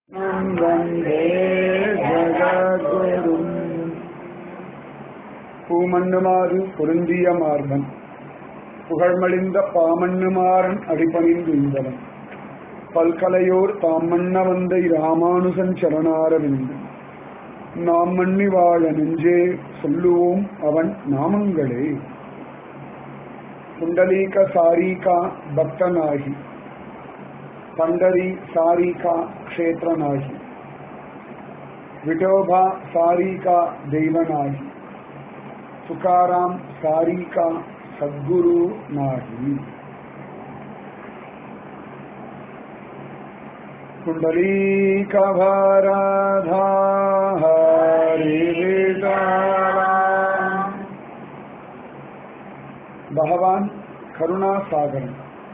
वन्दे ஜகத்குரும் பூமண்ணுமாறு பொருந்திய மார்பன் புகழ்மழிந்த பாமண்ணுமாறன் அடிபணிந்து இந்தவன் பல்கலையோர் தாம் மன்ன வந்த ராமானுசன் சரணாரவிந்து நாம் மண்ணி வாழ நெஞ்சே சொல்லுவோம் அவன் நாமங்களே புண்டலீக சாரீகா பக்தனாகி पंडरी सारी का क्षेत्र नाही विठोबा सारी का देवनाही तुकाराम सारी का सद्गुरु नाही कुंडली का भराधा हरि பகவான் கருணா சாகரன்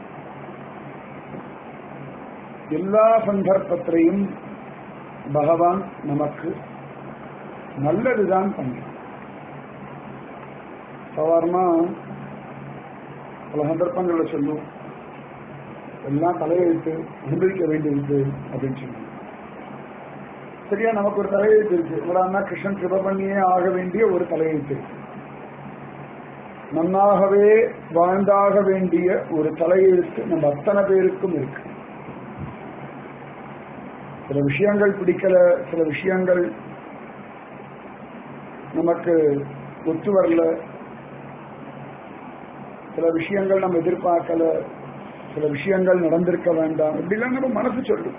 எல்லா சந்தர்ப்பத்திலையும் பகவான் நமக்கு நல்லதுதான் பண்றான் சாதாரணமா பல சந்தர்ப்பங்களில் சொல்லும் எல்லாம் தலையெழுத்து அனுபவிக்க வேண்டியிருக்கு அப்படின்னு சொல்லுவோம் சரியா நமக்கு ஒரு தலையெழுத்து இருக்கு என்னடான்னா கிருஷ்ணன் கிருப பண்ணியே ஆக வேண்டிய ஒரு தலையெழுத்து இருக்கு நன்னாகவே வாழ்ந்தாக வேண்டிய ஒரு தலையெழுத்து நம்ம அத்தனை பேருக்கும் இருக்கு சில விஷயங்கள் பிடிக்கல சில விஷயங்கள் நமக்கு ஒத்து வரல சில விஷயங்கள் நம்ம எதிர்பார்க்கல சில விஷயங்கள் நடந்திருக்க வேண்டாம் இப்படிலாம் நம்ம மனசு சொல்லும்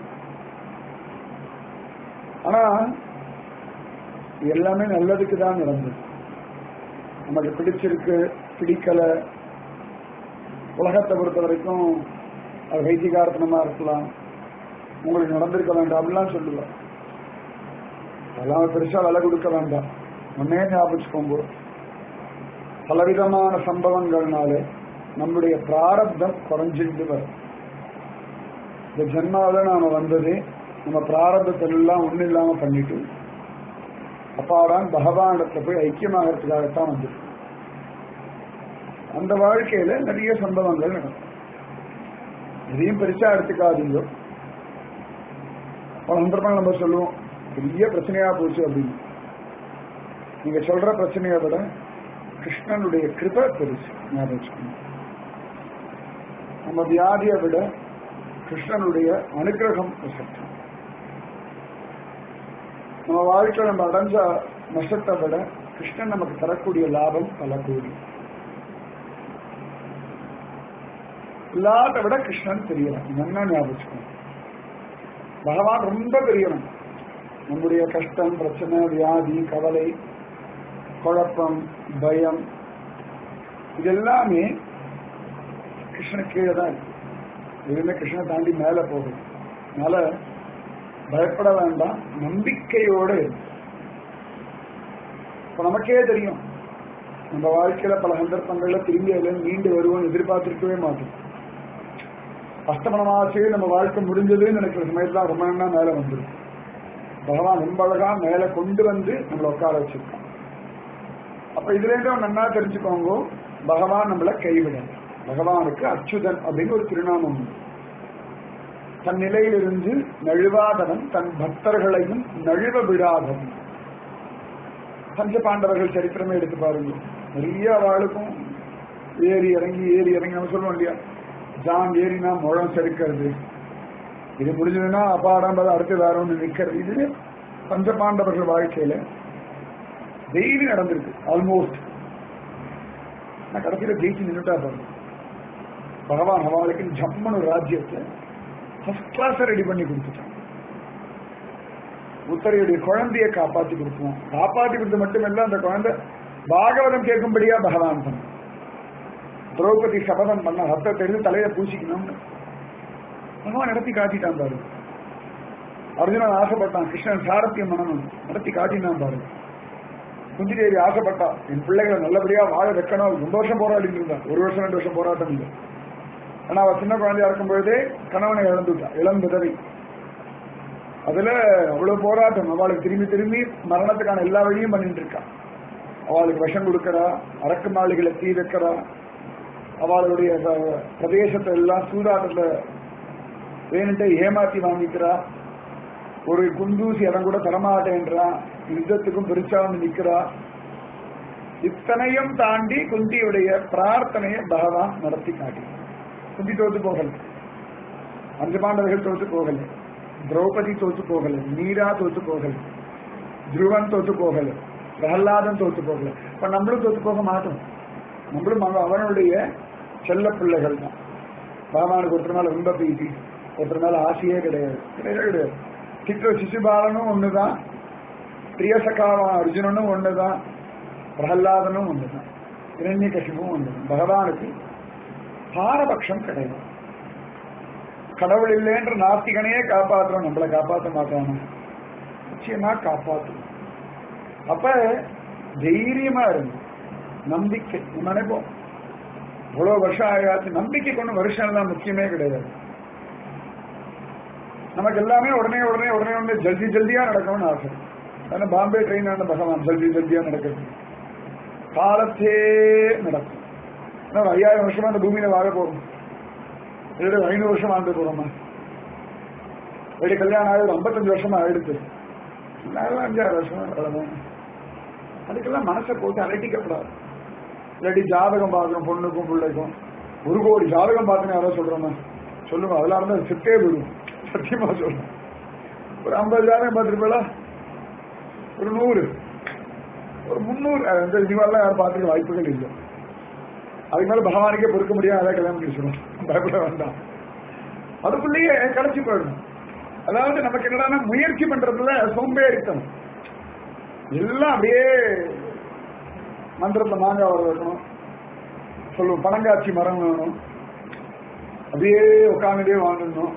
ஆனா எல்லாமே நல்லதுக்கு தான் நடந்தது நமக்கு பிடிச்சிருக்கு பிடிக்கல உலகத்தை பொறுத்த வரைக்கும் அது வைத்தியகாரத்தனமா இருக்கலாம் உங்களுக்கு நடந்திருக்க வேண்டாம் அப்படிலாம் சொல்லுவேன் அதெல்லாம் பெருசா விலை கொடுக்க வேண்டாம் முன்னே ஞாபகம் பலவிதமான சம்பவங்கள்னால நம்முடைய பிராரப்தம் குறைஞ்சிட்டு வரும் இந்த ஜென்மாவில் நாம வந்தது நம்ம பிராரப்தத்தில் எல்லாம் ஒன்றும் இல்லாம பண்ணிட்டு அப்பாடான் பகவானிடத்துல போய் ஐக்கியமாகறதுக்காகத்தான் வந்தது அந்த வாழ்க்கையில நிறைய சம்பவங்கள் நடக்கும் எதையும் பெருசா எடுத்துக்காதீங்க பல சந்தர்ப்பங்கள் நம்ம சொல்லுவோம் பெரிய பிரச்சனையா போச்சு அப்படின்னு நீங்க சொல்ற பிரச்சனையை விட கிருஷ்ணனுடைய கிருப பெருசு ஞாபகம் நம்ம வியாதியை விட கிருஷ்ணனுடைய அனுகிரகம் சட்டம் நம்ம வாழ்க்கையில் நம்ம அடைஞ்ச நஷ்டத்தை விட கிருஷ்ணன் நமக்கு தரக்கூடிய லாபம் பல கோடி எல்லாத்த விட கிருஷ்ணன் தெரியலாம் என்ன ஞாபகம் பகவான் ரொம்ப பெரியவன் நம்முடைய கஷ்டம் பிரச்சனை வியாதி கவலை குழப்பம் பயம் இதெல்லாமே கிருஷ்ண கீழே தான் இருக்கு எதுவுமே கிருஷ்ணனை தாண்டி மேல போகுது அதனால பயப்பட வேண்டாம் நம்பிக்கையோட இருக்கு இப்ப நமக்கே தெரியும் நம்ம வாழ்க்கையில பல சந்தர்ப்பங்கள்ல திரும்பி அதுல மீண்டு வருவோம் எதிர்பார்த்திருக்கவே மாட்டோம் அஸ்தமனமாச்சு நம்ம வாழ்க்கை முடிஞ்சதுன்னு நினைக்கிற சமயத்துல ரொம்ப நாளா மேல வந்துடும் பகவான் ரொம்ப அழகா மேல கொண்டு வந்து நம்மளை உட்கார வச்சிருக்கான் அப்ப இதுல இருந்து நன்னா தெரிஞ்சுக்கோங்க பகவான் நம்மளை கைவிட பகவானுக்கு அச்சுதன் அப்படின்னு ஒரு திருநாமம் தன் நிலையிலிருந்து நழுவாதவன் தன் பக்தர்களையும் நழுவ விடாதவன் பஞ்ச பாண்டவர்கள் சரித்திரமே எடுத்து பாருங்க நிறைய அவளுக்கும் ஏறி இறங்கி ஏறி இறங்கி நம்ம சொல்லுவோம் இல்லையா ஜான் ஏறினா முழம் செருக்கிறது இது முடிஞ்சதுன்னா அப்பாடம்பது அடுத்து வேற ஒன்று நிற்கிறது இது பஞ்ச பாண்டவர்கள் வாழ்க்கையில டெய்லி நடந்திருக்கு ஆல்மோஸ்ட் நான் கடைசியில ஜெயிச்சு நின்றுட்டா பாருங்க பகவான் அவளுக்கு ஜம்மனு ராஜ்யத்தை ஃபர்ஸ்ட் கிளாஸ் ரெடி பண்ணி கொடுத்துட்டான் உத்தரையுடைய குழந்தைய காப்பாத்தி கொடுப்போம் காப்பாத்தி கொடுத்து மட்டுமல்ல அந்த குழந்தை பாகவதம் கேட்கும்படியா பகவான் பண்ண திரௌபதி சபதம் பண்ண ரத்த தெரிந்து தலையில பூசிக்கணும் பகவான் நடத்தி காட்டிட்டான் பாரு அர்ஜுனன் ஆசைப்பட்டான் கிருஷ்ணன் சாரத்தியம் பண்ணணும் நடத்தி காட்டினான் பாரு குந்தி தேவி ஆசைப்பட்டா என் பிள்ளைகளை நல்லபடியா வாழ வைக்கணும் ரொம்ப வருஷம் போராடிட்டு இருந்தான் ஒரு வருஷம் ரெண்டு வருஷம் போராட்டம் இல்லை ஆனா அவ சின்ன குழந்தையா இருக்கும் பொழுதே கணவனை இழந்துட்டா இளம் விதவை அதுல அவ்வளவு போராட்டம் அவளுக்கு திரும்பி திரும்பி மரணத்துக்கான எல்லா வழியும் பண்ணிட்டு இருக்கா அவளுக்கு விஷம் கொடுக்கறா அரக்கு மாளிகளை தீ வைக்கிறா அவளுடைய ப- பிரதேசத்தை எல்லாம் சூதாட்டத்துல வேணுட்டே ஏமாத்தி வாங்கிக்கிறா ஒரு குண்டூசி இடம் கூட தரமாட்டேன்றா யுத்தத்துக்கும் பெருசா வந்து நிக்கிறா இத்தனையும் தாண்டி குந்தியுடைய பிரார்த்தனையை பகவான் நடத்தி காட்டி குந்தி தோத்து போகல அஞ்சு பாண்டவர்கள் தோத்து போகல திரௌபதி தோத்து போகல மீரா தோத்து போகல துருவன் தோத்து போகல பிரகலாதன் தோத்து போகல இப்ப நம்மளும் தோத்து போக மாட்டோம் நம்மளும் அவ- அவனுடைய செல்ல பிள்ளைகள் தான் பகவானுக்கு ஒருத்தர் மேல ரொம்ப பிரீத்தி ஒருத்தர் மேல ஆசையே கிடையாது கிடையவே கிடையாது சித்திர சிசுபாலனும் ஒண்ணுதான் பிரியசகாவான் அர்ஜுனனும் ஒண்ணுதான் பிரகலாதனும் ஒண்ணுதான் இரண்ய கசிவும் ஒண்ணுதான் பகவானுக்கு பாரபட்சம் கிடையாது கடவுள் இல்லைன்ற நாஸ்திகனையே காப்பாற்றுறோம் நம்மளை காப்பாற்ற மாட்டானோ நிச்சயமா காப்பாற்றும் அப்ப தைரியமா இருந்து நம்பிக்கை நம்ம நினைப்போம் இவ்வளவு வருஷம் ஆயாச்சு நம்பிக்கை கொண்டு வருஷம் எல்லாம் முக்கியமே கிடையாது நமக்கு எல்லாமே உடனே உடனே உடனே உடனே ஜல்தி ஜல்தியா நடக்கணும்னு ஆசை ஆனா பாம்பே ட்ரெயின் ஆன பகவான் ஜல்தி ஜல்தியா நடக்கிறது காலத்தே நடக்கும் ஆனா ஒரு ஐயாயிரம் வருஷமா அந்த பூமியில வாழ போறோம் இல்லை ஒரு ஐநூறு வருஷம் வாழ்ந்து போறோமா எப்படி கல்யாணம் ஆகி ஒரு ஐம்பத்தஞ்சு வருஷமா ஆயிடுச்சு எல்லாரும் அஞ்சாறு வருஷமா வளரும் அதுக்கெல்லாம் மனசை போட்டு அலட்டிக்கப்படாது இல்லாட்டி ஜாதகம் பார்க்கணும் பொண்ணுக்கும் பிள்ளைக்கும் ஒரு கோடி ஜாதகம் பார்த்துன்னு யாரோ சொல்றோமா சொல்லுங்க அதெல்லாம் இருந்தா செத்தே போயிடும் சத்தியமா சொல்றேன் ஒரு ஐம்பது ஜாதகம் பார்த்துருப்பா ஒரு நூறு ஒரு முந்நூறு அது வந்து இதுவெல்லாம் யாரும் பார்த்துக்க வாய்ப்புகள் இல்லை அதுக்கு மேல பகவானுக்கே பொறுக்க முடியாது அதான் கல்யாணம் முடிச்சிடும் பயப்பட வேண்டாம் அதுக்குள்ளேயே கடைச்சி போயிடும் அதாவது நமக்கு என்னடா முயற்சி பண்றதுல சோம்பேறித்தனம் எல்லாம் அப்படியே மந்திரத்தை மாங்காய் வர வைக்கணும் சொல்லுவோம் பனங்காட்சி மரம் வேணும் அப்படியே உட்காந்துட்டே வாங்கணும்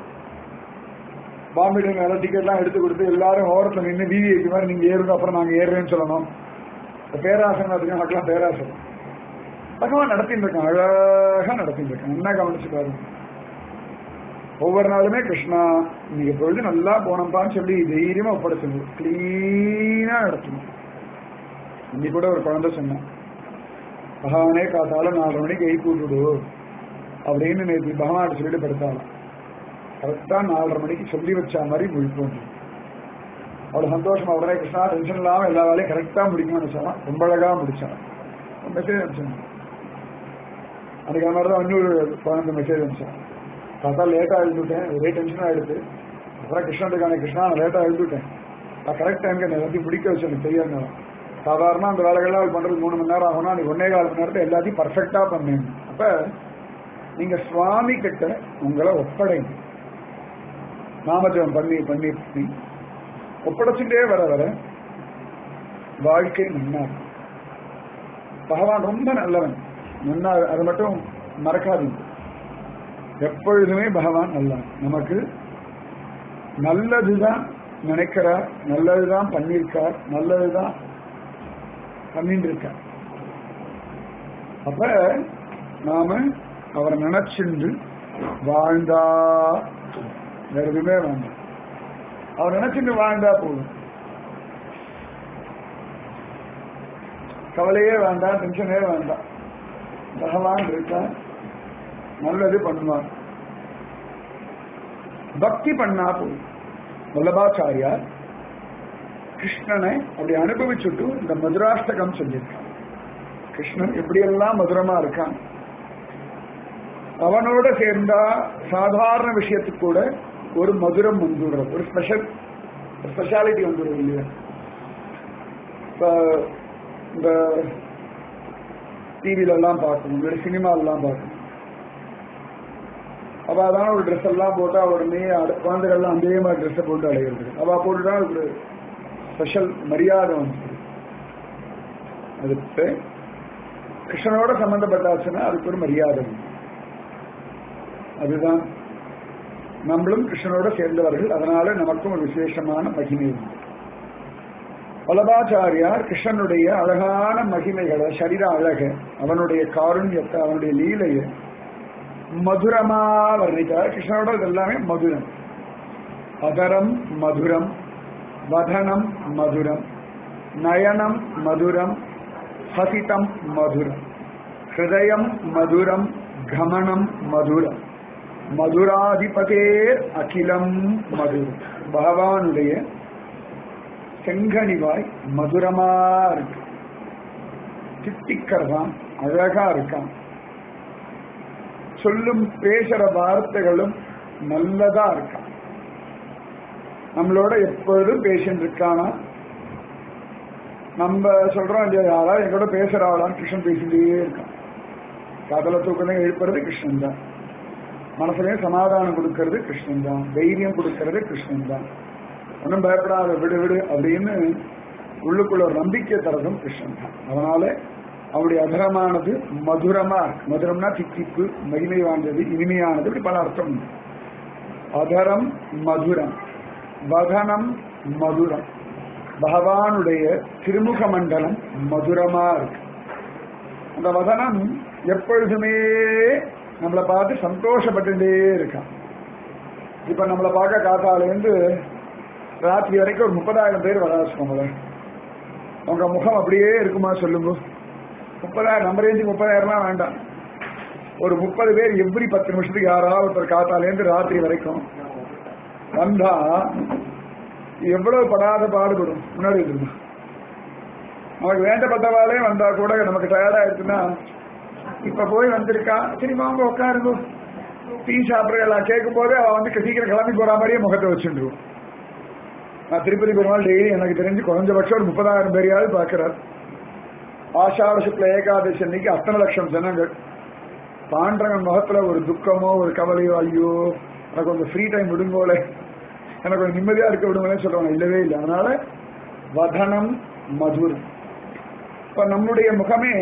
பாம்பே மேல டிக்கெட்லாம் எடுத்து கொடுத்து எல்லாரும் ஓரத்தில் நின்று விவிஐபி மாதிரி நீங்க ஏறுங்க அப்புறம் நாங்க ஏறுறேன்னு சொல்லணும் இந்த பேராசனம் அதுக்கு நமக்குலாம் பேராசனம் பகவான் நடத்திட்டு இருக்கான் அழகா நடத்திட்டு இருக்கான் என்ன கவனிச்சு பாருங்க ஒவ்வொரு நாளுமே கிருஷ்ணா இன்னைக்கு பொழுது நல்லா போனப்பான்னு சொல்லி தைரியமா ஒப்படைச்சது கிளீனா நடத்தணும் இன்னைக்கு கூட ஒரு குழந்தை சொன்னான் பகவானே காத்தால நாலரை மணிக்கு எழுப்பி விட்டுடு அப்படின்னு நேற்று பகவான் சொல்லிட்டு படுத்தாலாம் கரெக்டா நாலரை மணிக்கு சொல்லி வச்ச மாதிரி முழிப்போம் அவ்வளவு சந்தோஷமா உடனே கிருஷ்ணா டென்ஷன் இல்லாம எல்லா வேலையும் கரெக்டா முடிக்கணும்னு நினைச்சாலாம் ரொம்ப அழகா முடிச்சான் மெசேஜ் அனுப்பிச்சான் அதுக்கு அந்த மாதிரி தான் இன்னொரு குழந்தை மெசேஜ் அனுப்பிச்சான் பார்த்தா லேட்டா எழுந்துட்டேன் ஒரே டென்ஷனா எடுத்து அப்புறம் கிருஷ்ணனுக்கான கிருஷ்ணா நான் லேட்டா எழுந்துட்டேன் நான் கரெக்ட் டைம்க்கு என்ன எல்லாத்தையும் முடிக்க வச்சு எனக்கு தெரியாது சாதாரண அந்த வேலைகள்லாம் பண்றது மூணு மணி நேரம் ஆகும்னா நீ ஒன்னே கால் மணி நேரத்தை எல்லாத்தையும் பர்ஃபெக்டா பண்ணேன் அப்ப நீங்க சுவாமி கிட்ட உங்களை ஒப்படைங்க நாமஜபம் பண்ணி பண்ணி பண்ணி ஒப்படைச்சுட்டே வர வர வாழ்க்கை நன்னா இருக்கும். பகவான் ரொம்ப நல்லவன் நன்னா அது மட்டும் மறக்காதீங்க எப்பொழுதுமே பகவான் நல்லவன் நமக்கு நல்லதுதான் நினைக்கிறார் நல்லதுதான் பண்ணியிருக்கார் நல்லதுதான் பண்ணிட்டு இருக்கார் அப்ப நாம அவரை நினைச்சுண்டு வாழ்ந்தா வேற எதுவுமே வேண்டாம் அவர் நினைச்சுட்டு வாழ்ந்தா போதும் கவலையே வேண்டாம் டென்ஷனே வேண்டாம் பகவான் இருக்கான் நல்லது பண்ணுவான் பக்தி பண்ணா போதும் வல்லபாச்சாரியார் கிருஷ்ணனை அப்படி அனுபவிச்சுட்டு இந்த மதுராஷ்டகம் சொல்லியிருக்கான் கிருஷ்ணன் எப்படியெல்லாம் மதுரமா இருக்கான் அவனோட சேர்ந்தா சாதாரண விஷயத்துக்கு கூட ஒரு மதுரம் வந்துடுறது ஒரு ஸ்பெஷல் ஸ்பெஷாலிட்டி வந்துடும் இல்லையா இப்ப இந்த டிவில எல்லாம் பார்க்கணும் இல்லை சினிமாலெல்லாம் பார்க்கணும் அவ அதான ஒரு ட்ரெஸ் எல்லாம் போட்டா உடனே அட- குழந்தைகள்லாம் அதே மாதிரி ட்ரெஸ்ஸை போட்டு அலைகிறது அவ போட்டுட்டா அதுக்கு ஒரு ஸ்பெஷல் மரியாதை வந்து அதுக்கு கிருஷ்ணனோட சம்பந்தப்பட்டாச்சுன்னா அதுக்கு ஒரு மரியாதை உண்டு. அதுதான் நம்மளும் கிருஷ்ணனோட சேர்ந்தவர்கள் அதனால நமக்கும் ஒரு விசேஷமான மகிமை உண்டு வல்லபாச்சாரியார் கிருஷ்ணனுடைய அழகான மகிமைகளை சரீர அழக அவனுடைய காருண்யத்தை அவனுடைய லீலையை மதுரமா வர்ணித்தார் கிருஷ்ணனோட இது எல்லாமே மதுரம் அதரம் மதுரம் வதனம் மதுரம் நயனம் மதுரம் ஹசிதம் மதுரம் ஹிருதயம் மதுரம் கமனம் மதுரம் மதுராதிபதே அகிலம் மதுரம் பகவானுடைய செங்கனிவாய் மதுரமா இருக்கு தித்திக்கிறதாம் அழகா இருக்கான் சொல்லும் பேசுற வார்த்தைகளும் நல்லதா இருக்கான் நம்மளோட எப்பொழுதும் பேஷண்ட் இருக்கானா நம்ம சொல்றோம் இல்லையா யாராவது எங்கூட பேசுறாளான்னு கிருஷ்ணன் பேசிட்டே இருக்கான் காதல தூக்கமே எழுப்புறது கிருஷ்ணன் தான் மனசுலயும் சமாதானம் கொடுக்கறது கிருஷ்ணன் தான் தைரியம் கொடுக்கறது கிருஷ்ணன் தான் ஒன்றும் பயப்படாத விடு விடு அப்படின்னு உள்ளுக்குள்ள ஒரு நம்பிக்கை தரதும் கிருஷ்ணன் தான் அதனால அவருடைய அதரமானது மதுரமா இருக்கு மதுரம்னா தித்திப்பு மகிமை வாய்ந்தது இனிமையானது இப்படி பல அர்த்தம் உண்டு அதரம் மதுரம் வதனம் மதுரம் பகவானுடைய திருமுக மண்டலம் மதுரமா இருக்கு அந்த வதனம் எப்பொழுதுமே நம்மளை பார்த்து சந்தோஷப்பட்டுட்டே இருக்கான் இப்ப நம்மளை பார்க்க காத்தாலேருந்து ராத்திரி வரைக்கும் ஒரு முப்பதாயிரம் பேர் வர வச்சுக்கோங்களேன் உங்க முகம் அப்படியே இருக்குமா சொல்லுங்க முப்பதாயிரம் நம்ம ரேஞ்சு முப்பதாயிரம்லாம் வேண்டாம் ஒரு முப்பது பேர் எவ்ரி பத்து நிமிஷத்துக்கு யாராவது ஒருத்தர் காத்தாலேருந்து ராத்திரி வரைக்கும் வந்தா எவ்வளவு படாத பாடுபடும் முன்னாடி இருக்குமா நமக்கு வேண்டப்பட்டவாளே வந்தா கூட நமக்கு டயர்டா இருக்குன்னா இப்ப போய் வந்திருக்கா சரி வாங்க உட்காருங்க டீ சாப்பிடுறா கேட்கும் போது அவ வந்து சீக்கிரம் கிளம்பி போற மாதிரியே முகத்தை வச்சுருவோம் நான் திருப்பதி பெருமாள் டெய்லி எனக்கு தெரிஞ்சு குறைஞ்சபட்சம் ஒரு முப்பதாயிரம் பேரையாவது பார்க்கிறார் ஆஷாட சுக்ல ஏகாதசி அன்னைக்கு அத்தனை லட்சம் ஜனங்கள் பாண்டவன் முகத்துல ஒரு துக்கமோ ஒரு கவலையோ ஐயோ எனக்கு கொஞ்சம் ஃப்ரீ டைம் விடுங்கோலே எனக்கு கொஞ்சம் நிம்மதியா இருக்க விடுங்களேன்னு சொல்றாங்க இல்லவே இல்லை அதனால வதனம் மதுர் இப்ப நம்முடைய முகமே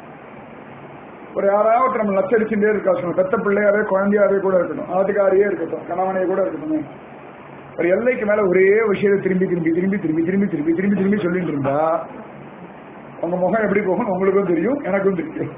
ஒரு யாராவது நம்ம நச்சரிச்சுட்டே இருக்கா சொல்லணும் பெத்த பிள்ளையாவே குழந்தையாவே கூட இருக்கட்டும் ஆட்டுக்காரியே இருக்கட்டும் கணவனே கூட இருக்கட்டும் ஒரு எல்லைக்கு மேல ஒரே விஷயத்தை திரும்பி திரும்பி திரும்பி திரும்பி திரும்பி திரும்பி திரும்பி திரும்பி சொல்லிட்டு இருந்தா உங்க முகம் எப்படி போகும் உங்களுக்கும் தெரியும் எனக்கும் தெரியும்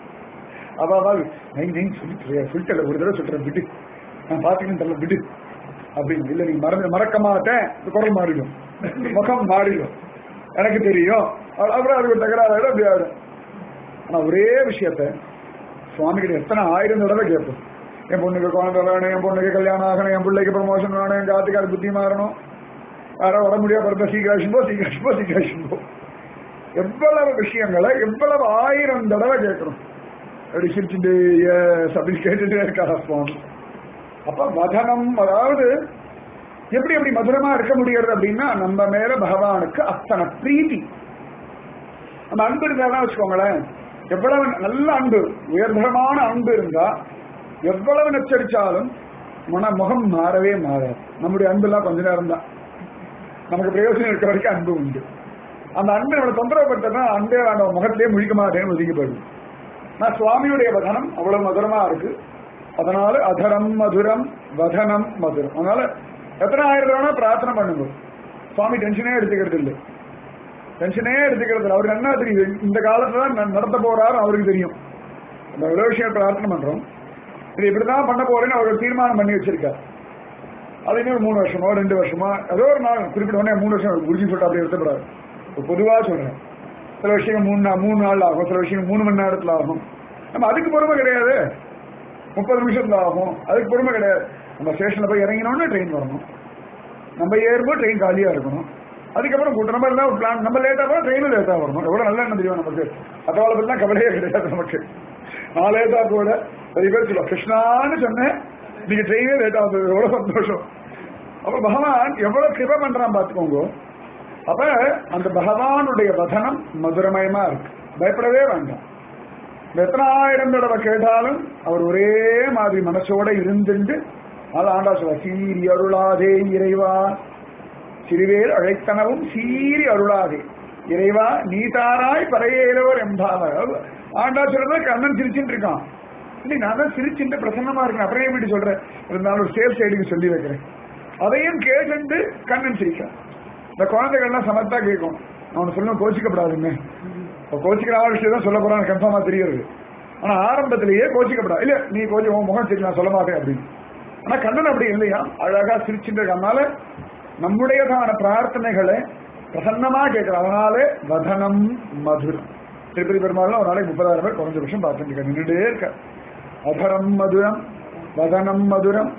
அதாவது நை நை சொல்லிட்டு சொல்லிட்டல ஒரு தடவை சொல்றேன் விடு நான் பாத்துக்கணும் தெரியல விடு அப்படின்னு இல்ல நீங்க மறந்து மறக்க மாட்டேன் குரல் மாறிடும் முகம் மாறிடும் எனக்கு தெரியும் அப்புறம் அது ஒரு தகராறு ஆயிடும் அப்படி ஆயிடும் ஆனா ஒரே விஷயத்த சுவாமி கிட்ட எத்தனை ஆயிரம் தடவை கேட்போம் என் பொண்ணுக்கு குழந்தை வேணும் என் பொண்ணுக்கு கல்யாணம் ஆகணும் என் பிள்ளைக்கு ப்ரமோஷன் வேணும் என் காத்துக்கார புத்தி மாறணும் யாரோ வர முடியாது பிறந்த சீக்கிரம் போ சீக்கிரம் போ சீக்கிரம் போ எவ்வளவு விஷயங்களை எவ்வளவு ஆயிரம் தடவை கேட்கணும் அப்படி சிரிச்சுட்டு எஸ் அப்படின்னு கேட்டுட்டே இருக்காரா சுவாமி அப்ப வதனம் அதாவது எப்படி எப்படி மதுரமா இருக்க முடியாது அப்படின்னா நம்ம மேல பகவானுக்கு அத்தனை பிரீத்தி அந்த அன்பு இருந்தா வச்சுக்கோங்களேன் எவ்வளவு நல்ல அன்பு உயர்தரமான அன்பு இருந்தா எவ்வளவு நச்சரிச்சாலும் மன முகம் மாறவே மாறாது நம்முடைய அன்பு எல்லாம் கொஞ்ச நேரம் தான் நமக்கு பிரயோஜனம் இருக்க வரைக்கும் அன்பு உண்டு அந்த அன்பு நம்மளை தொந்தரவு படுத்தா அன்பே வேண்டாம் முகத்திலே முழிக்க மாட்டேன்னு ஒதுக்கி போயிடும் நான் சுவாமியுடைய வதனம் அவ்வளவு மதுரமா இருக்கு அதனால அதரம் மதுரம் வதனம் மதுரம் அதனால எத்தனை ஆயிரம் வேணா பிரார்த்தனை பண்ணுங்க சுவாமி டென்ஷனே எடுத்துக்கிறது இல்லை டென்ஷனே எடுத்துக்கிறது இல்லை அவருக்கு என்ன தெரியும் இந்த காலத்துல தான் நடத்த போறாரு அவருக்கு தெரியும் நம்ம எவ்வளவு விஷயம் பிரார்த்தனை பண்றோம் இது இப்படிதான் பண்ண போறேன்னு அவர் தீர்மானம் பண்ணி வச்சிருக்காரு அது இன்னும் மூணு வருஷமோ ரெண்டு வருஷமோ ஏதோ ஒரு நாள் குறிப்பிட்ட உடனே மூணு வருஷம் குருஜி சொல்லிட்டு அப்படி எடுத்துக்கூடாது பொதுவா சொல்றேன் சில விஷயங்கள் மூணு நாள் மூணு நாள் ஆகும் சில விஷயங்கள் மூணு மணி நேரத்துல ஆகும் நம்ம அதுக்கு பொறுமை கிடையாது முப்பது நிமிஷத்துல ஆகும் அதுக்கு பொறுமை கிடையாது நம்ம ஸ்டேஷன்ல போய் இறங்கினோம்னா ட்ரெயின் வரணும் நம்ம ஏறும்போது ட்ரெயின் காலியா இருக்கணும் அதுக்கப்புறம் கூட்டம் நம்ம இருந்தா ஒரு பிளான் நம்ம லேட்டா போனா ட்ரெயினும் லேட்டா வரணும் எவ்வளவு நல்ல என்ன தெரியும் நமக்கு அதோட பத்திலாம் கவலையே கிடையாது நமக்கு நான் லேட்டா போல நிறைய பேர் சொல்லுவோம் கிருஷ்ணான்னு சொன்னேன் நீங்க ட்ரெயினே லேட்டா வந்தது எவ்வளவு சந்தோஷம் அப்ப பகவான் எவ்வளவு கிருப பண்றான் பாத்துக்கோங்க அப்ப அந்த பகவானுடைய வதனம் மதுரமயமா இருக்கு பயப்படவே வேண்டாம் எத்தனை ஆயிரம் தடவை கேட்டாலும் அவர் ஒரே மாதிரி மனசோட இருந்துட்டு அது ஆண்டா சொல்ல சீரி அருளாதே இறைவா சிறுவேர் அழைத்தனவும் சீரி அருளாதே இறைவா நீ தாராய் பறையேலோர் எம்பாவர் ஆண்டா சொல்றது கண்ணன் சிரிச்சுட்டு இருக்கான் இல்லை நான் தான் சிரிச்சுட்டு பிரசன்னமா இருக்கேன் அப்புறம் எப்படி சொல்றேன் இருந்தாலும் ஒரு சேஃப் சைடுக்கு சொல்லி வைக்கிறேன் அதையும் கேட்டு கண்ணன் சிரிக்கான் இந்த குழந்தைகள்லாம் சமத்தா கேட்கும் அவனை சொல்ல கோச்சிக்கப்படாதுன்னு இப்போ கோச்சிக்கிற விஷயம் தான் சொல்ல போறான்னு கன்ஃபார்மா தெரியுது ஆனா ஆரம்பத்திலேயே கோச்சிக்கப்படாது இல்ல நீ கோச்சி உன் முகம் சரி நான் சொல்ல மாட்டேன் அப்படின்னு ஆனா கண்ணன் அப்படி இல்லையா அழகா சிரிச்சுட்டு இருக்கனால நம்முடையதான பிரார்த்தனைகளை பிரசன்னமா கேட்கிற அதனாலே வதனம் மதுரம் திருப்பதி பெருமாள் ஒரு நாளைக்கு முப்பதாயிரம் பேர் குறைஞ்ச வருஷம் பார்த்துட்டு நின்றுட்டே இருக்க அதரம் மதுரம் வதனம் மதுரம்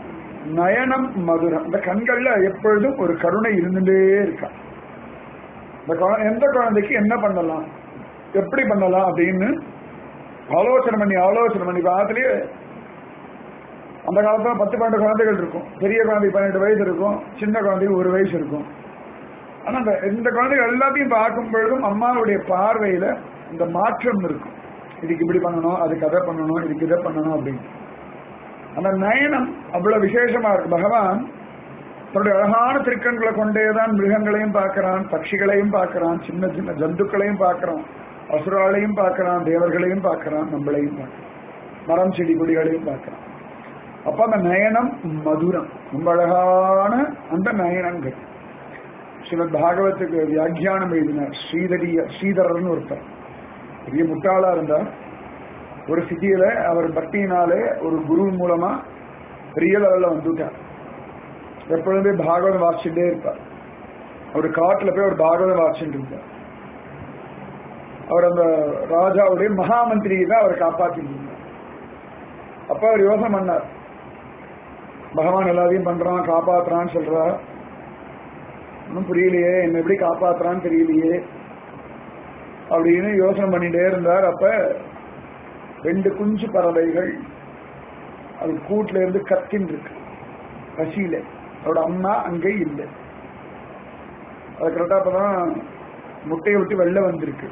நயனம் மதுரம் இந்த கண்கள்ல எப்பொழுதும் ஒரு கருணை இருந்துட்டே இருக்கா இந்த குழ- எந்த குழந்தைக்கு என்ன பண்ணலாம் எப்படி பண்ணலாம் அப்படின்னு ஆலோசனை பண்ணி ஆலோசனை பண்ணி பார்த்துலயே அந்த காலத்துல பத்து பன்னெண்டு குழந்தைகள் இருக்கும் பெரிய குழந்தைக்கு பன்னெண்டு வயசு இருக்கும் சின்ன குழந்தைக்கு ஒரு வயசு இருக்கும் ஆனா அந்த இந்த குழந்தைகள் எல்லாத்தையும் பார்க்கும் பொழுதும் அம்மாவுடைய பார்வையில இந்த மாற்றம் இருக்கும் இதுக்கு இப்படி பண்ணணும் அதுக்கு அதை பண்ணணும் இதுக்கு இதை பண்ணணும் அப்படின்னு அந்த நயனம் அவ்வளவு விசேஷமா இருக்கு பகவான் தன்னுடைய அழகான திருக்கண்களை கொண்டேதான் மிருகங்களையும் பார்க்கறான் பட்சிகளையும் பார்க்கறான் சின்ன சின்ன ஜந்துக்களையும் பார்க்கறான் அசுராலையும் பார்க்கறான் தேவர்களையும் பார்க்கறான் நம்மளையும் பார்க்கறான் மரம் செடி கொடிகளையும் பார்க்கறான் அப்ப அந்த நயனம் மதுரம் ரொம்ப அழகான அந்த நயனங்கள் ஸ்ரீமத் பாகவத்துக்கு வியாக்கியானம் எழுதினார் ஸ்ரீதரிய ஸ்ரீதரர்னு ஒருத்தர் பெரிய முட்டாளா இருந்தார் ஒரு சிட்டியில அவர் பக்தியினாலே ஒரு குரு மூலமா பெரிய லெவல்ல வந்துட்டார் எப்பொழுதுமே பாகவதம் வாசிச்சுட்டே இருப்பார் அவர் காட்டுல போய் ஒரு பாகவதம் வாசிச்சுட்டு இருந்தார் அவர் அந்த ராஜாவுடைய மகாமந்திரியை தான் அவர் காப்பாத்திட்டு இருந்தார் அப்ப அவர் யோசனை பண்ணார் பகவான் எல்லாத்தையும் பண்றான் காப்பாத்துறான்னு சொல்றார் ஒன்றும் புரியலையே என்ன எப்படி காப்பாத்துறான்னு தெரியலையே அப்படின்னு யோசனை பண்ணிட்டே இருந்தார் அப்ப ரெண்டு குஞ்சு பறவைகள் அது கூட்டுல இருந்து கத்தின்னு இருக்கு பசியில அவரோட அம்மா அங்கே இல்லை அது கரெக்டா அப்பதான் முட்டையை விட்டு வெளில வந்திருக்கு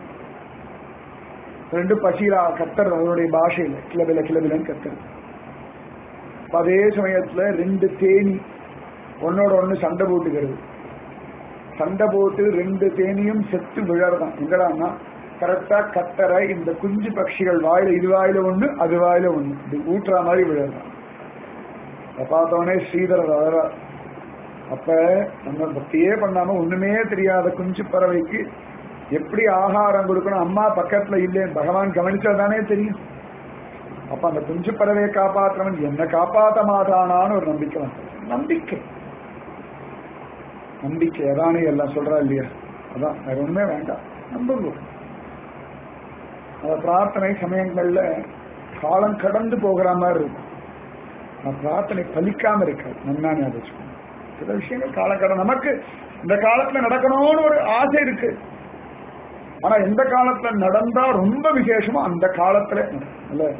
ரெண்டு பசியில கத்துறது அதனுடைய பாஷையில கிளபில கிளபிலன்னு கத்துறது அப்ப அதே சமயத்துல ரெண்டு தேனி ஒன்னோட ஒண்ணு சண்டை போட்டுக்கிறது சண்டை போட்டு ரெண்டு தேனியும் செத்து விழறதான் எங்கடான்னா கரெக்டா கத்தரை இந்த குஞ்சு பட்சிகள் வாயில இது வாயில ஒண்ணு அது வாயில ஒண்ணு இது ஊட்டுற மாதிரி விழறதான் அதை பார்த்தவொடனே ஸ்ரீதரர் அழறா அப்ப நம்ம பக்தியே பண்ணாம ஒண்ணுமே தெரியாத குஞ்சு பறவைக்கு எப்படி ஆகாரம் கொடுக்கணும் அம்மா பக்கத்துல இல்லை பகவான் கவனிச்சா தானே தெரியும் அப்ப அந்த குஞ்சு பறவையை காப்பாற்றவன் என்ன காப்பாத்த மாட்டானான்னு ஒரு நம்பிக்கை வந்தது நம்பிக்கை நம்பிக்கை அதானே எல்லாம் சொல்றா இல்லையா அதான் வேற ஒண்ணுமே வேண்டாம் நம்புங்க அந்த பிரார்த்தனை சமயங்கள்ல காலம் கடந்து போகிற மாதிரி இருக்கும் அந்த பிரார்த்தனை பலிக்காம இருக்காது நன்னா ஞாபகம் வச்சுக்கோங்க. சில விஷயங்கள் காலம் கடந்து நமக்கு இந்த காலத்துல நடக்கணும்னு ஒரு ஆசை இருக்கு ஆனா எந்த காலத்துல நடந்தா ரொம்ப விசேஷமோ அந்த காலத்துல நடக்கும். இல்ல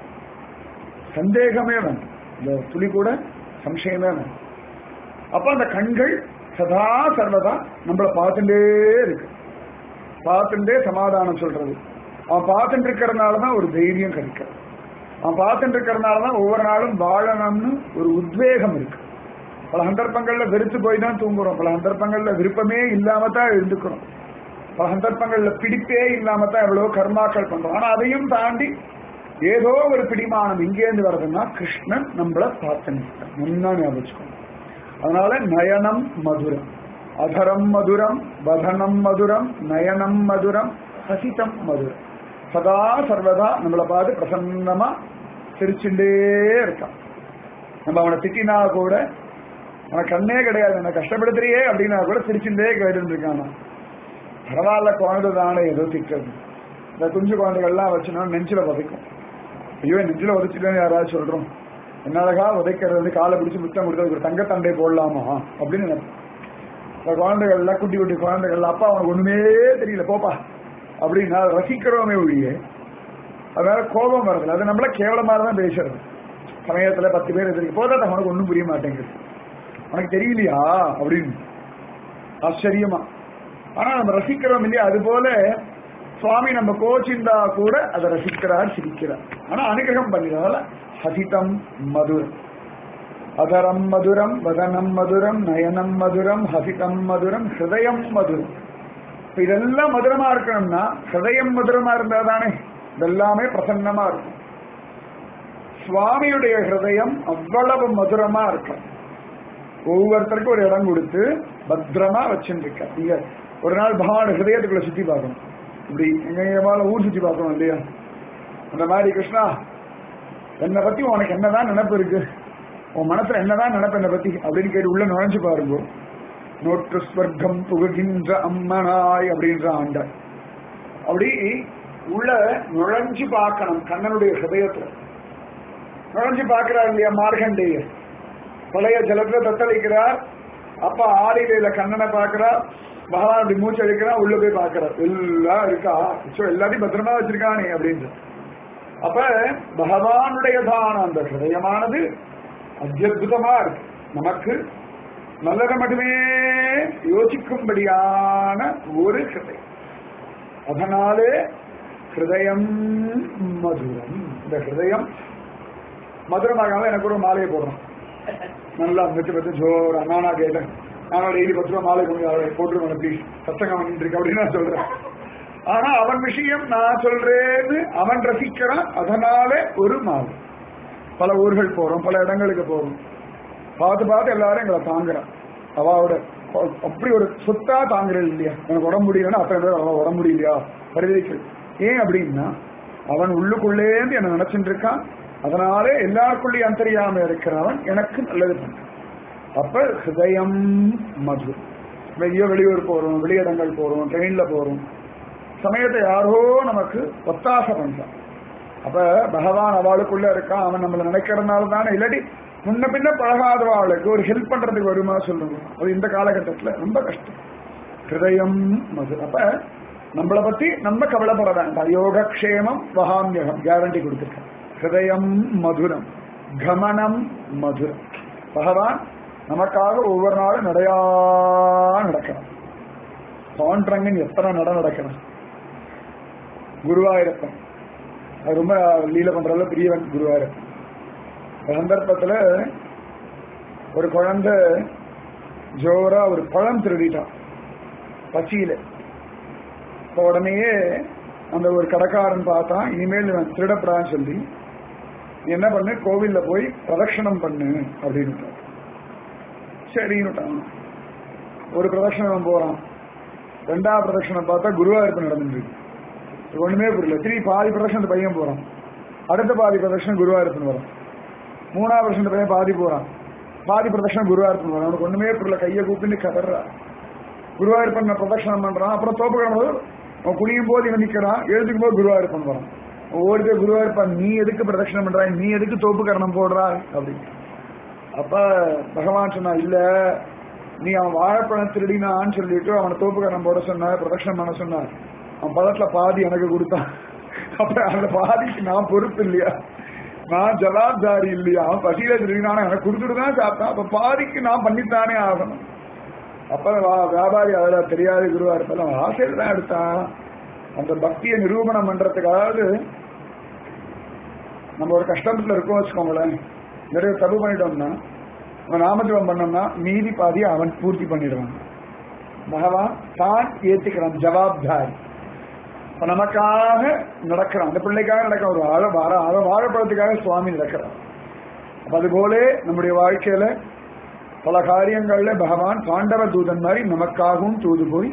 சந்தேகமே வேண்டாம் இந்த துளி கூட சம்சயமே வேண்டாம் அப்ப அந்த கண்கள் சதா சர்வதா நம்மளை பார்த்துட்டே இருக்கு பார்த்துட்டே சமாதானம் சொல்றது அவன் பார்த்துட்டு இருக்கிறதுனாலதான் ஒரு தைரியம் கிடைக்கும் அவன் பார்த்துட்டு இருக்கிறதுனாலதான் ஒவ்வொரு நாளும் வாழணும்னு ஒரு உத்வேகம் இருக்கு பல சந்தர்ப்பங்கள்ல வெறுத்து போய் தான் தூங்குறோம் பல சந்தர்ப்பங்கள்ல விருப்பமே இல்லாம தான் எழுந்துக்கிறோம் பல சந்தர்ப்பங்கள்ல பிடிப்பே இல்லாம தான் எவ்வளவு கர்மாக்கள் பண்றோம் ஆனா அதையும் தாண்டி ஏதோ ஒரு பிடிமானம் இங்கேருந்து வருதுன்னா கிருஷ்ணன் நம்மள பார்த்து நிற்கிறான் நல்லா ஞாபகம் வச்சுக்கோங்க. அதனால நயனம் மதுரம் அதரம் மதுரம் வதனம் மதுரம் நயனம் மதுரம் ஹசிதம் மதுரம் சதா சர்வதா நம்மளை பார்த்து பிரசன்னமா சிரிச்சுட்டே இருக்கான் நம்ம அவனை திட்டினா கூட அவன் கண்ணே கிடையாது என்ன கஷ்டப்படுத்துறியே அப்படின்னா கூட சிரிச்சுட்டே கேட்டு இருக்கானா பரவாயில்ல குழந்தை தானே ஏதோ திட்டுறது இந்த குஞ்சு குழந்தைகள்லாம் வச்சுனா நெஞ்சில உதைக்கும் ஐயோ நெஞ்சில உதைச்சிட்டேன்னு யாராவது சொல்றோம் என்ன அழகா உதைக்கிறது காலை பிடிச்சு முத்தம் கொடுத்தது ஒரு தங்கத்தண்டை போடலாமா அப்படின்னு நினைப்போம் இந்த குழந்தைகள்லாம் குட்டி குட்டி குழந்தைகள் அப்பா அவனுக்கு ஒண்ணுமே தெரியல போப்பா அப்படின்னா அதை ரசிக்கிறோமே ஒழிய அதனால கோபம் வருதுல அது நம்மள கேவலமா தான் பேசுறது சமயத்துல பத்து பேர் எதிர்க்கு போதா அவனுக்கு ஒண்ணும் புரிய மாட்டேங்குது உனக்கு தெரியலையா அப்படின்னு ஆச்சரியமா ஆனா நம்ம ரசிக்கிறோம் இல்லையா அது போல சுவாமி நம்ம கோச்சிந்தா கூட அதை ரசிக்கிறார் சிரிக்கிறார் ஆனா அனுகிரகம் பண்ணினால ஹசிதம் மதுரம் அதரம் மதுரம் வதனம் மதுரம் நயனம் மதுரம் ஹசிதம் மதுரம் ஹிருதயம் மதுரம் இப்ப இதெல்லாம் மதுரமா இருக்கணும்னா ஹிருதயம் மதுரமா இருந்தா தானே இதெல்லாமே பிரசன்னமா இருக்கும் சுவாமியுடைய ஹிருதயம் அவ்வளவு மதுரமா இருக்கும் ஒவ்வொருத்தருக்கும் ஒரு இடம் கொடுத்து பத்திரமா வச்சுருக்க நீங்க ஒரு நாள் பகவான் ஹிருதயத்துக்குள்ள சுத்தி பார்க்கணும் இப்படி எங்க எங்கேயாவது ஊர் சுத்தி பார்க்கணும் இல்லையா அந்த மாதிரி கிருஷ்ணா என்னை பத்தி உனக்கு என்னதான் நினைப்பு இருக்கு உன் மனசுல என்னதான் நினைப்பு என்னை பத்தி அப்படின்னு கேட்டு உள்ள நுழைஞ்சு பாருங்க நோற்று ஸ்வர்க்கம் புகுகின்ற அம்மனாய் அப்படின்ற ஆண்டாய் அப்படி உள்ள நுழைஞ்சு பார்க்கணும் கண்ணனுடைய ஹிருதயத்துல நுழைஞ்சு பார்க்கிறார் இல்லையா மார்கண்டேயர் பழைய ஜலத்துல தத்தளிக்கிறார் அப்ப ஆளிலையில கண்ணனை பார்க்கிறார் பகவான் அப்படி மூச்சு அடிக்கிறான் உள்ள போய் பார்க்கிறார் எல்லாம் இருக்கா சோ எல்லாத்தையும் பத்திரமா வச்சிருக்கானே அப்படின்னு அப்ப பகவானுடையதான அந்த ஹிருதயமானது அத்தியுதமா இருக்கு நமக்கு நல்லதை மட்டுமே யோசிக்கும்படியான ஒரு ஹிருதயம் அதனாலே ஹிருதயம் மதுரம் இந்த ஹிருதயம் மதுரமாக எனக்கு ஒரு மாலையை போடுறோம் நல்லா மெத்து மெத்து ஜோரா நானா கேட்டேன் நானா டெய்லி பத்து ரூபா மாலை கொஞ்சம் போட்டுருவேன் ப்ளீஸ் சத்தங்கம் பண்ணிட்டு இருக்கு அப்படின்னு நான் சொல்றேன் ஆனா அவன் விஷயம் நான் சொல்றேன்னு அவன் ரசிக்கிறான் அதனால ஒரு மாலை பல ஊர்கள் போறோம் பல இடங்களுக்கு போறோம் பார்த்து பார்த்து எல்லாரும் எங்களை தாங்குறான் அவாவோட அப்படி ஒரு சொத்தா தாங்குறது இல்லையா எனக்கு உடம்பு முடியலன்னா அத்தனை பேர் அவன் உடம்பு முடியலையா பரிதவிக்கிறது ஏன் அப்படின்னா அவன் உள்ளுக்குள்ளேந்து என்ன நினைச்சுட்டு இருக்கான் அதனாலே எல்லாருக்குள்ளேயும் அந்தரியாம இருக்கிறவன் எனக்கு நல்லது பண்றான் அப்ப ஹிருதயம் மது வெளியோ வெளியூர் போறோம் வெளியிடங்கள் போறோம் ட்ரெயின்ல போறோம் சமயத்தை யாரோ நமக்கு ஒத்தாசை பண்றான் அப்ப பகவான் அவளுக்குள்ள இருக்கான் அவன் நம்மள நினைக்கிறதுனால தானே இல்லாட்டி முன்ன பின்ன பழகாதவாளுக்கு ஒரு ஹெல்ப் பண்றதுக்கு வருமா சொல்லுங்க அது இந்த காலகட்டத்துல ரொம்ப கஷ்டம் ஹிருதயம் மது அப்ப நம்மளை பத்தி நம்ம கவலைப்பட வேண்டாம் யோகக்ஷேமம் வகாமியகம் கேரண்டி கொடுத்துருக்கேன் ஹிருதயம் மதுரம் கமனம் மதுரம் பகவான் நமக்காக ஒவ்வொரு நாளும் நடையா நடக்கிறான் பாண்டரங்கன் எத்தனை நட நடக்கிறான் குருவாயூரப்பன் அது ரொம்ப லீல பண்றதுல பெரியவன் குருவாயூரப்பன் சந்தர்ப்பத்துல ஒரு குழந்தை ஜோரா ஒரு பழம் திருடிட்டான் பசியில இப்ப உடனேயே அந்த ஒரு கடைக்காரன் பார்த்தான் இனிமேல் இவன் திருடப்படான்னு சொல்லி நீ என்ன பண்ணு கோவில்ல போய் பிரதட்சணம் பண்ணு அப்படின்னு சரின்னுட்டான் ஒரு பிரதட்சணம் போறான் ரெண்டாவது பிரதட்சணம் பார்த்தா குருவாயூரப்பன் நடந்துருக்கு ஒண்ணுமே புரியல திரும்பி பாதி பிரதட்சணத்து பையன் போறான் அடுத்த பாதி பிரதட்சணம் குருவாயூரப்பன் வரும் மூணாவது பிரதட்சணத்து பையன் பாதி போறான் பாதி பிரதட்சணம் குருவாயூரப்பன் வரும் அவனுக்கு ஒண்ணுமே புரியல கையை கூப்பிட்டு கதறா குருவாயூரப்பன் பிரதட்சணம் பண்றான் அப்புறம் தோப்பு கிழமை அவன் குனியும் போது இவன் நிக்கிறான் எழுதுக்கும் போது குருவாயூரப்பன் வரான் ஓடி குருவாயூரப்பன் நீ எதுக்கு பிரதட்சணம் பண்றாய் நீ எதுக்கு தோப்பு கரணம் போடுறாய் அப்படின்னு அப்ப பகவான் சொன்னா இல்ல நீ அவன் வாழைப்பழம் திருடினான்னு சொல்லிட்டு அவனை தோப்பு கரணம் போட சொன்ன பிரதட்சணம் பண்ண சொன்னார் அவன் பழத்துல பாதி எனக்கு கொடுத்தான் அப்ப அந்த பாதிக்கு நான் பொறுப்பு இல்லையா நான் ஜவாப்தாரி இல்லையா அவன் பசியில திருடினான எனக்கு கொடுத்துட்டு தான் சாப்பிட்டான் அப்ப பாதிக்கு நான் பண்ணித்தானே ஆகணும் அப்ப வா- வியாபாரி அதில் தெரியாத குருவா இருப்பார் அவன் ஆசையில் தான் எடுத்தான் அந்த பக்தியை நிரூபணம் பண்றதுக்காவது நம்ம ஒரு கஷ்டத்துல இருக்கோம் வச்சுக்கோங்களேன் நிறைய தப்பு பண்ணிட்டோம்னா அவன் நாமஜபம் பண்ணோம்னா மீதி பாதி அவன் பூர்த்தி பண்ணிடுவான் பகவான் தான் ஏத்துக்கிறான் ஜவாப்தாரி இப்ப நமக்காக நடக்கிறான் அந்த பிள்ளைக்காக நடக்க ஒரு ஆழ வார ஆழ வாழப்பழத்துக்காக சுவாமி நடக்கிறான் அப்ப அதுபோல நம்முடைய வாழ்க்கையில பல காரியங்கள்ல பகவான் பாண்டவ தூதன் மாதிரி நமக்காகவும் தூது போய்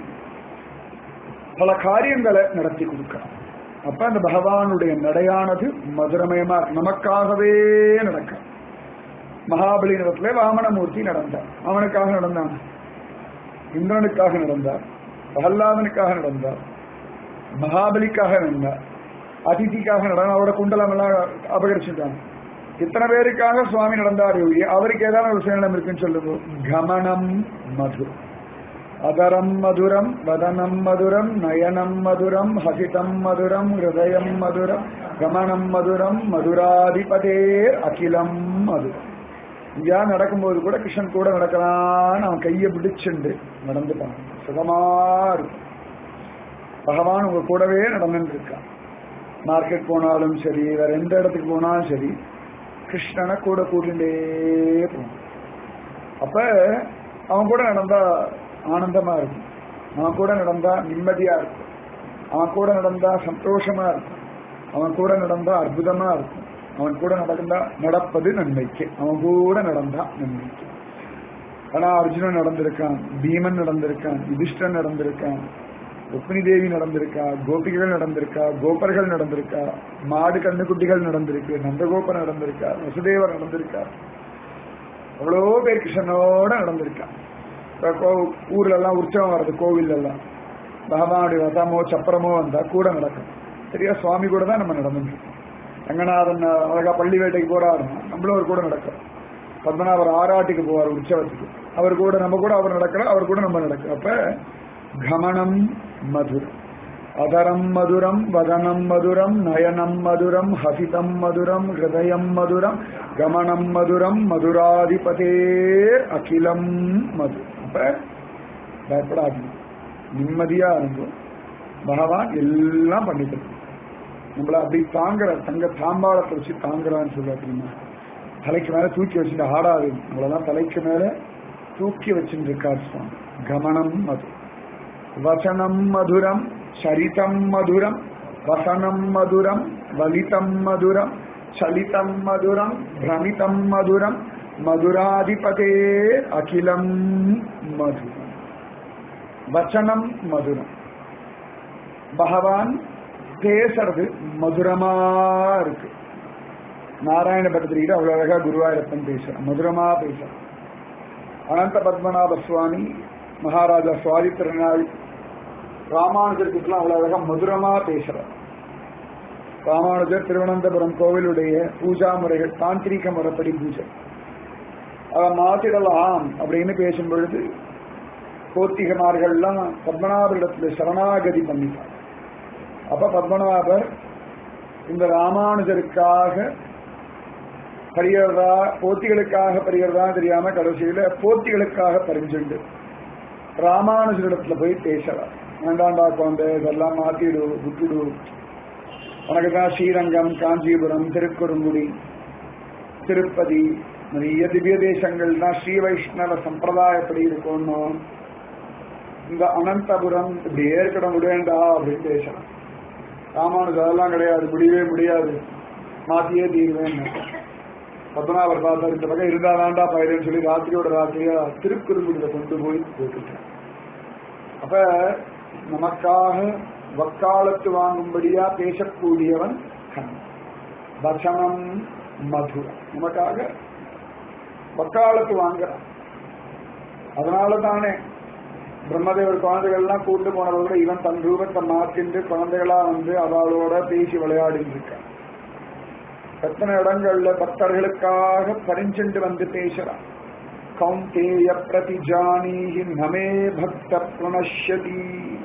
பல காரியங்களை நடத்தி கொடுக்கிறான் அப்ப அந்த பகவானுடைய நடையானது மதுரமயமா இருக்கு. நமக்காகவே நடக்க மகாபலி நிலத்திலே வாமனமூர்த்தி நடந்தார் அவனுக்காக நடந்தான் இந்திரனுக்காக நடந்தார் பிரகல்லாதனுக்காக நடந்தார் மகாபலிக்காக நடந்தார் அதிதிக்காக நடந்தார் அவரோட குண்டலம் எல்லாம் அபகரிச்சுட்டாங்க இத்தனை பேருக்காக சுவாமி நடந்தார் ஒழிய அவருக்கு ஏதாவது ஒரு சேனம் இருக்குன்னு சொல்லுங்க கமனம் மது அதரம் மதுரம் வதனம் மதுரம் நயனம் மதுரம் ஹசிதம் மதுரம் ஹிருதயம் மதுரம் கமனம் மதுரம் மதுராதிபதே அகிலம் மதுரம் இங்கேயா நடக்கும்போது கூட கிருஷ்ணன் கூட நடக்கிறான்னு அவன் கையை பிடிச்சுண்டு நடந்துட்டான் சுகமா இருக்கும் பகவான் உங்க கூடவே நடந்துட்டு இருக்கான் மார்க்கெட் போனாலும் சரி வேற எந்த இடத்துக்கு போனாலும் சரி கிருஷ்ணனை கூட கூட்டிகிட்டே போகணும் அப்ப அவன் கூட நடந்தா ஆனந்தமா இருக்கும் அவன் கூட நடந்தா நிம்மதியா இருக்கும் அவன் கூட நடந்தா சந்தோஷமா இருக்கும் அவன் கூட நடந்தா அற்புதமா இருக்கும் அவன் கூட நடந்தா நடப்பது நன்மைக்கு அவன் கூட நடந்தா நன்மைக்கு ஆனா அர்ஜுனன் நடந்திருக்கான் பீமன் நடந்திருக்கான் யுதிஷ்டன் நடந்திருக்கான் ருக்மிணி தேவி நடந்திருக்கா கோபிகள் நடந்திருக்கா கோபர்கள் நடந்திருக்கா மாடு கண்ணுக்குட்டிகள் நடந்திருக்கு நந்தகோபர் நடந்திருக்கா வசுதேவர் நடந்திருக்கா அவ்வளோ பேர் கிருஷ்ணனோட நடந்திருக்கா இப்ப கோ- ஊர்ல எல்லாம் உற்சவம் வருது கோவில் எல்லாம் பகவானுடைய ரதமோ சப்பரமோ வந்தா கூட நடக்கும் சரியா சுவாமி கூட தான் நம்ம நடந்துட்டு இருக்கோம் ரங்கநாதன் அழகா பள்ளி வேட்டைக்கு போறாருன்னா நம்மளும் ஒரு கூட நடக்கும் பத்மநாபர் ஆராட்டுக்கு போவார் உற்சவத்துக்கு அவர் கூட நம்ம கூட அவர் நடக்கிறோம் அவர் கூட நம்ம நடக்கிறோம் அப்ப கமனம் மதுரம் அதரம் மதுரம் வதனம் மதுரம் நயனம் மதுரம் ஹசிதம் மதுரம் ஹிருதயம் மதுரம் கமனம் மதுரம் மதுராதிபதேர் அகிலம் மது அப்ப பயப்படாதீங்க நிம்மதியா இருக்கும் பகவான் எல்லாம் பண்ணிட்டு இருக்கு. நம்மள அப்படி தாங்குற தங்க தாம்பாளத்தை வச்சு தாங்குறான்னு சொல்ல அப்படின்னா தலைக்கு மேல தூக்கி வச்சுட்டு ஆடாது நம்மளெல்லாம் தலைக்கு மேல தூக்கி வச்சுட்டு இருக்கார் சுவாமி கமனம் மது வசனம் மதுரம் சரிதம் மதுரம் வசனம் மதுரம் வலிதம் மதுரம் சலிதம் மதுரம் பிரமிதம் மதுரம் மதுராதிபதே அகிலம் மதுரம் வச்சனம் மதுரம் பகவான் பேசுறது மதுரமா இருக்கு நாராயண பத்திரிகையில் அவ்வளவு அழகா குருவாயூரப்பன் பேசுறான் மதுரமா பேசுறான் அனந்த பத்மநாப சுவாமி மகாராஜா சுவாதி திருநாள் ராமானுஜர்கிட்டலாம் அவ்வளவு அழகா மதுரமா பேசுறார் ராமானுஜர் திருவனந்தபுரம் கோவிலுடைய பூஜா முறைகள் தாந்திரிக முறைப்படி பூஜை அதை மாத்திடலாம் அப்படின்னு பேசும் பொழுது கோத்திகமார்கள்லாம் பத்மநாபரிடத்துல சரணாகதி பண்ணிட்டார் அப்ப பத்மநாபர் இந்த ராமானுஜருக்காக பரிகிறதா போத்திகளுக்காக பரிகிறதா தெரியாம கடைசியில போத்திகளுக்காக பரிஞ்சுண்டு ராமானுஜரிடத்துல போய் பேசுறார் வேண்டாண்டா குழந்தை இதெல்லாம் மாத்திடு விட்டுடு உனக்கு தான் ஸ்ரீரங்கம் காஞ்சிபுரம் திருக்குறுங்குடி திருப்பதி நிறைய திவ்ய தேசங்கள்லாம் ஸ்ரீ வைஷ்ணவ சம்பிரதாயப்படி இருக்கணும் இந்த அனந்தபுரம் இப்படி ஏற்கட முடியண்டா அப்படின்னு பேசலாம் ராமானுஜர் அதெல்லாம் கிடையாது முடியவே முடியாது மாத்தியே தீருவேன் பத்மநாபர் பார்த்தார் இந்த பக்கம் இருந்தா வேண்டா பயிரன்னு சொல்லி ராத்திரியோட ராத்திரியா திருக்குறுங்குடியில கொண்டு போய் போட்டுட்டார் அப்ப நமக்காக வக்காலத்து வாங்கும்படியா பேசக்கூடியவன் கண் வசனம் மதுரம் நமக்காக வக்காலத்து வாங்குறான் அதனால தானே பிரம்மதேவர் குழந்தைகள்லாம் கூட்டு போனதோட இவன் தன் ரூபத்தை மாற்றிண்டு குழந்தைகளா வந்து அவளோட பேசி விளையாடிட்டு இருக்கான் எத்தனை இடங்கள்ல பக்தர்களுக்காக பரிஞ்சென்று வந்து பேசுறான் கௌந்தேய பிரதிஜானீஹி நமே பக்த பிரணஷ்யதி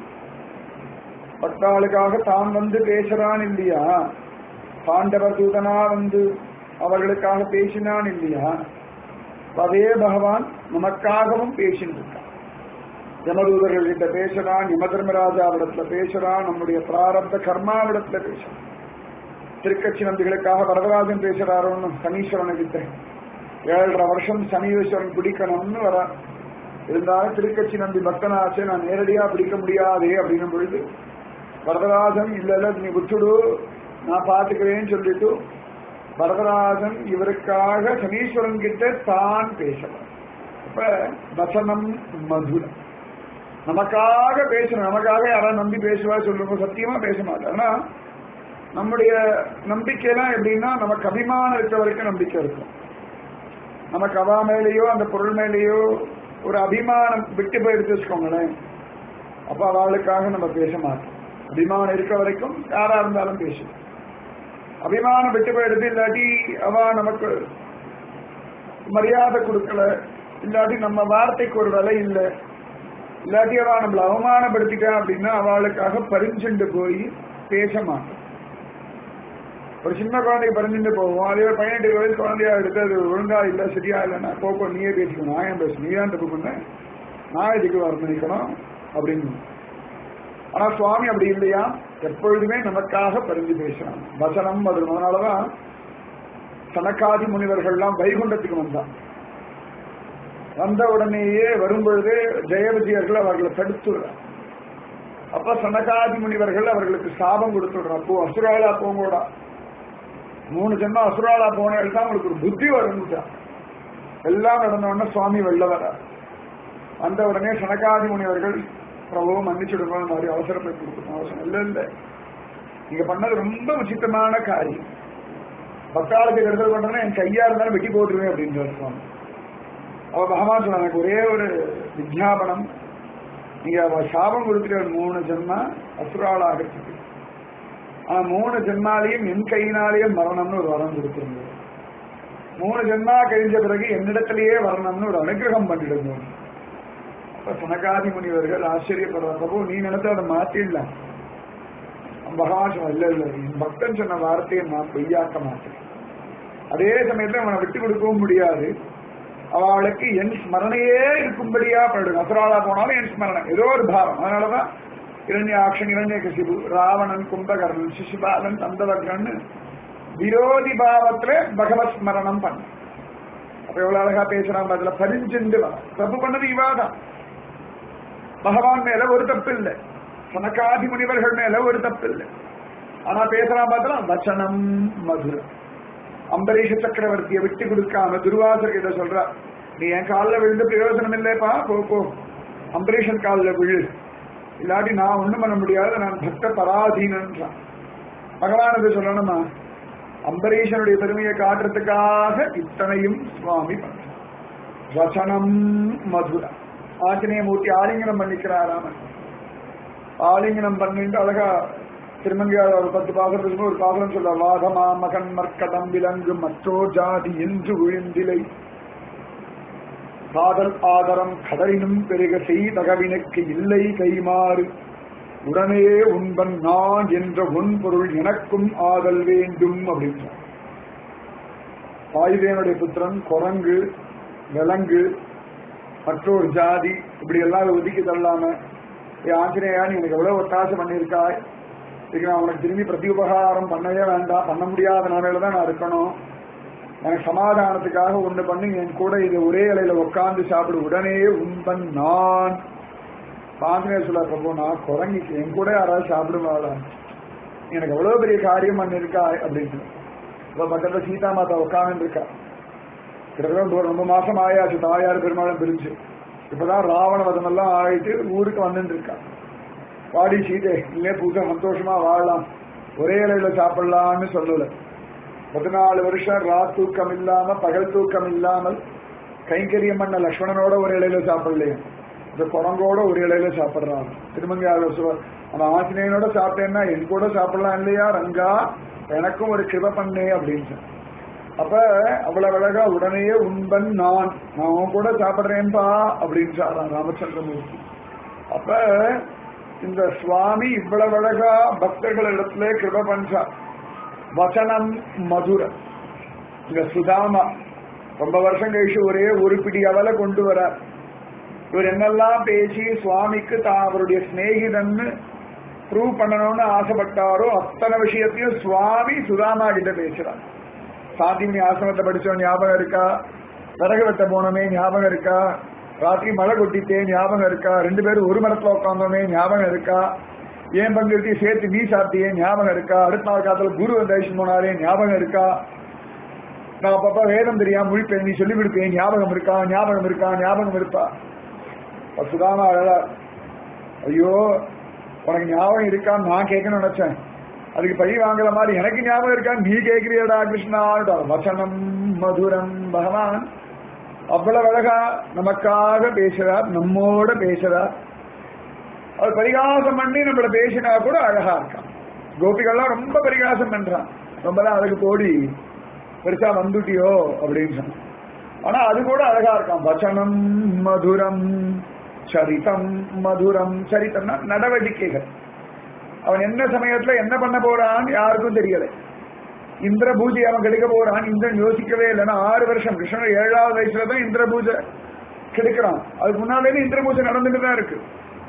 பக்தாளுக்காக தான் வந்து பேசுறான் இல்லையா பாண்டவ தூதனா வந்து அவர்களுக்காக பேசினான் இல்லையா அதே பகவான் நமக்காகவும் பேசிட்டு இருக்கான் யமதூதர்கள் கிட்ட பேசுறான் யம தர்மராஜாவிடத்துல பேசுறான் நம்முடைய பிராரப்த கர்மாவிடத்துல பேசுறான் திருக்கட்சி நம்பிகளுக்காக வரதராஜன் பேசுறாரோன்னு சனீஸ்வரனை கிட்ட ஏழரை வருஷம் சனீஸ்வரன் பிடிக்கணும்னு வர இருந்தாலும் திருக்கட்சி நம்பி பக்தனாச்சே நான் நேரடியா பிடிக்க முடியாதே அப்படின்னும் பொழுது வரதராஜன் இல்ல இல்ல நீ விட்டுடு நான் பாத்துக்கிறேன்னு சொல்லிட்டு வரதராஜன் இவருக்காக சனீஸ்வரன் கிட்ட தான் பேசலாம் அப்ப வசனம் மதுரம் நமக்காக பேசணும் நமக்காக யாராவது நம்பி பேசுவா சொல்லுங்க சத்தியமா பேச மாட்டேன் ஆனா நம்முடைய நம்பிக்கைலாம் எப்படின்னா நமக்கு அபிமானம் இருக்க வரைக்கும் நம்பிக்கை இருக்கும் நமக்கு அவா மேலேயோ அந்த பொருள் மேலேயோ ஒரு அபிமானம் விட்டு போயிடுச்சு வச்சுக்கோங்களேன் அப்ப அவளுக்காக நம்ம பேச மாட்டோம் அபிமானம் இருக்க வரைக்கும் யாரா இருந்தாலும் பேசும் அபிமானம் விட்டு போயிடுது இல்லாட்டி அவ நமக்கு மரியாதை கொடுக்கல இல்லாட்டி நம்ம வார்த்தைக்கு ஒரு விலை இல்லை இல்லாட்டி அவ நம்மளை அவமானப்படுத்திட்டா அப்படின்னா அவளுக்காக பரிஞ்சுண்டு போய் பேச மாட்டோம் ஒரு சின்ன குழந்தைக்கு பரிஞ்சுட்டு போவோம் அதே ஒரு பதினெட்டு வயசு குழந்தையா எடுத்து அது ஒழுங்கா இல்ல சரியா இல்லைன்னா போக்கோ நீயே பேசிக்கணும் நான் ஏன் பேசணும் நீ தான் தப்பு பண்ண நான் இதுக்கு வர்ணிக்கணும் அப்படின்னு ஆனா சுவாமி அப்படி இல்லையா எப்பொழுதுமே நமக்காக பரிஞ்சு பேசுறான் வசனம் அது அதனாலதான் சனக்காதி முனிவர்கள்லாம் வைகுண்டத்துக்கு வந்தான் வந்த உடனேயே வரும்பொழுது ஜெயவிஜயர்கள் அவர்களை தடுத்துடுறார் அப்ப சனகாதி முனிவர்கள் அவர்களுக்கு சாபம் கொடுத்துடுறான் போ அசுராளா போங்கோடா மூணு ஜென்மம் அசுராளா போனேன் தான் உங்களுக்கு ஒரு புத்தி வரும்னுட்டான் எல்லாம் நடந்த உடனே சுவாமி வெளில வர வந்த உடனே சனகாதி முனிவர்கள் பிரபு மன்னிச்சுடுங்க மாதிரி அவசரத்தை கொடுக்கணும் அவசரம் இல்லை இல்லை நீங்க பண்ணது ரொம்ப உச்சித்தமான காரியம் பக்தாளுக்கு கருதல் பண்றேன்னா என் கையா இருந்தாலும் வெட்டி போட்டுருவேன் அப்படின்னு சுவாமி அவ பகவான் சொன்ன எனக்கு ஒரே ஒரு விஜாபனம் நீங்க அவ சாபம் கொடுத்துட்டு ஒரு மூணு ஜென்மா அசுராளாகிறதுக்கு ஆனா மூணு ஜென்மாலையும் என் கையினாலேயே மரணம்னு ஒரு வரம் கொடுத்துருந்தது மூணு ஜென்மா கழிஞ்ச பிறகு என்னிடத்திலேயே வரணும்னு ஒரு அனுகிரகம் பண்ணிடுங்க அப்ப சனகாதி முனிவர்கள் ஆச்சரியப்படுற பிரபு நீ நினைச்சா அதை மாத்திடலாம் மகாசம் இல்ல இல்ல என் பக்தன் சொன்ன வார்த்தையை நான் பொய்யாக்க மாட்டேன் அதே சமயத்துல அவனை விட்டு கொடுக்கவும் முடியாது அவளுக்கு என் ஸ்மரணையே இருக்கும்படியா பண்ணிடுங்க அசுராளா போனாலும் என் ஸ்மரணை ஏதோ ஒரு பாவம் அதனாலதான் இரண்யாட்சன் இரண்யகசிபு ராவணன் கும்பகர்ணன் சிசுபாலன் தந்தவர்கன் விரோதி பாவத்துல பகவத் ஸ்மரணம் பண்ண அப்ப எவ்வளவு அழகா பேசுறாங்க அதுல பரிஞ்சுண்டு வர தப்பு பண்ணது இவாதான் பகவான் மேல ஒரு தப்பு இல்லை சனகாதி முனிவர்கள் மேல ஒரு தப்பு இல்லை ஆனா பேசுறான் பார்த்தா வச்சனம் மதுரம் அம்பரீஷ சக்கரவர்த்தியை விட்டு கொடுக்காம துர்வாசர் கிட்ட சொல்றா நீ என் காலில் விழுந்து பிரயோஜனம் இல்லைப்பா போ போ அம்பரீஷன் காலில் விழு இல்லாட்டி நான் ஒண்ணும் பண்ண முடியாது நான் பக்த பராதீனன்றான் பகவான் அது சொல்லணுமா அம்பரீஷனுடைய பெருமையை காட்டுறதுக்காக இத்தனையும் சுவாமி பண்றான் வசனம் மதுரம் ஆஞ்சநேய மூர்த்தி ஆலிங்கனம் பண்ணிக்கிறாராமன் ஆலிங்கனம் பண்ணிட்டு அழகா திருமங்கையார் ஒரு பத்து பாசனத்துக்கு ஒரு பாசனம் சொல்ற வாதமா மகன் மர்க்கடம் விலங்கு மற்றோ ஜாதி என்று விழுந்திலை காதல் ஆதரம் கடலினும் பெருக செய்தகவினுக்கு இல்லை கைமாறு உடனே உண்பன் நான் என்ற உன் பொருள் எனக்கும் ஆதல் வேண்டும் அப்படின்றார் ஆயுதேனுடைய புத்திரன் குரங்கு விலங்கு மற்றொரு ஜாதி இப்படி எல்லாம் ஒதுக்கி தள்ளாம ஏ ஆஞ்சநேயா நீ எனக்கு எவ்வளவு ஒத்தாசை பண்ணியிருக்காய் இதுக்கு நான் உனக்கு திரும்பி பிரதி உபகாரம் பண்ணவே வேண்டாம் பண்ண முடியாத நிலையில தான் நான் இருக்கணும் எனக்கு சமாதானத்துக்காக ஒண்ணு பண்ணி என் கூட இது ஒரே இலையில உட்கார்ந்து சாப்பிடு உடனே உண்பன் நான் ஆஞ்சநேயர் சொல்ல பிரபு நான் குரங்கிக்கு என் கூட யாராவது சாப்பிடுவாளா எனக்கு எவ்வளவு பெரிய காரியம் பண்ணிருக்கா அப்படின்னு இப்ப பக்கத்துல சீதா மாதா உட்காந்து இருக்கா கிட்டத்தட்ட ரொம்ப மாசம் ஆயாச்சு தாயார் பெருமாளும் பிரிஞ்சு இப்பதான் ராவண வதம் எல்லாம் ஆயிட்டு ஊருக்கு வந்துட்டு இருக்கா வாடி சீதை இல்லையே புதுசா சந்தோஷமா வாழலாம் ஒரே இலையில சாப்பிடலாம்னு சொல்லல பதினாலு வருஷம் ரா தூக்கம் இல்லாம பகல் தூக்கம் இல்லாமல் கைங்கரியம் பண்ண லக்ஷ்மணனோட ஒரு இலையில சாப்பிடலையே இந்த குரங்கோட ஒரு இலையில சாப்பிடுறான் திருமங்கையாளர் சொல்வார் அவன் ஆஞ்சநேயனோட சாப்பிட்டேன்னா என் கூட சாப்பிடலாம் இல்லையா ரங்கா எனக்கும் ஒரு கிருப பண்ணே அப்படின்னு அப்ப அவ்வளவு அழகா உடனே உண்பன் நான் நான் உன் கூட சாப்பிடுறேன்பா அப்படின்னு சொல்றான் ராமச்சந்திரமூர்த்தி அப்ப இந்த சுவாமி இவ்வளவு அழகா பக்தர்கள் இடத்துல கிருப பண்றா வசனம் மதுர இந்த சுதாமா ரொம்ப வருஷம் கழிச்சு ஒரே ஒரு பிடி அவலை கொண்டு வர இவர் என்னெல்லாம் பேசி சுவாமிக்கு தான் அவருடைய சிநேகிதன்னு ப்ரூவ் பண்ணணும்னு ஆசைப்பட்டாரோ அத்தனை விஷயத்தையும் சுவாமி சுதாமா கிட்ட பேசுறார் சாந்திமணி ஆசிரமத்தை படிச்சோம் ஞாபகம் இருக்கா விறகு வெட்ட போனோமே ஞாபகம் இருக்கா ராத்திரி மழை கொட்டித்தே ஞாபகம் இருக்கா ரெண்டு பேரும் ஒரு மரத்துல உட்காந்தோமே ஞாபகம் இருக்கா ஏன் பங்கிருத்தி சேர்த்து நீ சாப்பிட்டியே ஞாபகம் இருக்கா அடுத்த நாள் காலத்துல குரு தரிசனம் போனாரே ஞாபகம் இருக்கா நான் அப்பப்ப வேதம் தெரியாம முழிப்பேன் நீ சொல்லி கொடுப்பேன் ஞாபகம் இருக்கா ஞாபகம் இருக்கா ஞாபகம் இருப்பா சுதாமா அழகா ஐயோ உனக்கு ஞாபகம் இருக்கான்னு நான் கேட்கணும்னு நினைச்சேன் அதுக்கு பழி வாங்குற மாதிரி எனக்கு ஞாபகம் இருக்கா நீ கேட்கிறியடா கிருஷ்ணா வசனம் மதுரம் பகவான் அவ்வளவு அழகா நமக்காக பேசுறார் நம்மோட பேசுறார் அவர் பரிகாசம் பண்ணி நம்மள பேசினா கூட அழகா இருக்கான் கோபிகள்லாம் ரொம்ப பரிகாசம் பண்றான் ரொம்பலாம் அதுக்கு போடி பெருசா வந்துட்டியோ அப்படின்னு சொன்னான் ஆனா அது கூட அழகா இருக்கான் வச்சனம் மதுரம் சரிதம் மதுரம் சரித்தம்னா நடவடிக்கைகள் அவன் என்ன சமயத்துல என்ன பண்ண போறான் யாருக்கும் தெரியல இந்திர பூஜை அவன் கெடுக்க போறான் இந்திரன் யோசிக்கவே இல்லைன்னா ஆறு வருஷம் கிருஷ்ணன் ஏழாவது வயசுல தான் இந்திர பூஜை கெடுக்கிறான் அதுக்கு முன்னாலே இந்திர பூஜை நடந்துட்டு தான் இருக்கு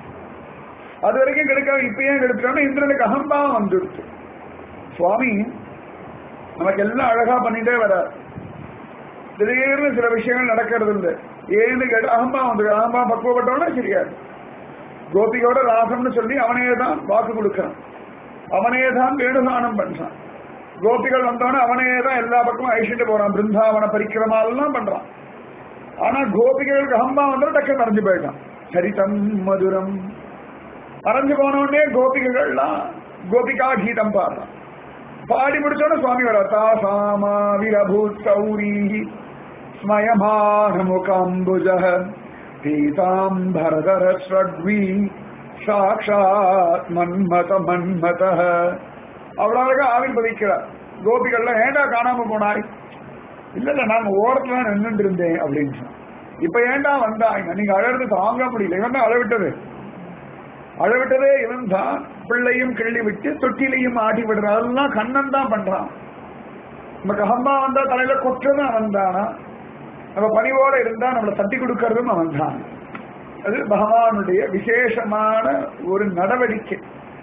அது வரைக்கும் கெடுக்காம இப்ப ஏன் கெடுக்கிறான் இந்திரனுக்கு அகம்பாவம் வந்துடுச்சு சுவாமி நமக்கு எல்லாம் அழகா பண்ணிட்டே வர திடீர்னு சில விஷயங்கள் நடக்கிறது இல்லை ஏன்னு கேட்டு அகம்பாவம் வந்து அகம்பாவம் பக்குவப்பட்டவனா சரியாது கோபியோட ராசம்னு சொல்லி அவனே தான் வாக்கு கொடுக்கிறான் அவனே தான் வேணுகானம் பண்றான் கோபிகள் வந்தவன அவனே தான் எல்லா பக்கமும் அழிச்சுட்டு போறான் பிருந்தாவன பரிக்கிரமாலாம் பண்றான் ஆனா கோபிகளுக்கு அம்பா வந்து டக்கு மறைஞ்சு போயிட்டான் சரிதம் மதுரம் மறைஞ்சு போனவுடனே கோபிகள்லாம் கோபிகா கீதம் பாடுறான் பாடி முடிச்சோட சுவாமி வர தாசாமா விரபூத் சௌரி ஸ்மயமான முகாம்புஜ பீதாம்பரதர ஸ்ரக்வி சாட்சாத் மன்மத மன்மத அவ்வளவு அழகா ஆவிர்வதிக்கிறார் கோபிகள்ல ஏண்டா காணாம போனாய் இல்ல இல்ல நாங்க ஓரத்துல தான் நின்றுட்டு இருந்தேன் அப்படின்னு சொன்னான். இப்ப ஏன்டா வந்தாங்க நீங்க அழறது தாங்க முடியல இவன் தான் அழவிட்டது அழவிட்டதே இவன் தான் பிள்ளையும் கிள்ளி விட்டு தொட்டிலையும் ஆடி விடுறான் அதெல்லாம் கண்ணன் தான் பண்றான் நமக்கு அகம்பா வந்தா தலையில கொற்றதும் அவன் தானா நம்ம பணிவோட இருந்தா நம்மளை தட்டி கொடுக்கறதும் அவன் தான் அது பகவானுடைய விசேஷமான ஒரு நடவடிக்கை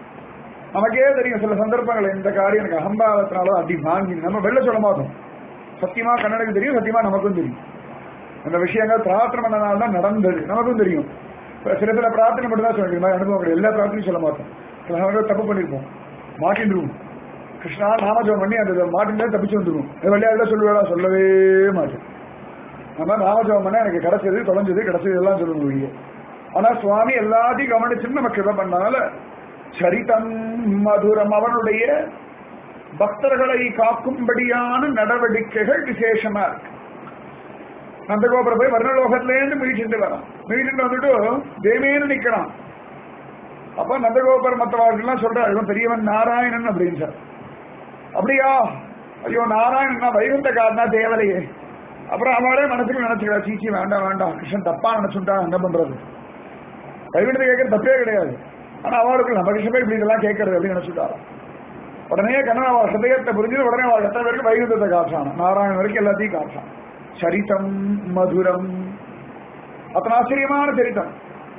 நமக்கே தெரியும் சில சந்தர்ப்பங்கள் இந்த காரியம் எனக்கு அகம்பாவத்தினால அடி வாங்கி நம்ம வெளில சொல்ல மாட்டோம் சத்தியமா கண்ணனுக்கு தெரியும் சத்தியமா நமக்கும் தெரியும் அந்த விஷயங்கள் பிரார்த்தனை பண்ணனால தான் நடந்தது நமக்கும் தெரியும் இப்ப சில சில பிரார்த்தனை மட்டும் தான் சொல்ல முடியும் அனுபவம் கிடையாது எல்லா பிரார்த்தனையும் சொல்ல மாட்டோம் சில சமயம் தப்பு பண்ணிருப்போம் மாட்டின்றுவோம் கிருஷ்ணா நாமஜபம் பண்ணி அந்த மாட்டின் தப்பிச்சு வந்துருவோம் விளையாடுல சொல்லுவேடா சொல்லவே மாட்டேன் நம்ம நாமஜபம் பண்ண எனக்கு கிடைச்சது தொலைஞ்சது கிடைச்சது எல்லாம் சொல்ல முடியும் ஆனா சுவாமி எல்லாத்தையும் கவனிச்சுன்னு நம்ம கிருப பண்ணனால சரிதம் மதுரம் அவனுடைய பக்தர்களை காக்கும்படியான நடவடிக்கைகள் விசேஷமா இருக்கு நந்தகோபுர போய் வர்ணலோகத்திலேருந்து மீட்டிட்டு வரான் மீட்டிட்டு வந்துட்டு தேமேனு நிக்கிறான் அப்ப நந்தகோபுர மற்றவர்கள்லாம் சொல்றாரு இவன் பெரியவன் நாராயணன் அப்படின்னு சார் அப்படியா ஐயோ நாராயணன் வைகுந்த காரணா தேவலையே அப்புறம் அவளே மனசுக்கு நினைச்சுக்கிறா சீச்சி வேண்டாம் வேண்டாம் கிருஷ்ணன் தப்பா நினைச்சுட்டா என்ன பண்றது வைகுண்டத்தை கேட்கறது தப்பே கிடையாது ஆனா அவளுக்கு நம்ம கிருஷ்ணன் இப்படி இதெல்லாம் கேட்கறது அப்படின்னு நினைச்சுட்டாராம் உடனே கண்ணன் அவள் ஹதயத்தை புரிஞ்சு உடனே அவள் எத்தனை பேருக்கு வைகுந்தத்தை காட்டுறான் நாராயணன் வரைக்கும் எல்லாத்தையும் காட்டுறான் சரிதம் மதுரம் அத்தனை ஆச்சரியமான சரிதம்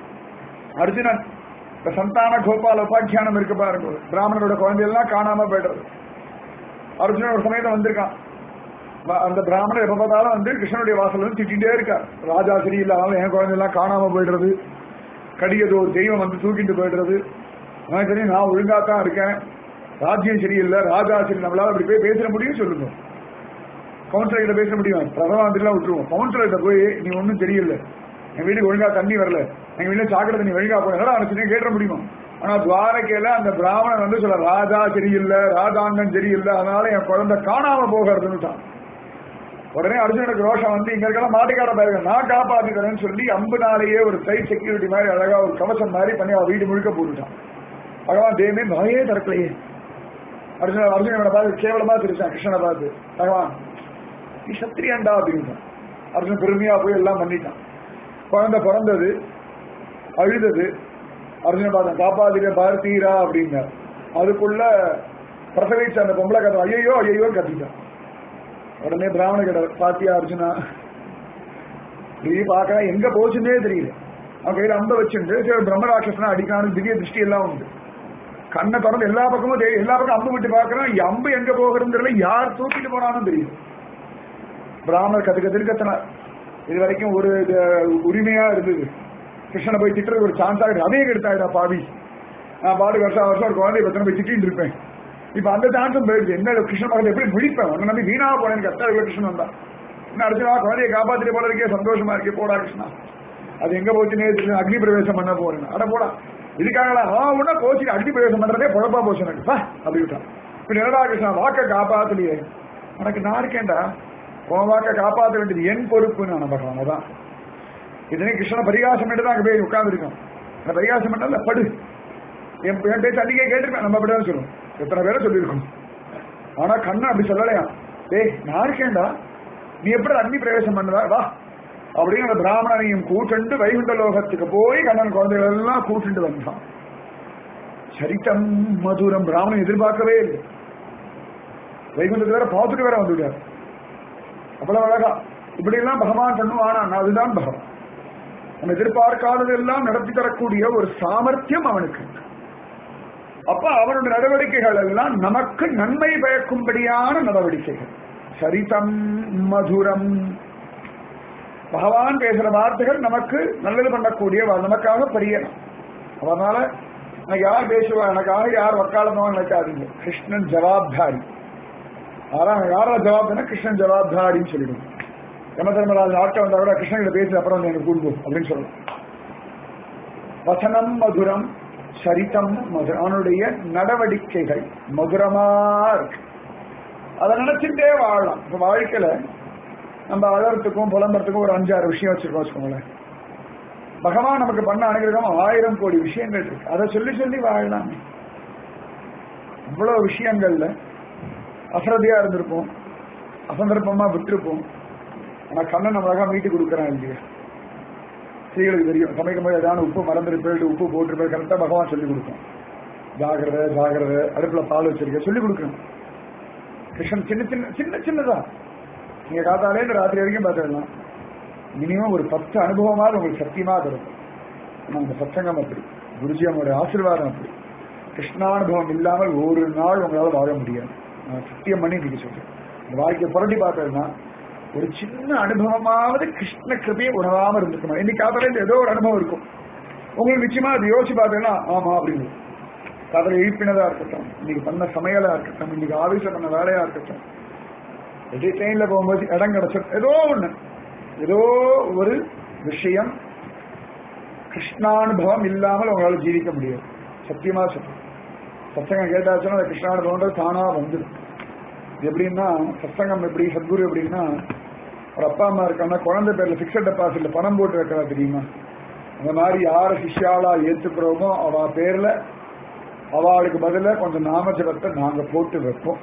அர்ஜுனன் இந்த சந்தான கோபால உபாக்கியானம் இருக்கு பாருங்க பிராமணரோட குழந்தையெல்லாம் காணாம போயிடுறது அர்ஜுனன் ஒரு சமயத்தை வந்திருக்கான் வ- அந்த பிராமணர் எப்ப பார்த்தாலும் வந்து கிருஷ்ணனுடைய வாசல் வந்து திட்டிகிட்டே இருக்கார் ராஜா சரியில்லாம என் குழந்தையெல்லாம் காணாம போயிடுறது கடியது ஒரு தெய்வம் வந்து தூக்கிட்டு போயிடுறது எனக்கு தெரியும் நான் ஒழுங்கா தான் இருக்கேன் ராஜ்யம் சரியில்லை ராஜா சரி நம்மளால அப்படி போய் பேச முடியும் சொல்லுங்க கவுன்சிலர் கிட்ட பேச முடியும் பிரதமந்திரிலாம் விட்டுருவோம் கவுன்சிலர் கிட்ட போய் நீ ஒன்றும் தெரியல எங்க வீட்டுக்கு ஒழுங்கா தண்ணி வரல எங்க வீட்டுல சாக்கடை தண்ணி ஒழுங்கா போனாலும் அவனை சின்ன கேட்ட முடியுமா ஆனா துவாரகையில அந்த பிராமணன் வந்து சொல்ல ராஜா சரியில்லை ராஜாங்கம் சரியில்லை அதனால என் குழந்தை காணாம போகிறதுன்னுட்டான் உடனே அர்ஜுனனுக்கு ரோஷம் வந்து இங்க இருக்கலாம் மாட்டுக்கார பாருங்க நான் காப்பாத்தி தரேன்னு சொல்லி அம்பு நாளையே ஒரு சைட் செக்யூரிட்டி மாதிரி அழகா ஒரு கவசம் மாதிரி பண்ணி அவன் வீடு முழுக்க போட்டுட்டான் பகவான் தேமே நோயே திறக்கலையே அர்ஜுன அர்ஜுனனை பார்த்து கேவலமா தெரிச்சான் கிருஷ்ணனை பார்த்து பகவான் நீ சத்திரியன்டா அப்படின்ட்டான் அர்ஜுன் பெருமையா போய் எல்லாம் பண்ணிட்டான் குழந்தை பிறந்தது அழுதது அர்ஜுன பார்த்தேன் காப்பாத்திர பார்த்தீரா அப்படின்னார் அதுக்குள்ள பிரசவிச்ச அந்த பொம்பளை கதை ஐயோ ஐயோ கத்திட்டான் உடனே பிராமண கிட்ட பாத்தியா அர்ஜுனா நீ பார்க்க எங்க போச்சுன்னே தெரியல அவன் கையில அம்ப வச்சுட்டு சரி பிரம்மராட்சசனா அடிக்கான திவ்ய திருஷ்டி எல்லாம் உண்டு கண்ணை திறந்து எல்லா பக்கமும் தெரியும் எல்லா பக்கம் அம்பு விட்டு பார்க்கறான் இந்த அம்பு எங்க போகிறதுங்கிறதுல யார் தூக்கிட்டு போனாலும் தெரியும் பிராமணர் கத்து கத்துன்னு கத்தினார் இது வரைக்கும் ஒரு இது, உரிமையா இருந்தது கிருஷ்ணனை போய் திட்டுறது ஒரு சான்ஸா இருக்கு அதையே எடுத்தாயிடா பாவி நான் பாடு வருஷம் வருஷம் ஒரு குழந்தைய பத்தின போய் திட்டிட்டு இருப்பேன் இப்ப அந்த சான்ஸும் போயிடுச்சு என்ன கிருஷ்ணன் பக்கத்தை எப்படி விழிப்பேன் உன்னை நம்பி வீணா போனேன் கத்தா கிருஷ்ணன் வந்தா இன்னும் அர்ஜுனா குழந்தைய காப்பாத்திட்டு போல இருக்கே சந்தோஷமா இருக்கே போடா கிருஷ்ணா அது எங்க போச்சுன்னே தெரியல அக்னி பிரவேசம் பண்ண போறேன் அட போடா இதுக்காக ஆ உடனே கோச்சிக்கு அக்னி பிரவேசம் பண்றதே பொழப்பா போச்சு எனக்கு பா அப்படி விட்டான் இப்ப என்னடா கிருஷ்ணா வாக்க காப்பாத்தலையே உனக்கு நான் இருக்கேன்டா உன் வாக்க காப்பாற்ற வேண்டியது என் பொறுப்புன்னு நான் பகவான் அதான் இதனே கிருஷ்ண பரிகாசம் பண்ணிட்டு தான் அங்க போய் உட்கார்ந்துருக்கோம் அந்த பரிகாசம் பண்ணல படு என் என் பேச்சு அன்னைக்கே கேட்டிருப்பேன் நம்ம அப்படிதான் சொல்லுவோம் எத்தனை பேரை சொல்லியிருக்கோம் ஆனா கண்ணன் அப்படி சொல்லலையா டேய் நான் இருக்கேன்டா நீ எப்படி அக்னி பிரவேசம் பண்ணுவ வா அப்படின்னு அந்த பிராமணனையும் கூட்டுண்டு வைகுண்ட லோகத்துக்கு போய் கண்ணன் குழந்தைகள் எல்லாம் கூட்டுண்டு வந்தான் சரித்தம் மதுரம் பிராமணன் எதிர்பார்க்கவே இல்லை வைகுண்டத்துல வேற பார்த்துட்டு வேற வந்துட்டார் அவ்வளவு அழகா இப்படி எல்லாம் பகவான் பண்ணுவானா அதுதான் பகவான் நம்ம எதிர்பார்க்காததெல்லாம் நடத்தி தரக்கூடிய ஒரு சாமர்த்தியம் அவனுக்கு இருக்கு. அப்ப அவனுடைய நடவடிக்கைகள் எல்லாம் நமக்கு நன்மை பயக்கும்படியான நடவடிக்கைகள் சரிதம் மதுரம் பகவான் பேசுற வார்த்தைகள் நமக்கு நல்லது பண்ணக்கூடிய வா- நமக்காக பரியணும் அதனால எனக்கு யார் பேசுவா எனக்காக யார் வக்காலமா நினைக்காதீங்க கிருஷ்ணன் ஜவாப்தாரி அதான் யாரா ஜவாப்தானா கிருஷ்ணன் ஜவாப்தாரின்னு சொல்லிடும் யம தர்மராஜ் ஆட்டம் வந்தா கூட கிருஷ்ணன் கிட்ட பேசி அப்புறம் வந்து எனக்கு கூடுவோம் அப்படின்னு சொல்லலாம் வசனம் மதுரம் சரிதம் மதுரம் அவனுடைய நடவடிக்கைகள் மதுரமா இருக்கு அதை நினைச்சுட்டே வாழலாம் இப்ப வாழ்க்கையில நம்ம அழறதுக்கும் புலம்புறதுக்கும் ஒரு அஞ்சாறு விஷயம் வச்சிருக்கோம் வச்சுக்கோங்களேன் பகவான் நமக்கு பண்ண அனுகிரகம் ஆயிரம் கோடி விஷயங்கள் இருக்கு அதை சொல்லி சொல்லி வாழலாம் இவ்வளவு விஷயங்கள்ல அசரதியா இருந்திருப்போம் அசந்தர்ப்பமா விட்டுருப்போம் ஆனா கண்ணன் நம்மளாக மீட்டு கொடுக்குறான் இல்லையா ஸ்திரீகளுக்கு தெரியும் சமைக்கும் போது ஏதாவது உப்பு மறந்துருப்பேன் உப்பு போட்டிருப்பேன் கரெக்டாக பகவான் சொல்லி கொடுக்கும் ஜாகிரதை ஜாகிரதை அடுப்புல பால் வச்சிருக்க சொல்லி கொடுக்கணும் கிருஷ்ணன் சின்ன சின்ன சின்ன சின்னதா நீங்க காத்தாலே இந்த ராத்திரி வரைக்கும் பார்த்துடலாம் மினிமம் ஒரு பத்து அனுபவமாவது உங்களுக்கு சத்தியமா தரும் ஆனா அந்த சத்சங்கம் அப்படி குருஜி அவங்களுடைய ஆசீர்வாதம் அப்படி கிருஷ்ணானுபவம் இல்லாமல் ஒரு நாள் உங்களால வாழ முடியாது நான் சத்தியம் பண்ணி நீங்க சொல்றேன் இந்த வாழ்க்கையை புரட்டி பார்த்ததுன்னா ஒரு சின்ன அனுபவமாவது கிருஷ்ண கிருபையை உணராம இருந்திருக்கணும் இன்னைக்கு காத்தால ஏதோ ஒரு அனுபவம் இருக்கும் உங்களுக்கு நிச்சயமா அது யோசிச்சு பார்த்தீங்கன்னா ஆமா அப்படின்னு காதல எழுப்பினதா இருக்கட்டும் இன்னைக்கு பண்ண சமையலா இருக்கட்டும் இன்னைக்கு ஆபீஸ்ல பண்ண வேலையா இருக்கட்டும் எடி ட்ரெயின்ல போகும்போது இடம் கிடைச்ச ஏதோ ஒண்ணு ஏதோ ஒரு விஷயம் கிருஷ்ணானுபவம் இல்லாமல் உங்களால ஜீவிக்க முடியாது சத்தியமா சொல்றேன் சத்சங்கம் கேட்டாச்சுன்னா அந்த கிருஷ்ணானுபவம் தானா வந்துடும் எப்படின்னா சத்சங்கம் எப்படி சத்குரு எப்படின்னா ஒரு அப்பா அம்மா இருக்காங்கன்னா குழந்தை பேர்ல பிக்சட் டெபாசிட்ல பணம் போட்டு வைக்கிறா தெரியுமா அந்த மாதிரி யார சிஷ்யாலா ஏத்துக்கிறோமோ அவ பேர்ல அவளுக்கு பதிலா கொஞ்சம் நாமஜபத்தை நாங்க போட்டு வைப்போம்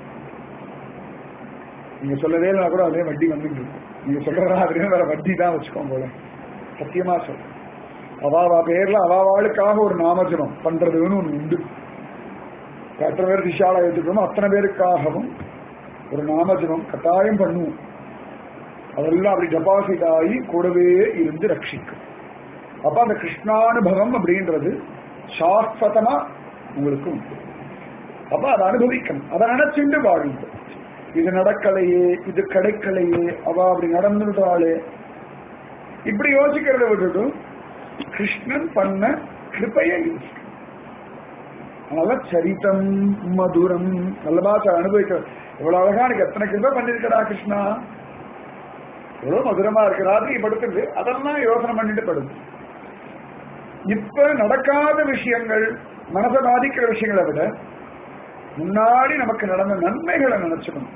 நீங்க சொல்லவே இல்லை கூட அதே வட்டி வந்துட்டு இருக்கும் நீங்க சொல்றதா அதுலயே வேற வட்டி தான் வச்சுக்கோங்க போல சத்தியமா சொல்றேன் அவாவா பேர்ல அவாவாளுக்காக ஒரு நாமஜபம் பண்றதுன்னு ஒண்ணு உண்டு எத்தனை பேர் விஷாலா ஏற்றுக்கணும் அத்தனை பேருக்காகவும் ஒரு நாமஜபம் கட்டாயம் பண்ணுவோம் அதெல்லாம் அப்படி டெபாசிட் ஆகி கூடவே இருந்து ரட்சிக்கும் அப்ப அந்த கிருஷ்ணானுபவம் அப்படின்றது சாஸ்வதமா உங்களுக்கு உண்டு அப்ப அதை அனுபவிக்கணும் அதை நினைச்சுண்டு வாழுங்க இது நடக்கலையே இது கிடைக்கலையே அவ அப்படி நடந்துட்டாளே இப்படி யோசிக்கிறத விட்டுட்டு கிருஷ்ணன் பண்ண கிருப்பையை யோசிக்கணும் அதனால சரிதம் மதுரம் நல்ல பாஷை அனுபவிக்க எவ்வளவு அழகா எனக்கு எத்தனை கிருபை பண்ணிருக்கடா கிருஷ்ணா எவ்வளவு மதுரமா இருக்கு ராத்திரி படுத்துது அதெல்லாம் யோசனை பண்ணிட்டு படுது இப்ப நடக்காத விஷயங்கள் மனதை பாதிக்கிற விஷயங்களை விட முன்னாடி நமக்கு நடந்த நன்மைகளை நினைச்சுக்கணும்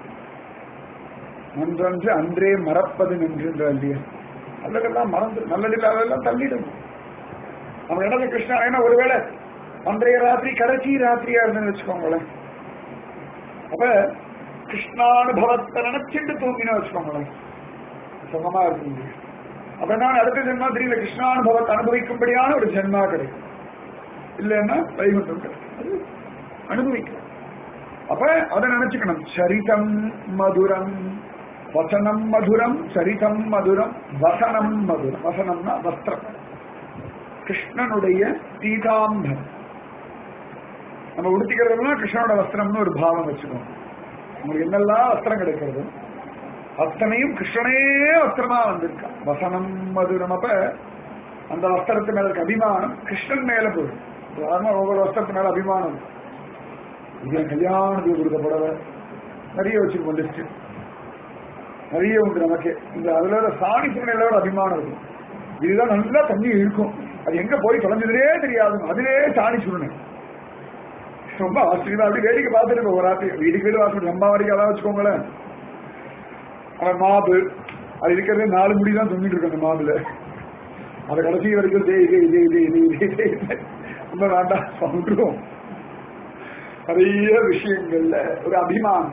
நன்றன்று அன்றே மறப்பது நின்றுன்ற இல்லையா நல்லதெல்லாம் மறந்து நல்லதில்லாதெல்லாம் தள்ளிடும் நம்ம நடந்த கிருஷ்ணா ஏன்னா ஒருவேளை அன்றைய ராத்திரி கடைசி ராத்திரியா இருந்துன்னு வச்சுக்கோங்களேன் அப்ப கிருஷ்ணானுபவத்தை நினைச்சிட்டு தூங்கினா வச்சுக்கோங்களேன் சுகமா இருக்குங்க அப்ப நான் அடுத்த ஜென்மா தெரியல கிருஷ்ணானுபவத்தை அனுபவிக்கும்படியான ஒரு ஜென்மா கிடைக்கும் இல்லைன்னா வைகுண்டம் கிடைக்கும் அது அனுபவிக்கும் அப்ப அதை நினைச்சுக்கணும் சரிதம் மதுரம் வசனம் மதுரம் சரிதம் மதுரம் வசனம் மதுரம் வசனம்னா வஸ்திரம் கிருஷ்ணனுடைய பீதாம்பரம் நம்ம உடுத்திக்கிறதுனா கிருஷ்ணனோட வஸ்திரம்னு ஒரு பாவம் வச்சுக்கோம் உங்களுக்கு என்னெல்லாம் வஸ்திரம் கிடைக்கிறது அத்தனையும் கிருஷ்ணனே வஸ்திரமா வந்திருக்கா வசனம் மதுரம் அப்ப அந்த வஸ்திரத்து மேல இருக்க அபிமானம் கிருஷ்ணன் மேல போயிடும் சாதாரண ஒவ்வொரு வஸ்திரத்து மேல அபிமானம் இருக்கும். இது என் கல்யாணத்துக்கு கொடுத்த புடவை நிறைய வச்சிருக்கோம் லிஸ்ட் நிறைய உண்டு நமக்கு இந்த அதுல சாணி சுமனையில ஒரு அபிமானம் இருக்கும் இதுதான் நல்லா தண்ணி இருக்கும் அது எங்க போய் தொலைஞ்சதுலே தெரியாது அதிலே சாணி சுருணை ரொம்ப ஆச்சரியமா அப்படி வேடிக்கை பார்த்துட்டு ஒரு ராத்திரி வீட்டுக்கு வீடு வாசல் நம்ம வரைக்கும் அதான் வச்சுக்கோங்களேன் அவன் மாவு அது இருக்கிறதே நாலு முடி தான் தொங்கிட்டு இருக்கு அந்த மாவுல அதை கடைசி வரைக்கும் இதே இதே இதே இதே இதே இதே இதே இதே ரொம்ப வேண்டாம் சொல்றோம் நிறைய விஷயங்கள்ல ஒரு அபிமானம்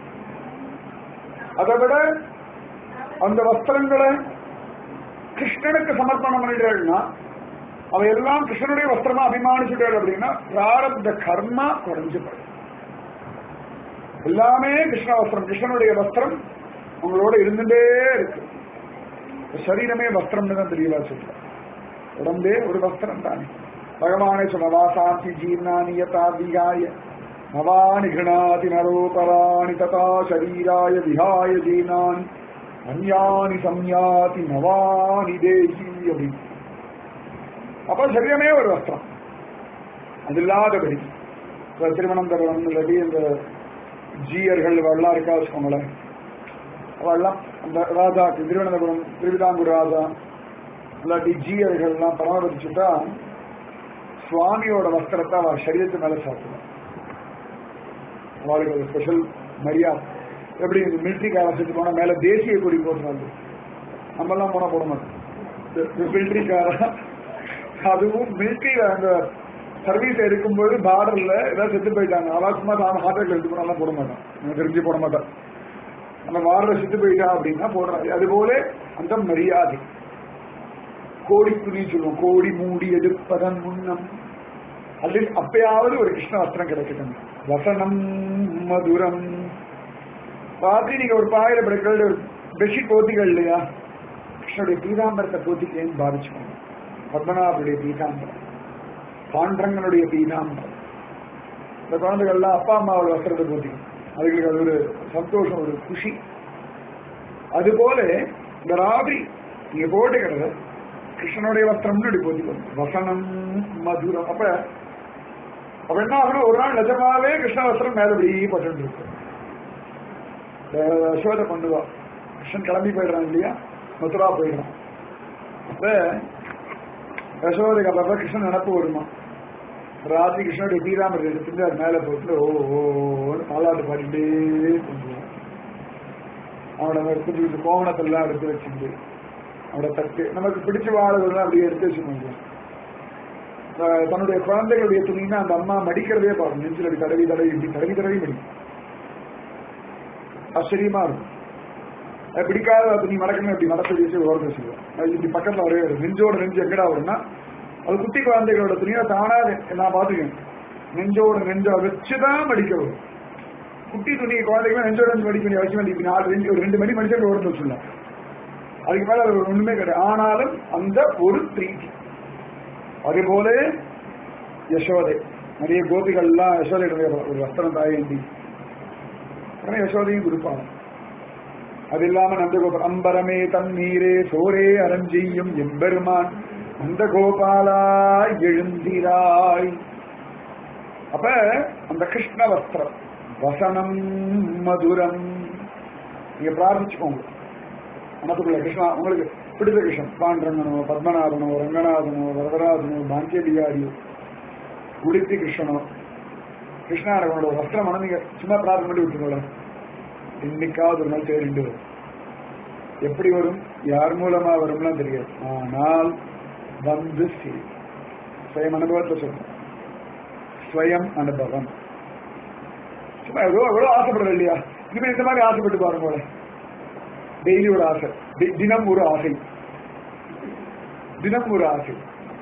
அதை விட அந்த வஸ்திரங்களை கிருஷ்ணனுக்கு சமர்ப்பணம் பண்ணிட்டாள்னா அவையெல்லாம் கிருஷ்ணனுடைய வஸ்திரமா அபிமானிச்சுட்டாள் அப்படின்னா பிராரப்த கர்மா குறைஞ்சு போயிடும் எல்லாமே கிருஷ்ண வஸ்திரம் கிருஷ்ணனுடைய வஸ்திரம் உங்களோட இருந்துட்டே இருக்கு சரீரமே வஸ்திரம்னு தான் தெரியல சொல்ற உடம்பே ஒரு வஸ்திரம் தானே பகவானே சொன்ன வாசாந்தி ஜீர்ணானி யதா விகாய நவானி கிருணாதி நரோபராணி ததா சரீராய விஹாய ஜீனானி அந்யானி சம்யாதி நவானி தேசி அப்படின்னு அப்ப சரீரமே ஒரு வஸ்திரம் அது இல்லாதபடி இப்ப திருவனந்தபுரம் இல்லாட்டி இந்த ஜீயர்கள் இவெல்லாம் இருக்கா வச்சுக்கோங்களேன் அவெல்லாம் அந்த ராஜா திருவனந்தபுரம் திருவிதாங்கூர் ராஜா இல்லாட்டி ஜீயர்கள்லாம் பராமரிச்சுட்டா சுவாமியோட வஸ்திரத்தை அவள் சரீரத்து மேல சாப்பிடுவான் அவளுக்கு ஒரு ஸ்பெஷல் மரியாதை எப்படி இந்த மிலிட்ரி காரை செஞ்சு போனா மேல தேசிய கொடி போடுறாங்க நம்மெல்லாம் போனா போட மாட்டோம் மிலிட்ரி காரா அதுவும் மிலிட்ரி அந்த சர்வீஸ் இருக்கும்போது பார்டர்ல ஏதாவது செத்து போயிட்டாங்க அவா சும்மா தான் ஹார்ட் அட்டாக்ல எடுத்து போனாலும் போட மாட்டான் எனக்கு தெரிஞ்சு போட மாட்டான் அந்த வாரத செத்து போயிட்டா அப்படின்னா போடுறாரு அதுபோல அந்த மரியாதை கோடி துணி சொல்லுவோம் கோடி மூடி எடுப்பதன் முன்னம் அதில் அப்பயாவது ஒரு கிருஷ்ண வஸ்திரம் கிடைக்கட்டும் வசனம் மதுரம் ராத்திரி நீங்க ஒரு பாயில படுக்கிறது ஒரு பெட்ஷீட் போத்திகள் இல்லையா கிருஷ்ணனுடைய பீதாம்பரத்தை போத்திக்கேன்னு பாதிச்சுக்கோங்க பத்மநாபனுடைய பீதாம்பரம் பாண்டரங்கனுடைய பீதாம்பரம் இந்த குழந்தைகள்லாம் அப்பா அம்மாவோட வஸ்திரத்தை போத்திக்கும் அதுங்களுக்கு அது ஒரு சந்தோஷம் ஒரு குஷி அதுபோல இந்த ராத்திரி நீங்க போட்டுக்கிறது கிருஷ்ணனுடைய வஸ்திரம்னு இப்படி போத்திக்கணும் வசனம் மதுரம் அப்ப அப்ப என்ன ஆகணும் ஒரு நாள் நிஜமாவே கிருஷ்ண வஸ்திரம் மேல இப்படி பட்டு இருக்கு யசோதை பண்ணுவா கிருஷ்ணன் கிளம்பி போயிடுறான் இல்லையா மதுரா போயிடுறான் அப்ப யசோதைக்கு அப்ப கிருஷ்ணன் நினப்பு வருமா ராத்திரி கிருஷ்ணனுடைய பீதாமரை எடுத்துட்டு அது மேல போட்டு ஓ ஓன்னு பாலாட்டு பாடிட்டே பண்ணுவான் அவனோட கொஞ்சம் கொஞ்சம் கோவணத்தெல்லாம் எடுத்து வச்சுட்டு அவனோட தட்டு நமக்கு பிடிச்ச வாழ்வெல்லாம் அப்படியே எடுத்து வச்சுக்கோங்க அஹ் தன்னுடைய குழந்தைகளுடைய துணின்னா அந்த அம்மா மடிக்கிறதே பாருங்க நெஞ்சில் அப்படி தடவி தடவி இப்படி தடவி தடவி மடிக்கும் ஆச்சரியமா இருக்கும் அது பிடிக்காத துணி மடக்கணும் இப்படி மடக்க வச்சு ஓரத்தை வச்சுக்குவோம் அது இப்படி பக்கத்துல வரவே வரும் நெஞ்சோட நெஞ்சு எங்கடா வரும்னா அது குட்டி குழந்தைகளோட துணியை தானா நான் பாத்துக்கேன் நெஞ்சோட நெஞ்சை வச்சுதான் மடிக்க வரும் குட்டி துணி குழந்தைகள் நெஞ்சோட நெஞ்சு மடிக்க வேண்டிய அவசியம் இல்லை இப்ப நாலு ரெண்டு ஒரு ரெண்டு மணி மடிச்சா ஓரத்தை வச்சுடலாம் அதுக்கு மேல அது ஒண்ணுமே கிடையாது ஆனாலும் அந்த ஒரு பிரீத்தி அதுபோல யசோதை நிறைய கோபிகள்லாம் யசோதையுடைய ஒரு வஸ்திரம் தாயேந்தி உடனே யசோதையும் கொடுப்பாங்க அது இல்லாம நந்தகோபால் அம்பரமே தண்ணீரே சோரே அரஞ்செய்யும் எம்பெருமான் அந்த கோபாலாய் எழுந்திராய் அப்ப அந்த கிருஷ்ண வஸ்திரம் வசனம் மதுரம் நீங்க பிரார்த்திச்சுக்கோங்க மனத்துக்குள்ள கிருஷ்ணா உங்களுக்கு பிடித்த கிருஷ்ணன் பாண்டரங்கனோ பத்மநாபனோ ரங்கநாதனோ வரதராஜனோ பாங்கியடிகாரியோ உடுத்தி கிருஷ்ணனோ கிருஷ்ணா எனக்கு உன்னோட வஸ்திரம் மனம் நீங்க சும்மா பிரார்த்தனை பண்ணி விட்டுருங்களேன் இன்னைக்காவது ஒரு நாள் தேடிண்டு வரும் எப்படி வரும் யார் மூலமா வரும்லாம் தெரியாது ஆனால் வந்து சேரும் ஸ்வயம் அனுபவத்தை சொல்றேன் ஸ்வயம் அனுபவம் சும்மா எவ்வளோ எவ்வளோ ஆசைப்படுறது இல்லையா இனிமேல் இந்த மாதிரி ஆசைப்பட்டு பாருங்க டெய்லி ஒரு ஆசை தி- தினம் ஒரு ஆசை தினம் ஒரு ஆசை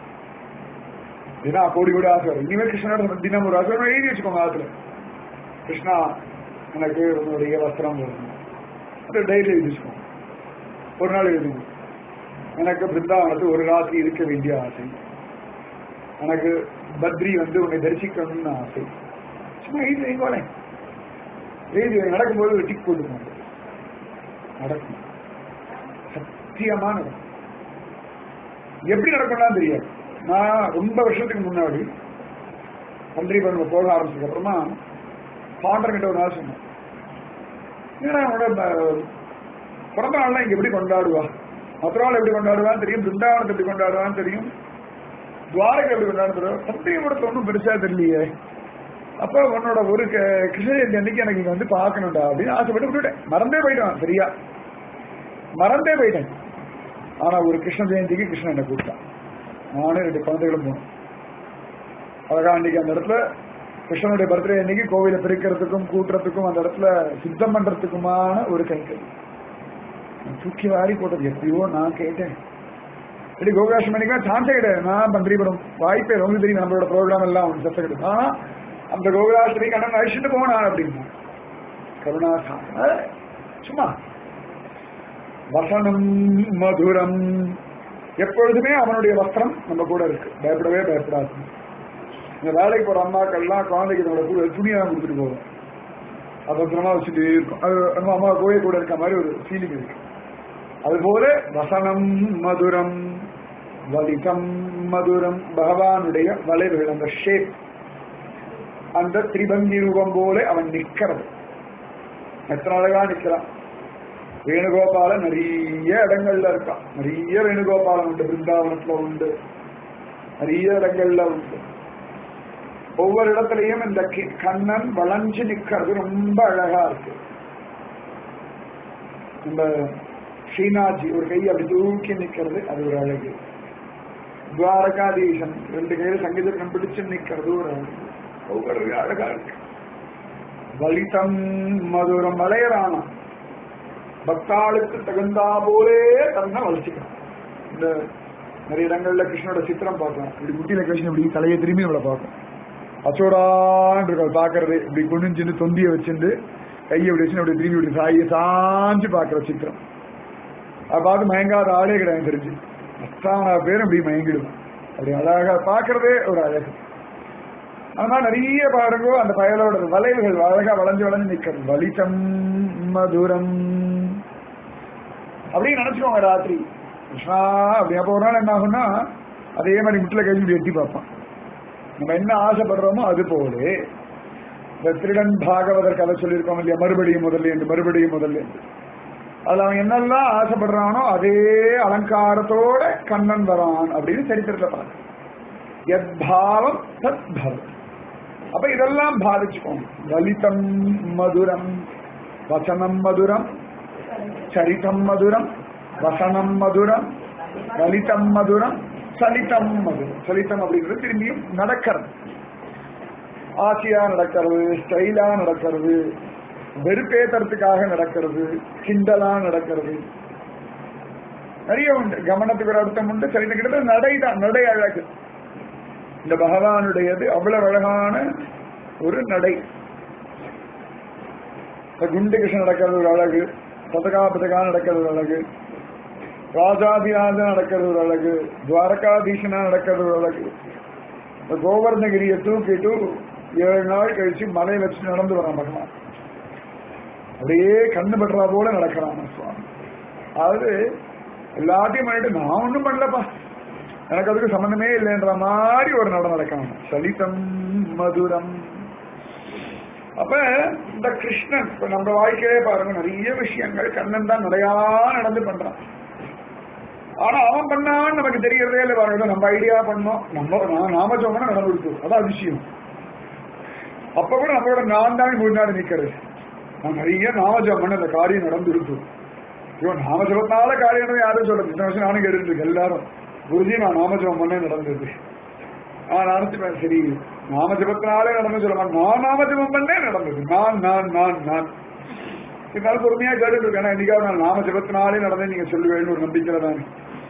தினம் கோடி கோடி ஆசை வரும் இனிமேல் கிருஷ்ணனோட தினம் ஒரு ஆசை வரும். எழுதி வச்சுக்கோங்க ஆத்துல கிருஷ்ணா எனக்கு உன்னுடைய வஸ்திரம் வேணும் அது டெய்லி எழுதி வச்சுக்கோங்க ஒரு நாள் எழுதுங்க எனக்கு பிருந்தாவனத்து ஒரு ராத்திரி இருக்க வேண்டிய ஆசை எனக்கு பத்ரி வந்து உன்னை தரிசிக்கணும்னு ஆசை சும்மா எழுதி வைங்கோலே எழுதி வைங்க. நடக்கும்போது ஒரு டிக் போட்டு போங்க நடக்கும் சத்தியமா நடக்கும் எப்படி நடக்கும்லாம் தெரியாது நான் ரொம்ப வருஷத்துக்கு முன்னாடி பன்றிபுரம் போக ஆரம்பிச்சதுக்கு அப்புறமா பாண்டர் கிட்ட ஒரு நாள் சொன்னேன் என்னடா அவனோட ப- பிறந்த நாள்லாம் இங்க எப்படி கொண்டாடுவா மதுராவில் எப்படி கொண்டாடுவான்னு தெரியும் பிருந்தாவனத்தை எப்படி கொண்டாடுவான்னு தெரியும் துவாரகை எப்படி கொண்டாடுன்னு தெரியும் பன்றிபுரத்துல ஒன்றும் பெருசா தெரியலையே அப்ப உன்னோட ஒரு க- கிருஷ்ண ஜெயந்தி அன்னைக்கு எனக்கு இங்க வந்து பார்க்கணும்டா அப்படின்னு ஆசைப்பட்டு விட்டுட்டேன் மறந்தே போயிட்டான் சரியா மறந்தே போயிட்டேன் ஆனா ஒரு கிருஷ்ண ஜெயந்திக்கு கிருஷ்ணன் என்ன கூப்பிட்டான் நானும் ரெண்டு குழந்தைகளும் போனோம் அழகா அன்னைக்கு அந்த இடத்துல கிருஷ்ணனுடைய பர்த்டே அன்னைக்கு கோவிலை பிரிக்கிறதுக்கும் கூட்டுறதுக்கும் அந்த இடத்துல சுத்தம் பண்றதுக்குமான ஒரு கைகள் தூக்கி வாரி போட்டது எப்படியோ நான் கேட்டேன் இப்படி கோகுலாஷ்டமி அன்னைக்கு சான்ஸே கிடையாது நான் பந்திரிபுரம் வாய்ப்பே ரொம்ப தெரியும் நம்மளோட ப்ரோக்ராம் எல்லாம் ஒன்று சத்த கிடையாது ஆனா அந்த கோகுலாஷ்டமி கண்ணன் அழிச்சுட்டு போனான் அப்படின்னா கருணாசா சும்மா வசனம் மதுரம் எப்பொழுதுமே அவனுடைய வஸ்திரம் நம்ம கூட இருக்கு பயப்படவே பயப்படாது இந்த வேலைக்கு போற அம்மாக்கள்லாம் குழந்தைக்கு நம்மளோட கூட துணியா கொடுத்துட்டு போவோம் அது பத்திரமா வச்சுட்டு இருக்கும் அது நம்ம அம்மா கோயை கூட இருக்க மாதிரி ஒரு ஃபீலிங் இருக்கு அதுபோல வசனம் மதுரம் வலிதம் மதுரம் பகவானுடைய வளைவுகள் அந்த ஷேப் அந்த திரிபங்கி ரூபம் போல அவன் நிக்கிறது எத்தனை அழகா நிக்கிறான் வேணுகோபாலன் நிறைய இடங்கள்ல இருக்கான் நிறைய வேணுகோபாலன் உண்டு பிருந்தாவனத்துல உண்டு நிறைய இடங்கள்ல உண்டு ஒவ்வொரு இடத்துலயும் இந்த கி- கண்ணன் வளைஞ்சு நிக்கிறது ரொம்ப அழகா இருக்கு நம்ம ஸ்ரீநாத்ஜி ஒரு கை அப்படி தூக்கி நிக்கிறது அது ஒரு அழகு துவாரகாதீசன் ரெண்டு கையில சங்கீதம் பிடிச்சு நிக்கிறது ஒரு அழகு ஒவ்வொரு அழகா இருக்கு வலிதம் மதுரம் வளையறானா பக்தாளுக்கு தகுந்தா போலே தன்னை வளர்ச்சிக்கணும் இந்த நிறைய இடங்கள்ல கிருஷ்ணனோட சித்திரம் பார்க்கலாம் இப்படி குட்டியில கிருஷ்ணன் இப்படி தலையை திரும்பி நம்மளை பார்க்கும் அச்சோடான் இருக்காது பாக்குறது இப்படி குனிஞ்சுன்னு தொந்திய வச்சுட்டு கையை இப்படி வச்சு அப்படி திரும்பி இப்படி சாயை சாஞ்சு பாக்குற சித்திரம் அதை பார்த்து மயங்காத ஆளே கிடையாது தெரிஞ்சு அத்தான பேரும் இப்படி மயங்கிடுவான் அப்படி அழகா பாக்குறதே ஒரு அழகு ஆனா நிறைய பாருங்க அந்த பயலோட வளைவுகள் அழகா வளைஞ்சு வளைஞ்சு நிக்கிறது வலிசம் மதுரம் அப்படின்னு நினைச்சுக்கோங்க ராத்திரி கிருஷ்ணா அப்படி அப்போ ஒரு நாள் என்ன ஆகும்னா அதே மாதிரி முட்டில கை இப்படி எட்டி பார்ப்பான் நம்ம என்ன ஆசைப்படுறோமோ அது போல இந்த திருடன் பாகவதர் கதை சொல்லியிருக்கோம் இல்லையா மறுபடியும் முதல்ல என்று மறுபடியும் முதல்ல என்று அதுல அவன் என்னெல்லாம் ஆசைப்படுறானோ அதே அலங்காரத்தோட கண்ணன் வரான் அப்படின்னு சரித்திரத்தை பார்க்க எத் பாவம் தத் பவம் அப்ப இதெல்லாம் பாதிச்சுக்கோங்க லலிதம் மதுரம் வசனம் மதுரம் சரிதம் மதுரம் வசனம் மதுரம் லலிதம் மதுரம் சலிதம் மதுரம் சலிதம் அப்படிங்கிறது திரும்பியும் நடக்கிறது ஆசையா நடக்கிறது ஸ்டைலா நடக்கிறது வெறுப்பேத்தறதுக்காக நடக்கிறது கிண்டலா நடக்கிறது நிறைய உண்டு கவனத்துக்கு ஒரு அர்த்தம் உண்டு சரி கிட்ட நடை தான் நடை அழகு இந்த பகவானுடையது அவ்வளவு அழகான ஒரு நடை இந்த குண்டு கிருஷ்ணன் நடக்கிறது ஒரு அழகு பதகா பதகா நடக்கிறது ஒரு அழகு ராஜாதிராஜா நடக்கிறது ஒரு அழகு துவாரகாதீசனா நடக்கிறது ஒரு அழகு இந்த கோவர்ணகிரியை தூக்கிட்டு ஏழு நாள் கழிச்சு மலையை வச்சு நடந்து வரான் பகவான் அப்படியே கண்ணு படுறா போல நடக்கிறான் சுவாமி அதாவது எல்லாத்தையும் பண்ணிட்டு நான் ஒண்ணும் பண்ணலப்பா எனக்கு அதுக்கு சம்பந்தமே இல்லைன்ற மாதிரி ஒரு நடம் நடக்கணும் சலிதம் மதுரம் அப்ப இந்த கிருஷ்ணன் இப்ப நம்ம வாழ்க்கையே பாருங்க நிறைய விஷயங்கள் கண்ணன் தான் நிறையா நடந்து பண்றான் ஆனா அவன் பண்ணான்னு நமக்கு தெரியறதே இல்லை பாருங்க நம்ம ஐடியா பண்ணோம் நம்ம நான் நாம சொன்னா நடந்து கொடுத்தோம் அதான் விஷயம் அப்ப கூட நம்மளோட நான் தான் முன்னாடி நிக்கிறது நான் நிறைய நாமஜம் பண்ண அந்த காரியம் நடந்து இருக்கும் ஐயோ நாமஜபத்தினால காரியம் நடந்து யாரும் சொல்றது இந்த வருஷம் நானும் கேட்டு எல்லாரும் குருஜி நான் நாமஜபம் பண்ண நடந்தது நான் நினைச்சுப்பேன் சரி நாமஜபத்தினாலே நடந்து சொல்ல மாட்டேன் நான் நாமஜபம் பண்ணே நடந்தது நான் நான் நான் நான் இதனால பொறுமையா கேட்டு இருக்கேன் ஏன்னா இன்னைக்காவது நான் நாமஜபத்தினாலே நடந்தேன் நீங்க சொல்லுவேன்னு ஒரு நம்பிக்கையில தானே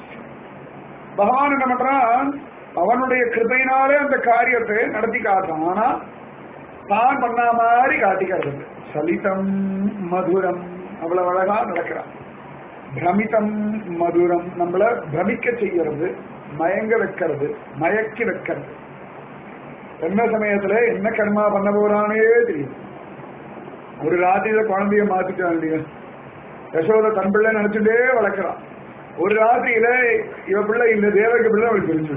பகவான் என்ன பண்றான் அவனுடைய கிருபையினாலே அந்த காரியத்தை நடத்தி காட்டுறான் ஆனா தான் பண்ண மாதிரி காட்டிக்கிறது சலிதம் மதுரம் அவ்வளவு அழகா நடக்கிறான் பிரமிதம் மதுரம் நம்மள பிரமிக்க செய்யறது மயங்க வைக்கிறது மயக்கி வைக்கிறது என்ன சமயத்துல என்ன கர்மா பண்ண போறானே தெரியும் ஒரு ராத்திரியில குழந்தைய மாத்திட்டான் இல்லையா யசோத தன் பிள்ளை நினைச்சுட்டே வளர்க்கிறான் ஒரு ராத்திரியில இவ பிள்ளை இந்த தேவக பிள்ளை அவளுக்கு தெரிஞ்சு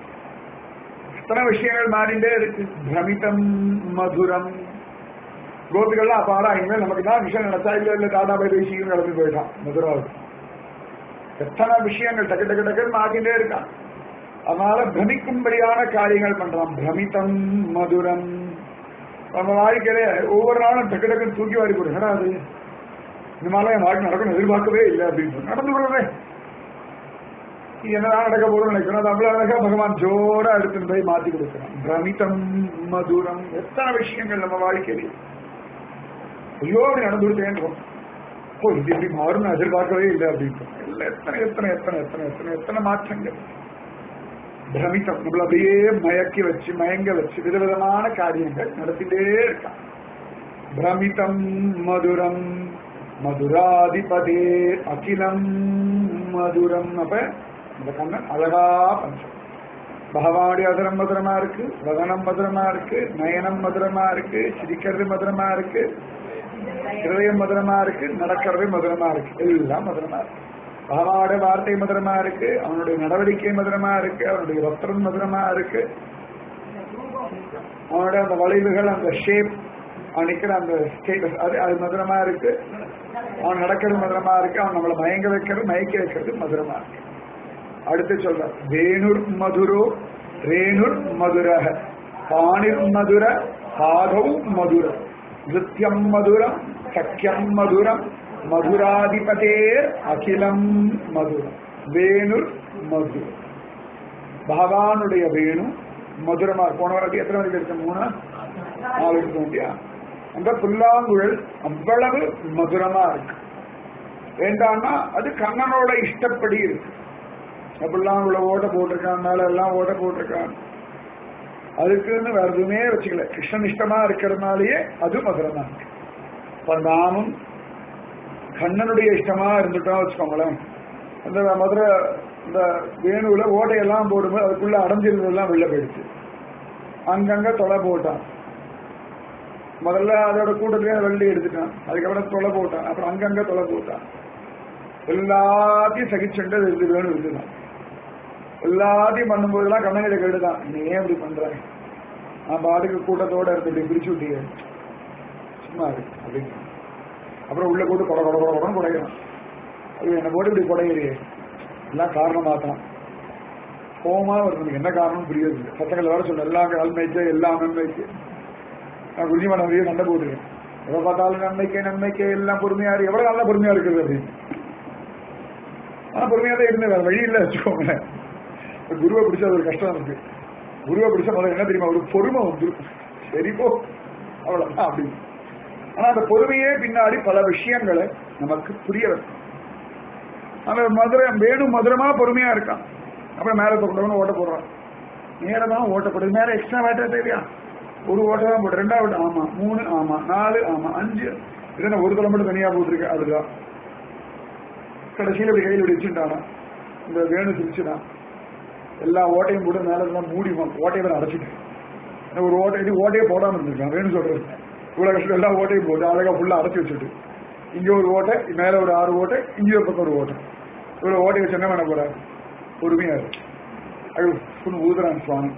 எத்தனை விஷயங்கள் மாறிண்டே இருக்கு பிரமிதம் மதுரம் கோபிகள்லாம் அப்ப ஆடா இனிமேல் நமக்கு தான் விஷயம் நினைச்சா இல்ல இல்ல தாத்தா போய் பேசிக்கணும் கிளம்பி போயிட்டான் மதுராவுக்கு எத்தனை விஷயங்கள் டக்கு டக்கு டக்குன்னு மாத்திட்டே இருக்கான் அதனால பிரமிக்கும்படியான காரியங்கள் பண்றான் பிரமிதம் மதுரம் நம்ம வாழ்க்கையில ஒவ்வொரு நாளும் டக்கு டக்குன்னு தூக்கி வாரி போடுறா அது இந்த மாதிரிலாம் என் வாழ்க்கை நடக்கணும் எதிர்பார்க்கவே இல்லை அப்படின்னு நடந்து விடுறதே என்னதான் நடக்க போதும் நினைக்கணும் அது அவ்வளவு அழகா பகவான் ஜோரா எடுத்துட்டு போய் மாத்தி கொடுக்கிறான் பிரமிதம் மதுரம் எத்தனை விஷயங்கள் நம்ம வாழ்க்கையில ஐயோ அப்படி நடந்து விட்டேன்றோம் ஓ இது இப்படி மாறும் நான் எதிர்பார்க்கவே இல்லை அப்படின்னு இல்லை எத்தனை எத்தனை எத்தனை எத்தனை எத்தனை எத்தனை மாற்றங்கள் பிரமிதம் நம்மள அப்படியே மயக்கி வச்சு மயங்க வச்சு விதவிதமான காரியங்கள் நடத்திட்டே இருக்கான் பிரமிதம் மதுரம் மதுராதிபதே அகிலம் மதுரம் அப்ப இந்த கண்ணன் அழகா பஞ்சம் பகவானுடைய அதரம் மதுரமா இருக்கு வதனம் மதுரமா இருக்கு நயனம் மதுரமா இருக்கு சிரிக்கிறது மதுரமா இருக்கு ஹிருதயம் மதுரமா இருக்கு நடக்கிறது மதுரமா இருக்கு எல்லாம் மதுரமா இருக்கு பகவானுடைய வார்த்தை மதுரமா இருக்கு அவனுடைய நடவடிக்கை மதுரமா இருக்கு அவனுடைய வஸ்திரம் மதுரமா இருக்கு அவனுடைய அந்த வளைவுகள் அந்த ஷேப் அவன் நிக்கிற அந்த ஸ்டேட்டஸ் அது அது மதுரமா இருக்கு அவன் நடக்கிறது மதுரமா இருக்கு அவன் நம்மளை மயங்க வைக்கிறது மயக்க வைக்கிறது மதுரமா இருக்கு அடுத்து சொல்ற வேணுர் மதுரோ ரேணுர் மதுர பாணிர் மதுர பாதௌ மதுர நிருத்தியம் மதுரம் சக்கியம் மதுரம் மதுராதிபதேர் அகிலம் மதுரம் வேணுர் மதுரம் பகவானுடைய வேணு மதுரமா போன வாரத்துக்கு எத்தனை வரைக்கும் இருக்கு மூணா நாலு இருக்கு இல்லையா அந்த புல்லாங்குழல் அவ்வளவு மதுரமா இருக்கு வேண்டாம்னா அது கண்ணனோட இஷ்டப்படி இருக்கு அப்படிலாம் உள்ள ஓட்ட போட்டிருக்கான் மேல எல்லாம் ஓட்ட போட்டிருக்கான் அதுக்குன்னு வேற எதுவுமே வச்சுக்கல கிருஷ்ணன் இஷ்டமா இருக்கிறதுனாலயே அது மதுரம் தான் இருக்கு இப்ப நாமும் கண்ணனுடைய இஷ்டமா இருந்துட்டோம் வச்சுக்கோங்களேன் அந்த மதுரை இந்த வேணுல ஓட்டையெல்லாம் போடும்போது அதுக்குள்ள அடைஞ்சிருந்ததெல்லாம் வெளில போயிடுச்சு அங்கங்க தொலை போட்டான் முதல்ல அதோட கூட்டத்திலே வெள்ளி எடுத்துட்டான் அதுக்கப்புறம் தொலை போட்டான் அப்புறம் அங்கங்க தொலை போட்டான் எல்லாத்தையும் சகிச்சுட்டு அது இது வேணும் இருக்குதான் எல்லாத்தையும் பண்ணும்போதெல்லாம் கண்ணகிட்ட கேட்டுதான் நீ ஏன் இப்படி பண்ற நான் பாட்டுக்கு கூட்டத்தோட இருந்துட்டு பிரிச்சு விட்டிய சும்மா இருக்கு அப்படின்னு அப்புறம் உள்ள போட்டு கொட கொட கொட கொடன்னு குடைக்கிறான் அது என்னை போட்டு இப்படி குடையிறியே எல்லாம் காரணமா தான் கோமா வருது என்ன காரணம் புரியுது பசங்களை வர சொல்ல எல்லாம் நன்மைக்கு எல்லாம் நன்மைக்கு நான் குருஜி மனைவியை சண்டை போட்டுருக்கேன் எதை பார்த்தாலும் நன்மைக்கு நன்மைக்கு எல்லாம் பொறுமையா இருக்கு எவ்வளவு நல்லா பொறுமையா இருக்குது அப்படின்னு ஆனா பொறுமையா தான் இருந்தேன் வேற வழி இல்லை வச்சுக்கோங்களேன் குருவை பிடிச்ச ஒரு கஷ்டம் இருக்கு குருவை பிடிச்ச முதல்ல என்ன தெரியுமா ஒரு பொறுமை வந்து சரி போ அவ்வளவுதான் அப்படின்னு ஆனா அந்த பொறுமையே பின்னாடி பல விஷயங்களை நமக்கு புரிய வைக்கும் அந்த மதுரை வேணும் மதுரமா பொறுமையா இருக்கான் அப்புறம் மேல கொண்டவன ஓட்ட போடுறான் நேரமா ஓட்டப்படுது மேல எக்ஸ்ட்ரா வேட்டா தேவையா ஒரு ஓட்ட தான் போட்டு ரெண்டாவது ஆமா மூணு ஆமா நாலு ஆமா அஞ்சு இல்லைன்னா ஒரு தலை மட்டும் தனியா போட்டிருக்கு அதுதான் கடைசியில் இப்படி கையில் இப்படி வச்சுட்டானா இந்த வேணு சிரிச்சுட்டான் எல்லா ஓட்டையும் போட்டு மேல எல்லாம் மூடி ஓட்டையை வேற அடைச்சிட்டு ஏன்னா ஒரு ஓட்டை இது ஓட்டையே போடாம இருந்திருக்கான் வேணு சொல்றது இவ்வளவு கஷ்டம் எல்லா ஓட்டையும் போட்டு அழகா ஃபுல்லா அடைச்சி வச்சுட்டு இங்க ஒரு ஓட்டை மேல ஒரு ஆறு ஓட்டை இங்க ஒரு பக்கம் ஒரு ஓட்டை இவ்வளவு ஓட்டையை வச்சு என்ன பண்ண போற பொறுமையா இருக்கு அது புண்ணு ஊதுறான் சுவாமி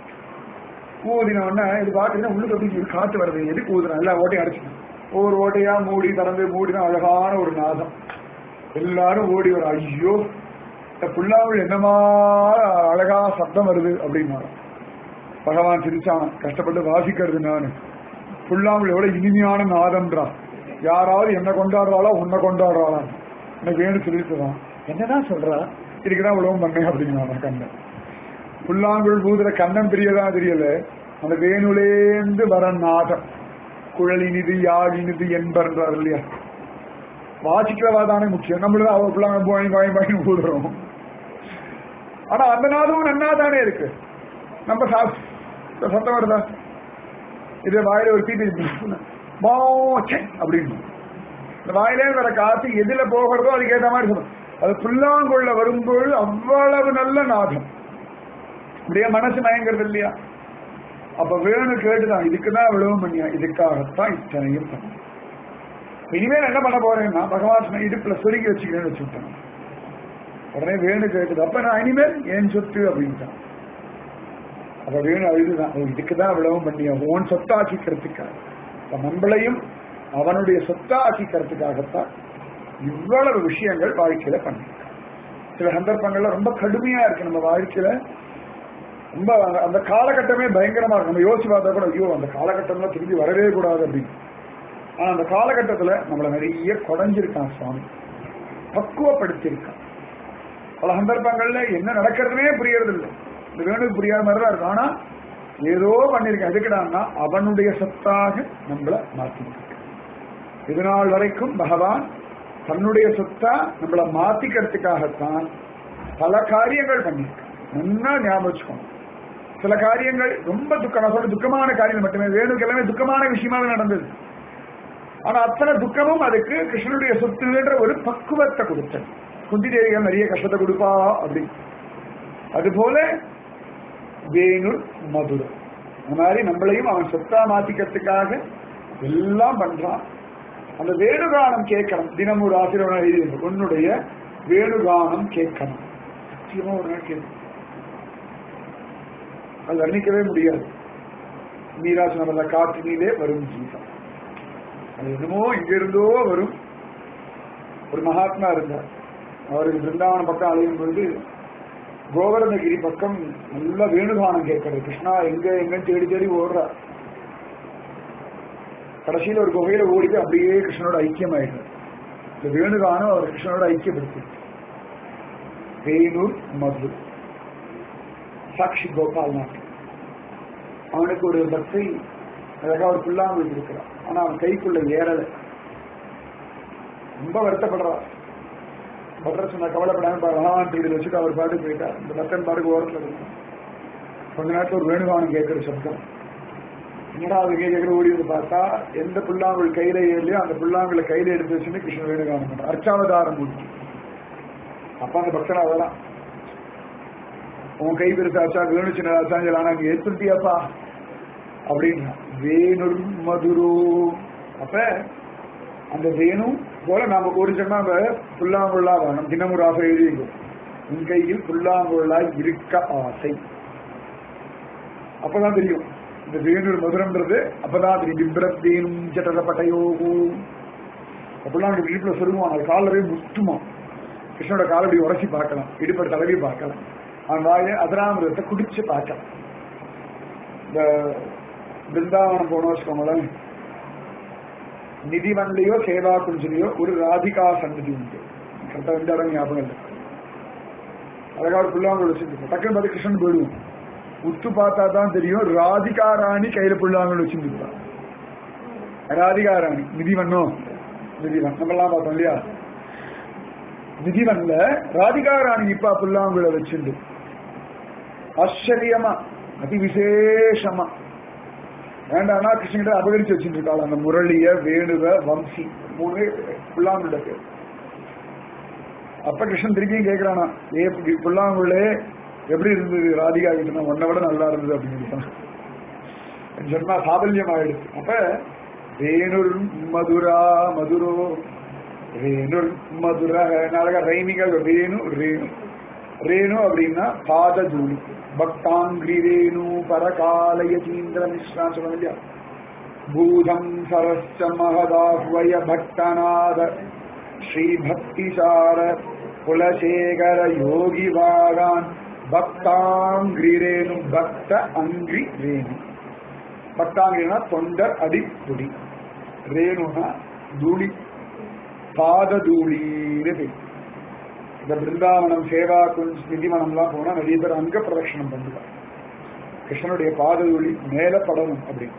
ஊதின உடனே இது பாத்தீங்கன்னா உள்ளுக்கு அப்படி ஒரு காத்து வருது எதுக்கு ஊதுறான் எல்லா ஓட்டையும் அடைச்சிட்டான் ஒவ்வொரு ஓட்டையா மூடி திறந்து மூடினா அழகான ஒரு நாதம் எல்லாரும் ஓடி வர ஐயோ இந்த புல்லாவுள் என்னமா அழகா சப்தம் வருது அப்படின்னா பகவான் சிரிச்சான் கஷ்டப்பட்டு வாசிக்கிறது நானு புல்லாங்குழல் எவ்வளவு இனிமையான நாதம்ன்றா யாராவது என்ன கொண்டாடுறாளோ உன்னை கொண்டாடுறாளா எனக்கு வேணும் சொல்லிட்டுதான் என்னதான் சொல்றா இதுக்குதான் உலகம் பண்ணேன் அப்படிங்கிறான் கண்ணன் புல்லாங்குழல் பூதுற கண்ணன் தெரியதா தெரியல அந்த வேணுலேந்து வர நாதம் குழலினிது யாழினிது என்பன்றார் இல்லையா வாசிக்கிறவா தானே முக்கியம் நம்மளும் அவ பிள்ளாங்க பாய் பாய் பாய்னு ஊதுறோம் ஆனா அந்த நாதமும் நன்னா தானே இருக்கு நம்ம சா- சத்தம் வருதா இது வாயில ஒரு பீட்டி பாச்சே அப்படின்னு இந்த வாயிலே வர காத்து எதுல போகிறதோ அதுக்கு ஏத்த மாதிரி சொல்லும் அது புல்லாங்குள்ள வரும்போது அவ்வளவு நல்ல நாதம் அப்படியே மனசு மயங்கிறது இல்லையா அப்ப வேணு கேட்டுதான் இதுக்குதான் இவ்வளவு பண்ணியா இதுக்காகத்தான் இத்தனையும் பண்ண இனிமேல் என்ன பண்ண போறேன்னா பகவான் இடுப்புல சொருகி வச்சுக்கிறேன்னு வச்சுட்டேன் உடனே வேணு கேட்டுது அப்ப நான் இனிமேல் ஏன் சொத்து அப்படின்ட்டான் அப்ப வேணு அழுதுதான் ஓ, இதுக்குதான் இவ்வளவும் பண்ணியா ஓன் சொத்தாக்கிக்கிறதுக்காக அப்ப நம்மளையும் அவனுடைய சொத்தாக்கிக்கிறதுக்காகத்தான் இவ்வளவு விஷயங்கள் வாழ்க்கையில பண்ணிருக்கான் சில சந்தர்ப்பங்கள்ல ரொம்ப கடுமையா இருக்கு நம்ம வாழ்க்கையில ரொம்ப அந்த- அந்த காலகட்டமே பயங்கரமா இருக்கு நம்ம யோசிச்சு பார்த்தா கூட ஐயோ அந்த காலகட்டம்லாம் திரும்பி வரவே கூடாது அப்படின்னு ஆனா அந்த காலகட்டத்துல நம்மள நிறைய குறைஞ்சிருக்கான் சுவாமி பக்குவப்படுத்தியிருக்கான் பல சந்தர்ப்பங்கள்ல என்ன நடக்கிறதுனே புரியறது இல்லை இந்த வேணுக்கு புரியாத மாதிரி தான் இருக்கும் ஆனா ஏதோ பண்ணிருக்கேன் எதுக்குடான்னா அவனுடைய சொத்தாக நம்மள மாத்திருக்க இது நாள் வரைக்கும் பகவான் தன்னுடைய சொத்தா நம்மள மாத்திக்கிறதுக்காகத்தான் பல காரியங்கள் பண்ணியிருக்கான் நல்லா ஞாபகம் வச்சுக்கணும் சில காரியங்கள் ரொம்ப துக்கம் நான் சொல்ற துக்கமான காரியங்கள் மட்டுமே வேணுக்கு எல்லாமே துக்கமான விஷயமாக நடந்தது ஆனா அத்தனை துக்கமும் அதுக்கு கிருஷ்ணனுடைய சொத்துன்ற ஒரு பக்குவத்தை கொடுத்தது குந்தி தேவிகள் நிறைய கஷ்டத்தை கொடுப்பா அப்படி அதுபோல வேணு மதுரம் அந்த மாதிரி நம்மளையும் அவன் சொத்தா மாத்திக்கிறதுக்காக எல்லாம் பண்றான் அந்த வேணுகானம் கேட்கணும் தினம் ஒரு ஆசிரியர் எழுதி உன்னுடைய வேணுகானம் கேட்கணும் சத்தியமா ஒரு நாள் கேட்கணும் அது வர்ணிக்கவே முடியாது மீராசு நம்ம காற்றினிலே வரும் கீதம் அது என்னமோ இங்க இருந்தோ வரும் ஒரு மகாத்மா இருந்தார் அவருக்கு பிருந்தாவனம் பக்கம் அலையும் பொழுது கோவர்தனகிரி பக்கம் நல்ல வேணுகானம் கேட்கறது கிருஷ்ணா எங்க எங்கன்னு தேடி தேடி ஓடுறார் கடைசியில ஒரு குகையில ஓடி போய் அப்படியே கிருஷ்ணனோட ஐக்கியம் ஆயிடுறார் இந்த வேணுகானம் அவர் கிருஷ்ணனோட ஐக்கியப்படுத்தி வேணூர் மது சாட்சி கோபால் நாட்டு அவனுக்கு ஒரு பக்தை அழகா ஒரு புல்லாங்குழல் இருக்கிறான் ஆனா அவன் கைக்குள்ள ஏறல ரொம்ப வருத்தப்படுறான் பட்டர் சொன்ன கவலைப்படாம பகவான் திருடி வச்சுட்டு அவர் பாட்டு போயிட்டார் இந்த பக்தன் பாட்டுக்கு ஓரத்தில் இருக்கும் கொஞ்ச நேரத்தில் ஒரு வேணுகானம் கேட்கிற சப்தம் என்னடா அது கேட்கிற ஓடி வந்து பார்த்தா எந்த புல்லாங்குழல் கையில ஏறலையோ அந்த புல்லாங்குழல கையில எடுத்து வச்சுன்னு கிருஷ்ணன் வேணுகானம் பண்றார் அர்ச்சாவதாரம் மூர்த்தி அப்ப அந்த பக்தன் அதெல்லாம் உன் கை பெருசாச்சா வேணு சின்னதாச்சான்னு ஆனா அங்க ஏற்படுத்தியாப்பா அப்படின்னா வேணுர் மதுரோ அப்ப அந்த வேணு போல நாம ஒரு சொன்னா அந்த புல்லாங்குழலா வேணும் தினமுறை ஆசை எழுதிக்கும் உன் கையில் புல்லாங்குழலாய் இருக்க ஆசை அப்பதான் தெரியும் இந்த வேணூர் மதுரம்ன்றது அப்பதான் தெரியும் பிப்ரத் வேணும் ஜட்டரப்பட்டையோகு அப்படிலாம் அவனுக்கு இடுப்புல சொருங்குவான் அது காலில் போய் முத்துமா கிருஷ்ணனோட காலை அப்படி உரசி பார்க்கலாம் இடுப்பட தடவி பார்க்கலாம் அவன் வாயில அதராமிரத்தை குடிச்சு பார்க்கலாம் இந்த பிருந்தாவனம் போனோம் வச்சுக்கோங்களேன் நிதிவன்லையோ சேவா குஞ்சிலையோ ஒரு ராதிகா சன்னதி உண்டு கரெக்டா ரெண்டு இடம் ஞாபகம் இல்லை அழகா ஒரு புல்லாங்குழல் வச்சிருக்கு டக்குன்னு பார்த்து கிருஷ்ணன் போயிடுவோம் உத்து பார்த்தா தான் தெரியும் ராதிகா ராணி கையில புல்லாங்குழல் வச்சிருந்துருப்பா ராதிகா ராணி நிதிவண்ணோ நிதிவன் நம்மலாம் பார்த்தோம் இல்லையா நிதிவன்ல ராதிகா ராணி இப்ப புல்லாங்குழல் வச்சிருந்து ஆச்சரியமா அதி விசேஷமா வேண்டாம்னா கிருஷ்ணகிட்ட அபகரிச்சு வச்சுட்டு இருக்காள் அந்த முரளிய வேணுவ வம்சி மூணு புல்லாங்குழ பேர் அப்ப கிருஷ்ணன் திருப்பியும் கேட்கிறானா ஏ பு- புல்லாங்குழலே எப்படி இருந்தது ராதிகா கிட்ட உன்னை விட நல்லா இருந்தது அப்படின்னு சொன்னா சாபல்யம் ஆயிடுச்சு அப்ப வேணுர் மதுரா மதுரோ ரேணுர் மதுர அழகா ரைமிகள் வேணு ரேணு ரேணு அப்படின்னா பாத ஜூலி பக்தாங்கிரி ரேணு பரகாலய சீந்திர மிஸ்ரான் சொல்லுவாங்க இல்லையா பூதம் சரஸ்ச மகதாஹ்வய பக்தநாத ஸ்ரீ பக்திசார குலசேகர யோகி வாகான் பக்தாங்கிரி ரேணு பக்த அங்கிரி ரேணு பக்தாங்கிரினா தொண்டர் அடிப்புடி ரேணுனா தூளி பாத தூளின்னு பேர் இந்த பிருந்தாவனம் சேவா குஞ்ச் நிதிவனம்லாம் போனா நிறைய பேர் அங்க பிரதட்சணம் பண்ணுவாங்க கிருஷ்ணனுடைய பாத தூளி மேல படணும் அப்படின்னு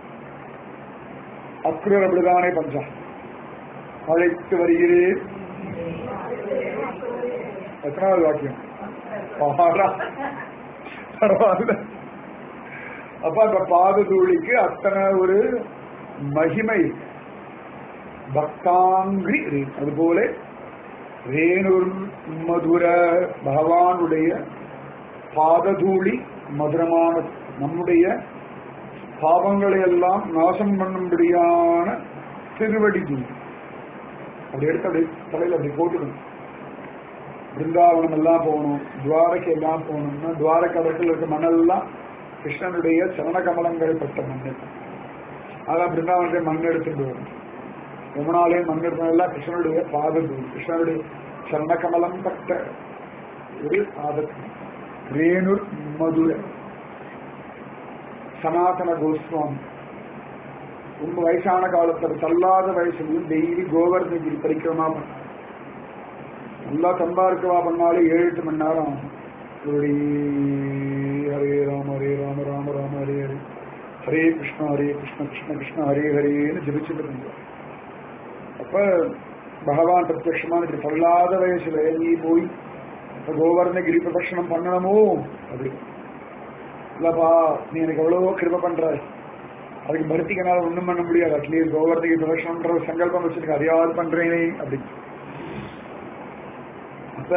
அக்ரூர் அப்படிதானே பஞ்சா அழைத்து வருகிறேன் எத்தனாவது வாக்கியம் பாரா பரவாயில்ல அப்ப அந்த பாத தூளிக்கு அத்தனை ஒரு மகிமை பக்தாங்கிரி ரேணு. அதுபோல ரேணுர் மதுர பகவானுடைய பாததூளி மதுரமான நம்முடைய பாவங்களை எல்லாம் நாசம் பண்ணும்படியான திருவடி தூளி அப்படி எடுத்து அப்படி தலையில அப்படி போட்டுக்கணும் பிருந்தாவனம் எல்லாம் போகணும் துவாரகை எல்லாம் போகணும்னா துவாரக இடத்துல இருக்க மண்ணெல்லாம் கிருஷ்ணனுடைய சரண கமலங்கள் பட்ட மண் அதான் பிருந்தாவனத்தை மண் எடுத்துட்டு வரும் யமுனாலே மண் எடுத்ததெல்லாம் கிருஷ்ணனுடைய பாததூள் கிருஷ்ணனுடைய சரண கமலம் பட்ட ஒரு பாதத்து ரேணுர் மதுர சனாதன கோஸ்வாமி ரொம்ப வயசான காலத்துல தள்ளாத வயசுலையும் டெய்லி கோவர்தகிரி பரிக்கிரமா பண்ண நல்லா சம்பாதிக்கவா பண்ணாலும் ஏழு எட்டு மணி நேரம் ஆகும். இப்படி ஹரே ராம ஹரே ராம ராம ராம ஹரே ஹரே ஹரே கிருஷ்ணா ஹரே கிருஷ்ண கிருஷ்ண கிருஷ்ண ஹரே ஹரேன்னு ஜபிச்சுட்டு இருந்தார் அப்ப பகவான் பிரத்யட்சமான இப்படி தள்ளாத வயசுல நீ போய் இப்ப கோவர்ணகிரி பிரதட்சணம் பண்ணணுமோ அப்படி இல்லப்பா நீ எனக்கு எவ்வளவோ கிருப பண்ற அதுக்கு பருத்திக்கனால ஒண்ணும் பண்ண முடியாது அட்லீஸ்ட் கோவர்ணகிரி பிரதட்சணம்ன்ற ஒரு சங்கல்பம் வச்சிருக்க அதையாவது பண்றேனே அப்படி அப்ப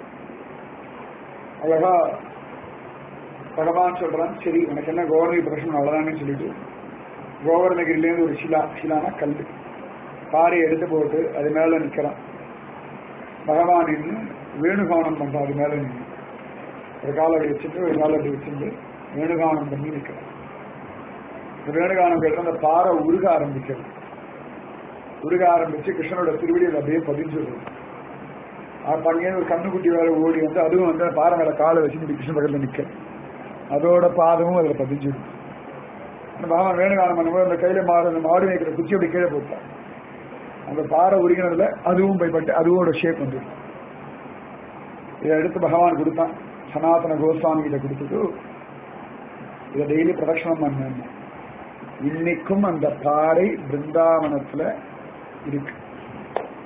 அழகா பகவான் சொல்றான் சரி உனக்கு என்ன கோவர்ணகிரி பிரதட்சணம் அவ்வளவுதானே சொல்லிட்டு கோவர்ணகிரிலேருந்து ஒரு சிலா சிலானா கல்லு பாறை எடுத்து போட்டு அது மேல நிக்கிறான் பகவான் நின்று வேணுகானம் பண்றான் அது மேல நின்று ஒரு காலை அப்படி வச்சுட்டு ஒரு காலை அப்படி வச்சுட்டு வேணுகானம் பண்ணி நிற்கிறான் இந்த வேணுகானம் கேட்டு அந்த பாறை உருக ஆரம்பிக்கிறது உருக ஆரம்பிச்சு கிருஷ்ணனோட திருவடியில் அப்படியே பதிஞ்சுடுறது அப்ப அங்கேருந்து ஒரு கண்ணுக்குட்டி வேற ஓடி வந்து அதுவும் வந்து பாறை மேல காலை வச்சு இப்படி கிருஷ்ண பக்கத்துல நிக்க அதோட பாதமும் அதுல பதிஞ்சிடும் அந்த பகவான் வேணுகானம் பண்ணும்போது அந்த கையில மாடு அந்த மாடு வைக்கிற குச்சி அப்படி கீழே போட்டான் அந்த பாறை உருகினதுல அதுவும் பயப்பட்டு அதுவோட ஷேப் வந்துடும் இதை எடுத்து பகவான் கொடுத்தான் சனாதன கோஸ்வாமி கிட்ட கொடுத்துட்டு இதை டெய்லி பிரதட்சணம் பண்ண இன்னைக்கும் அந்த பாறை பிருந்தாவனத்துல இருக்கு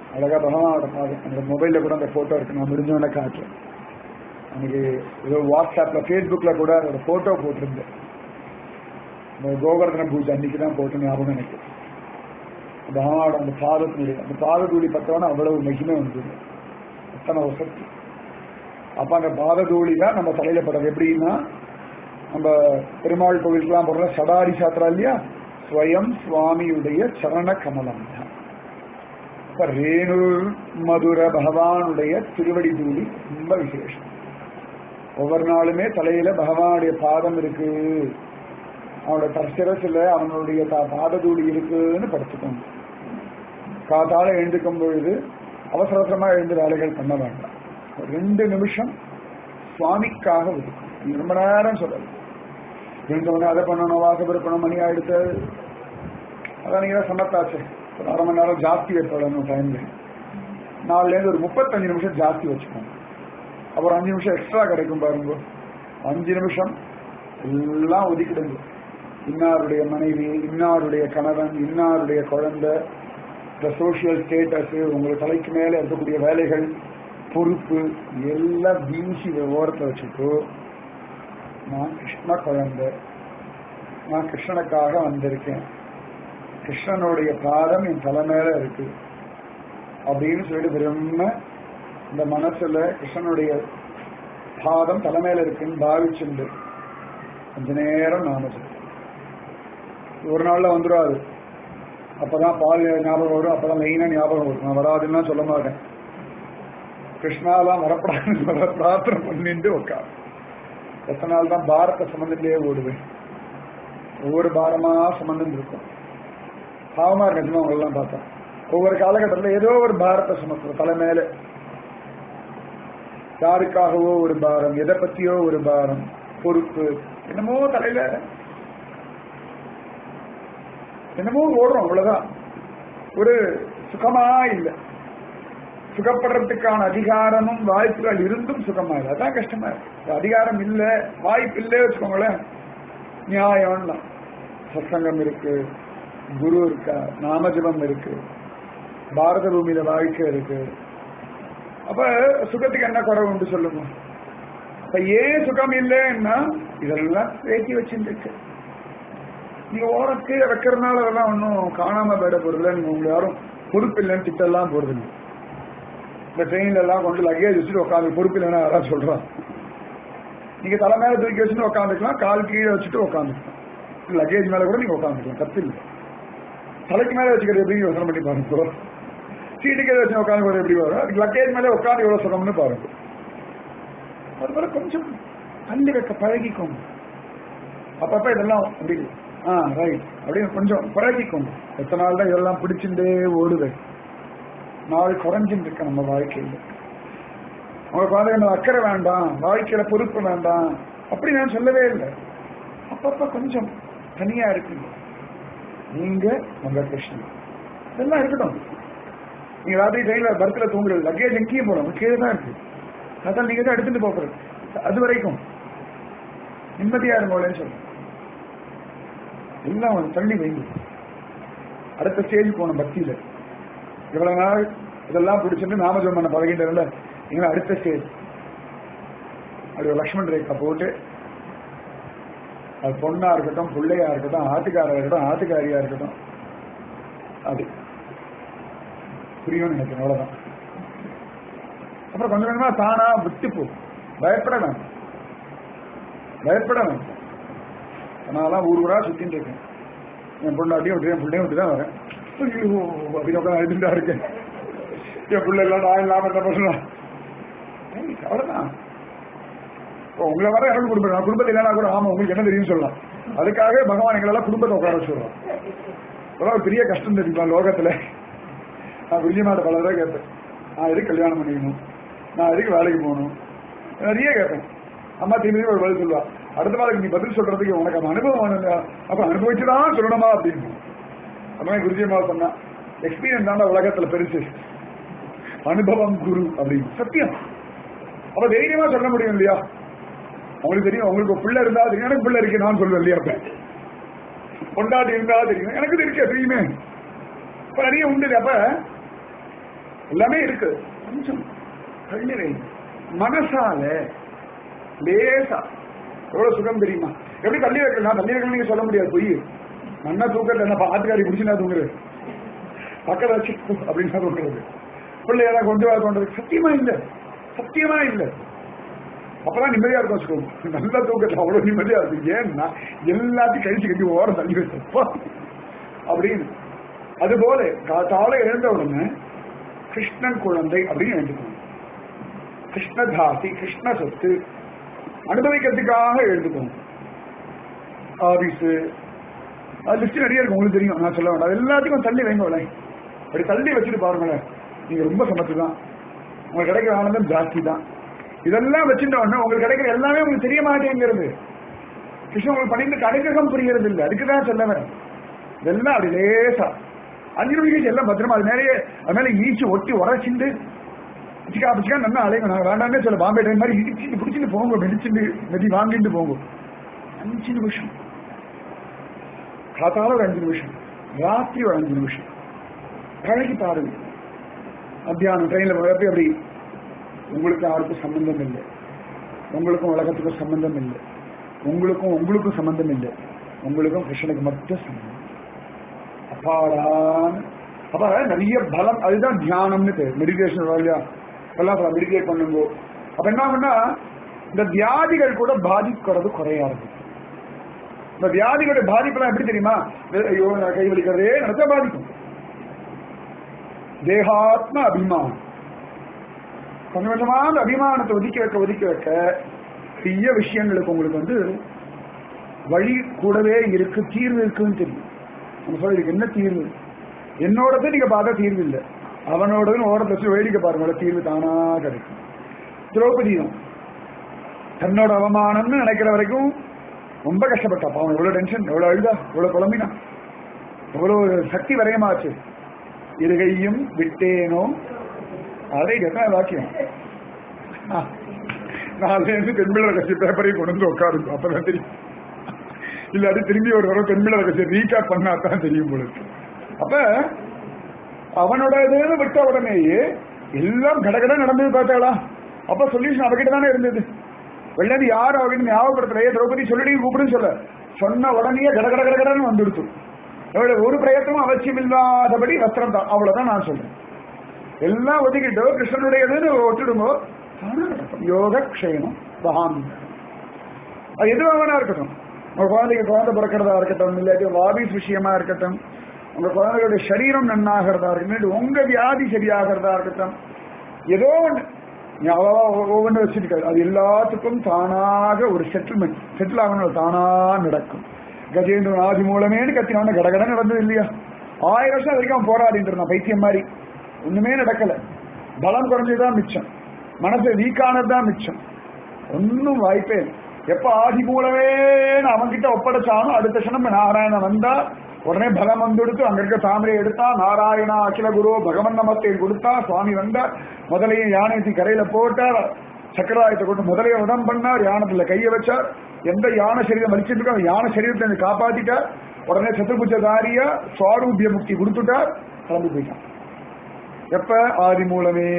அழகா பகவானோட பாதம் அந்த மொபைல்ல கூட அந்த போட்டோ இருக்கு நான் முடிஞ்சவன காட்டுறேன் அன்னைக்கு ஏதோ வாட்ஸ்அப்ல ஃபேஸ்புக்ல கூட அதோட போட்டோ போட்டிருந்தேன் இந்த கோவர்தன பூஜை அன்னைக்கு தான் போட்டு ஞாபகம் எனக்கு பகவானோட அந்த பாதத்தினுடைய அந்த பாததூளி பத்தவன அவ்வளவு மகிமை வந்தது அத்தனை வசதி அப்ப அந்த பாததூளி தான் நம்ம தலையில படுறது எப்படின்னா நம்ம பெருமாள் கோவிலுக்கெல்லாம் போடுற சடாரி சாத்திரா இல்லையா ஸ்வயம் சுவாமியுடைய சரண கமலம் தான் இப்ப ரேணுர் மதுர பகவானுடைய திருவடி தூளி ரொம்ப விசேஷம் ஒவ்வொரு நாளுமே தலையில பகவானுடைய பாதம் இருக்கு அவனோட தற்சிரசில் அவனுடைய பா- பாததூளி இருக்குன்னு படுத்துக்கோங்க காத்தால எழுந்துக்கும் பொழுது அவசர அவசரமா எழுந்து வேலைகள் பண்ண வேண்டாம் ஒரு ரெண்டு நிமிஷம் சுவாமிக்காக ஒதுக்கும் நீ ரொம்ப நேரம் சொல்லலாம் எழுந்தவொடனே அதை பண்ணணும் வாசப்பருப்பணும் மணி ஆயிடுத்து அதான் நீங்க தான் சமத்தாச்சு ஒரு அரை மணி நேரம் ஜாஸ்தி வைப்படணும் டைம்ல நாலுலேருந்து ஒரு முப்பத்தஞ்சு நிமிஷம் ஜாஸ்தி வச்சுக்கோங்க அப்புறம் அஞ்சு நிமிஷம் எக்ஸ்ட்ரா கிடைக்கும் பாருங்க அஞ்சு நிமிஷம் எல்லாம் ஒதுக்கிடுங்க இன்னாருடைய மனைவி இன்னாருடைய கணவன் இன்னாருடைய குழந்தை இந்த சோஷியல் ஸ்டேட்டஸ் உங்களுக்கு தலைக்கு மேல இருக்கக்கூடிய வேலைகள் பொறுப்பு எல்லாம் வீசி ஓரத்தில் வச்சுட்டு நான் கிருஷ்ண குழந்தை நான் கிருஷ்ணனுக்காக வந்திருக்கேன் கிருஷ்ணனுடைய பாதம் என் தலை மேல இருக்கு அப்படின்னு சொல்லிட்டு விரும்ப இந்த மனசுல கிருஷ்ணனுடைய பாதம் தலைமையில இருக்குன்னு பாவிச்சுண்டு கொஞ்ச நேரம் நாம சொல்லுவோம். ஒரு நாள்ல வந்துடாது அப்பதான் பால் ஞாபகம் வரும் அப்பதான் மெயினா ஞாபகம் வரும் நான் வராதுன்னா சொல்ல மாட்டேன் கிருஷ்ணாலாம் வரப்படாதுன்னு சொல்ல பிரார்த்தனை பண்ணிட்டு உட்காரு எத்தனை நாள் தான் பாரத சம்பந்தத்திலேயே ஓடுவேன் ஒவ்வொரு பாரமா சம்பந்தம் இருக்கும் பாவமா இருக்கணும் அவங்க எல்லாம் பார்த்தா ஒவ்வொரு காலகட்டத்தில் ஏதோ ஒரு பாரத்தை சுமத்துறோம் தலை மேல யாருக்காகவோ ஒரு பாரம் எதை பத்தியோ ஒரு பாரம் பொறுப்பு என்னமோ தலையில என்னமோ ஓடுறோம் அவ்வளவுதான் ஒரு சுகமா இல்லை சுகப்படுறதுக்கான அதிகாரமும் வாய்ப்புகள் இருந்தும் சுகமா இல்லை அதான் கஷ்டமா இருக்கு அதிகாரம் இல்ல வாய்ப்பு இல்லை வச்சுக்கோங்களேன் நியாயம்னா சத்சங்கம் இருக்கு குரு இருக்கா நாமஜபம் இருக்கு பாரத பூமியில வாழ்க்கை இருக்கு அப்ப சுகத்துக்கு என்ன குறை உண்டு சொல்லுங்க அப்ப ஏன் சுகம் இல்லைன்னா இதெல்லாம் பேசி வச்சுருக்கு நீங்க ஓரம் கீழே வைக்கிறதுனால அதெல்லாம் ஒன்றும் காணாம போயிட போறதில்ல நீங்க உங்களை யாரும் பொறுப்பு இல்லைன்னு திட்டெல்லாம் போறது இல்லை இந்த ட்ரெயின்ல எல்லாம் கொண்டு லக்கேஜ் வச்சுட்டு உட்காந்து பொறுப்பு இல்லைன்னா யாராவது சொல்றான் நீங்க தலை மேல தூக்கி வச்சுட்டு உட்காந்துக்கலாம் கால் கீழே வச்சுட்டு உட்காந்துக்கலாம் லக்கேஜ் மேல கூட நீங்க உட்காந்துக்கலாம் தப்பு இல்லை தலைக்கு மேல வச்சுக்கிறது எப்படி யோசனை பண்ணி பாருங்க சீட்டுக்கு எதை வச்சு உட்காந்து போறது எப்படி வரும் அதுக்கு லக்கேஜ் மேல உட்காந்து எவ்வளவு சுகம்னு பாருங்க அது போல கொஞ்சம் தள்ளி வைக்க பழகிக்கோங்க அப்பப்ப இதெல்லாம் அப்படி ஆ ரைட் அப்படின்னு கொஞ்சம் பழகிக்கோங்க எத்தனை நாள் தான் இதெல்லாம் பிடிச்சுட்டே ஓடுவேன் நாள் குறைஞ்சுட்டு இருக்க நம்ம வாழ்க்கையில் உங்களுக்கு வந்து என்ன அக்கறை வேண்டாம் வாழ்க்கையில பொறுப்பு வேண்டாம் அப்படி நான் சொல்லவே இல்லை அப்பப்ப கொஞ்சம் தனியா இருக்குங்க நீங்க உங்க கிருஷ்ணன் இதெல்லாம் இருக்கட்டும் நீங்க ராத்திரி ட்ரெயின்ல பர்த்ல தூங்குறது லக்கேஜ் எங்கேயும் போகணும் கீழே தான் இருக்கு அதான் நீங்க தான் எடுத்துட்டு போகிறது அது வரைக்கும் நிம்மதியா இருங்கோலேன்னு சொல்லுங்க எல்லாம் ஒரு தள்ளி வைங்க அடுத்த ஸ்டேஜ் போகணும் பக்தியில இவ்வளவு நாள் இதெல்லாம் பிடிச்சிட்டு நாமஜம் பண்ண பழகின்றதுல இங்க அடுத்த ஸ்டேஜ் அப்படி ஒரு லக்ஷ்மண் ரேகா போட்டு அது பொண்ணா இருக்கட்டும் பிள்ளையா இருக்கட்டும் ஆத்துக்காரா இருக்கட்டும் ஆத்துக்காரியா இருக்கட்டும் அது புரியும் நினைக்கிறேன் அவ்வளவுதான் அப்புறம் கொஞ்சம் கொஞ்சமா தானா விட்டு போ பயப்பட வேண்டாம் பயப்பட வேண்டாம் நான்லாம் ஊர் ஊரா சுத்தின்னு இருக்கேன் என் பொண்ணாட்டியும் விட்டு என் பிள்ளையும் விட்டு தான் வரேன் ஐயோ அப்படின்னு உட்காந்து அழுதுட்டா இருக்கேன் என் பிள்ளை எல்லாம் நான் இல்லாம என்ன பண்ணலாம் ஏய், அவ்வளவுதான் இப்போ உங்களை வர எனக்கு குடும்பம் நான் குடும்பத்தில் இல்லைனா கூட ஆமா உங்களுக்கு என்ன தெரியும் சொல்லலாம் அதுக்காக பகவான் எங்களெல்லாம் குடும்பத்தை உட்கார வச்சுருவோம் அதெல்லாம் ஒரு பெரிய கஷ்டம் தெரியுமா லோகத்துல நான் வில்லியமாட்ட பல தடவை கேட்பேன் நான் எதுக்கு கல்யாணம் பண்ணிக்கணும் நான் எதுக்கு வேலைக்கு போகணும் நிறைய கேட்பேன் அம்மா திரும்பி ஒரு பதில் சொல்லுவா அடுத்த நாளைக்கு நீ பதில் சொல்றதுக்கு உனக்கு அந்த அனுபவம் வேணுங்க அப்ப அனுபவிச்சுதான் சொல்லணுமா அப்படின்னு அதான் குருஜியம்மா சொன்னா எக்ஸ்பீரியன்ஸ் தாண்டா உலகத்துல பெருசு அனுபவம் குரு அப்படின்னு சத்தியம் அப்ப தைரியமா சொல்ல முடியும் இல்லையா உங்களுக்கு தெரியும் உங்களுக்கு ஒரு பிள்ளை இருந்தா தெரியும் எனக்கு பிள்ளை இருக்கு நான் சொல்லுவேன் இல்லையா அப்ப பொண்டாட்டி இருந்தா தெரியும் எனக்கு இருக்கு தெரியுமே இப்ப நிறைய உண்டு அப்ப எல்லாமே இருக்கு கொஞ்சம் தள்ளி வைங்க மனசால லேசா எவ்வளவு சுகம் தெரியுமா எப்படி தள்ளி வைக்கலாம் தள்ளி வைக்கணும் நீங்க சொல்ல முடியாது பொய் மண்ணா தூக்கல என்ன ஆத்துக்காரி குடிச்சுனா தூங்குறது பக்கத்துல வச்சு அப்படின்னு தூங்குறது பிள்ளையெல்லாம் கொண்டு வர கொண்டு வர சத்தியமா இல்ல சத்தியமா இல்ல அப்பதான் நிம்மதியா இருக்கும் வச்சுக்கோங்க நல்ல தூக்கத்துல அவ்வளவு நிம்மதியா இருக்கு ஏன்னா எல்லாத்தையும் கழிச்சு கட்டி ஓரம் தள்ளி வச்சப்போ அப்படின்னு அதுபோல காத்தால எழுந்த உடனே கிருஷ்ணன் குழந்தை அப்படின்னு எழுந்துக்கணும் கிருஷ்ணதாசி கிருஷ்ண சொத்து அனுபவிக்கிறதுக்காக எழுதுக்கணும் ஆபீஸ் லிஸ்ட் நிறைய இருக்கு உங்களுக்கு தெரியும் நான் சொல்ல வேண்டாம் எல்லாத்துக்கும் தள்ளி வைங்களேன் அப்படி தள்ளி வச்சுட்டு பாருங்களேன் நீங்க ரொம்ப சமத்து தான் உங்களுக்கு கிடைக்கிற ஆனந்தம் ஜாஸ்தி தான் இதெல்லாம் வச்சுட்ட உடனே உங்களுக்கு கிடைக்கிற எல்லாமே உங்களுக்கு தெரிய மாட்டேங்கிறது கிருஷ்ணன் உங்களுக்கு பண்ணிட்டு அனுகிரகம் புரியறது இல்லை அதுக்கு தான் சொல்ல வரேன் இதெல்லாம் அப்படி லேசா அஞ்சு நிமிஷம் எல்லாம் பத்திரமா அது மேலேயே அது மேலே ஈச்சு ஒட்டி உரைச்சிண்டு பிச்சிக்கா பிச்சிக்கா நல்லா அலைங்க நான் வேண்டாமே சொல்ல பாம்பே டைம் மாதிரி இடிச்சுட்டு பிடிச்சிட்டு போங்க மெதிச்சுட்டு மெதி வாங்கிட்டு போங்க அஞ்சு நிமிஷம் காத்தால ஒரு அஞ்சு நிமிஷம் ராத்திரி ஒரு அஞ்சு நிமிஷம் பழகி பாருங்க மத்தியானம் ட்ரெயின்ல போயப்ப அப்படி உங்களுக்கும் யாருக்கும் சம்பந்தம் இல்லை உங்களுக்கும் உலகத்துக்கும் சம்பந்தம் இல்லை உங்களுக்கும் உங்களுக்கும் சம்பந்தம் இல்லை உங்களுக்கும் கிருஷ்ணனுக்கு மட்டும் சம்பந்தம் அப்பாடான அப்ப நிறைய பலம் அதுதான் தியானம்னு பேர் மெடிடேஷன் இல்லையா எல்லாம் மெடிடேட் பண்ணுங்க அப்ப என்ன பண்ணா இந்த வியாதிகள் கூட பாதிக்கிறது குறையாது இந்த வியாதிகளுடைய பாதிப்பெல்லாம் எப்படி தெரியுமா ஐயோ நான் கை வலிக்கிறதே நினைச்சா பாதிக்கும் தேகாத்ம அபிமானம் கொஞ்சம் கொஞ்சமா அந்த அபிமானத்தை ஒதுக்கி வைக்க ஒதுக்கி வைக்க பெரிய விஷயங்களுக்கு உங்களுக்கு வந்து வழி கூடவே இருக்கு தீர்வு இருக்குன்னு தெரியும் நம்ம சொல்ல இதுக்கு என்ன தீர்வு என்னோடது நீங்க பார்த்தா தீர்வு இல்லை அவனோடதுன்னு ஓரத்தை வச்சு வேடிக்கை பாருங்க தீர்வு தானா கிடைக்கும் திரௌபதியும் தன்னோட அவமானம்னு நினைக்கிற வரைக்கும் ரொம்ப கஷ்டப்பட்டா பாவம் எவ்வளவு டென்ஷன் எவ்வளவு அழுதா எவ்வளவு குழம்பினா எவ்வளவு சக்தி வரையமாச்சு இருகையும் விட்டேனோ அதை எத்தனை வாக்கியம் நாளே இருந்து பெண்பிள்ளை கட்சி பேப்பரையும் கொண்டு வந்து உட்காருங்க அப்பதான் தெரியும் இல்லாட்டி திரும்பி ஒரு வர பெண்பிள்ளை கட்சி ரீகாப் பண்ணா தான் தெரியும் பொழுது அப்ப அவனோட இது விட்ட உடனேயே எல்லாம் கடகட நடந்தது பார்த்தாளா அப்ப சொல்யூஷன் அவகிட்ட தானே இருந்தது வெள்ளது யார் அவகிட்ட ஞாபகப்படுத்தலையே திரௌபதி சொல்லிடி கூப்பிடுன்னு சொல்ல சொன்ன உடனே கடகட கடகடன்னு வந்துடுச்சு எவ்வளவு ஒரு பிரயத்தனம் அவசியம் இல்லாதபடி வஸ்திரம் தான் அவ்வளவுதான் நான் சொல்றேன் எல்லாம் ஒதுக்கிட்டோ கிருஷ்ணனுடையதுன்னு ஒட்டுடுங்கோ யோக க்ஷேமம் பகாமி அது எதுவாக வேணா இருக்கட்டும் உங்க குழந்தைக்கு குழந்தை பிறக்கிறதா இருக்கட்டும் இல்லாட்டி உங்க ஆபீஸ் விஷயமா இருக்கட்டும் உங்க குழந்தைகளுடைய சரீரம் நன்னாகிறதா இருக்கட்டும் உங்க வியாதி சரியாகிறதா இருக்கட்டும் ஏதோ ஒண்ணு நீ அவ்வளவா ஒவ்வொன்று வச்சிருக்காரு அது எல்லாத்துக்கும் தானாக ஒரு செட்டில்மெண்ட் செட்டில் ஆகணும் தானா நடக்கும் கஜேந்திரன் ஆதி மூலமேனு கத்தினவன கடகட நடந்தது இல்லையா ஆயிரம் வருஷம் வரைக்கும் அவன் போராடிட்டு இருந்தான் பைத்தியம் மாதிரி ஒண்ணுமே நடக்கல பலம் குறைஞ்சதுதான் மிச்சம் மனசு வீக்கானதுதான் மிச்சம் ஒன்னும் வாய்ப்பே இல்லை எப்ப ஆதி மூலமே அவன்கிட்ட ஒப்படைச்சானோ அடுத்த கணம் நாராயணன் வந்தா உடனே பலம் வந்துடுத்து அங்க இருக்க தாமரை எடுத்தா நாராயணா அகில குரு பகவன் நமஸ்தே கொடுத்தா சுவாமி வந்தார் முதலையும் யானையத்தை கரையில போட்டார் சக்கராயத்தை கொண்டு முதலைய உடம் பண்ணார் யானத்துல கைய வச்சார் எந்த யானை சரீரம் வலிச்சிட்டு இருக்கோ அந்த யானை சரீரத்தை காப்பாத்திட்டார் உடனே சத்துர்புஜதாரியா சுவாரூபிய முக்தி கொடுத்துட்டார் கிளம்பி போயிட்டான் எப்ப ஆதி மூலமே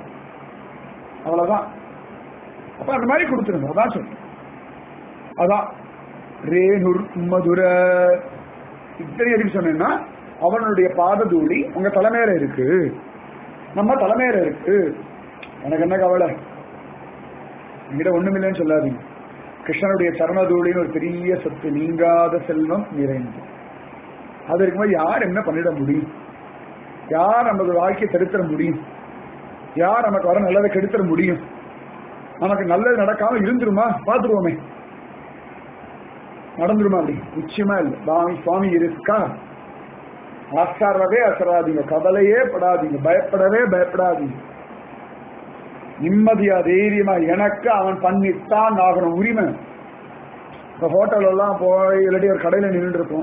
அவ்வளவுதான் அப்ப அந்த மாதிரி கொடுத்துருங்க அதான் சொல்றேன் அதான் ரேணுர் மதுர இத்தனை எதுக்கு சொன்னேன்னா அவனுடைய பாததூளி உங்க தலைமையில இருக்கு நம்ம தலைமையில இருக்கு எனக்கு என்ன கவலை என்கிட்ட ஒண்ணுமில்லைன்னு சொல்லாதீங்க கிருஷ்ணனுடைய சரணதூளின்னு ஒரு பெரிய சொத்து நீங்காத செல்வம் நிறைந்து அது இருக்கும்போது யார் என்ன பண்ணிட முடியும் யார் நமக்கு வாழ்க்கையை தடுத்துட முடியும் யார் நமக்கு வர நல்லதை கெடுத்துட முடியும் நமக்கு நல்லது நடக்காம இருந்துருமா பாத்துருவோமே நடந்துருமா அப்படி நிச்சயமா இல்லை சுவாமி சுவாமி இருக்கா ஆசாரவே அசராதீங்க கவலையே படாதீங்க பயப்படவே பயப்படாதீங்க நிம்மதியா தைரியமா எனக்கு அவன் பண்ணித்தான் ஆகணும் உரிமை இந்த ஹோட்டல் எல்லாம் போய் இல்லாட்டி ஒரு கடையில நின்று இருப்போம்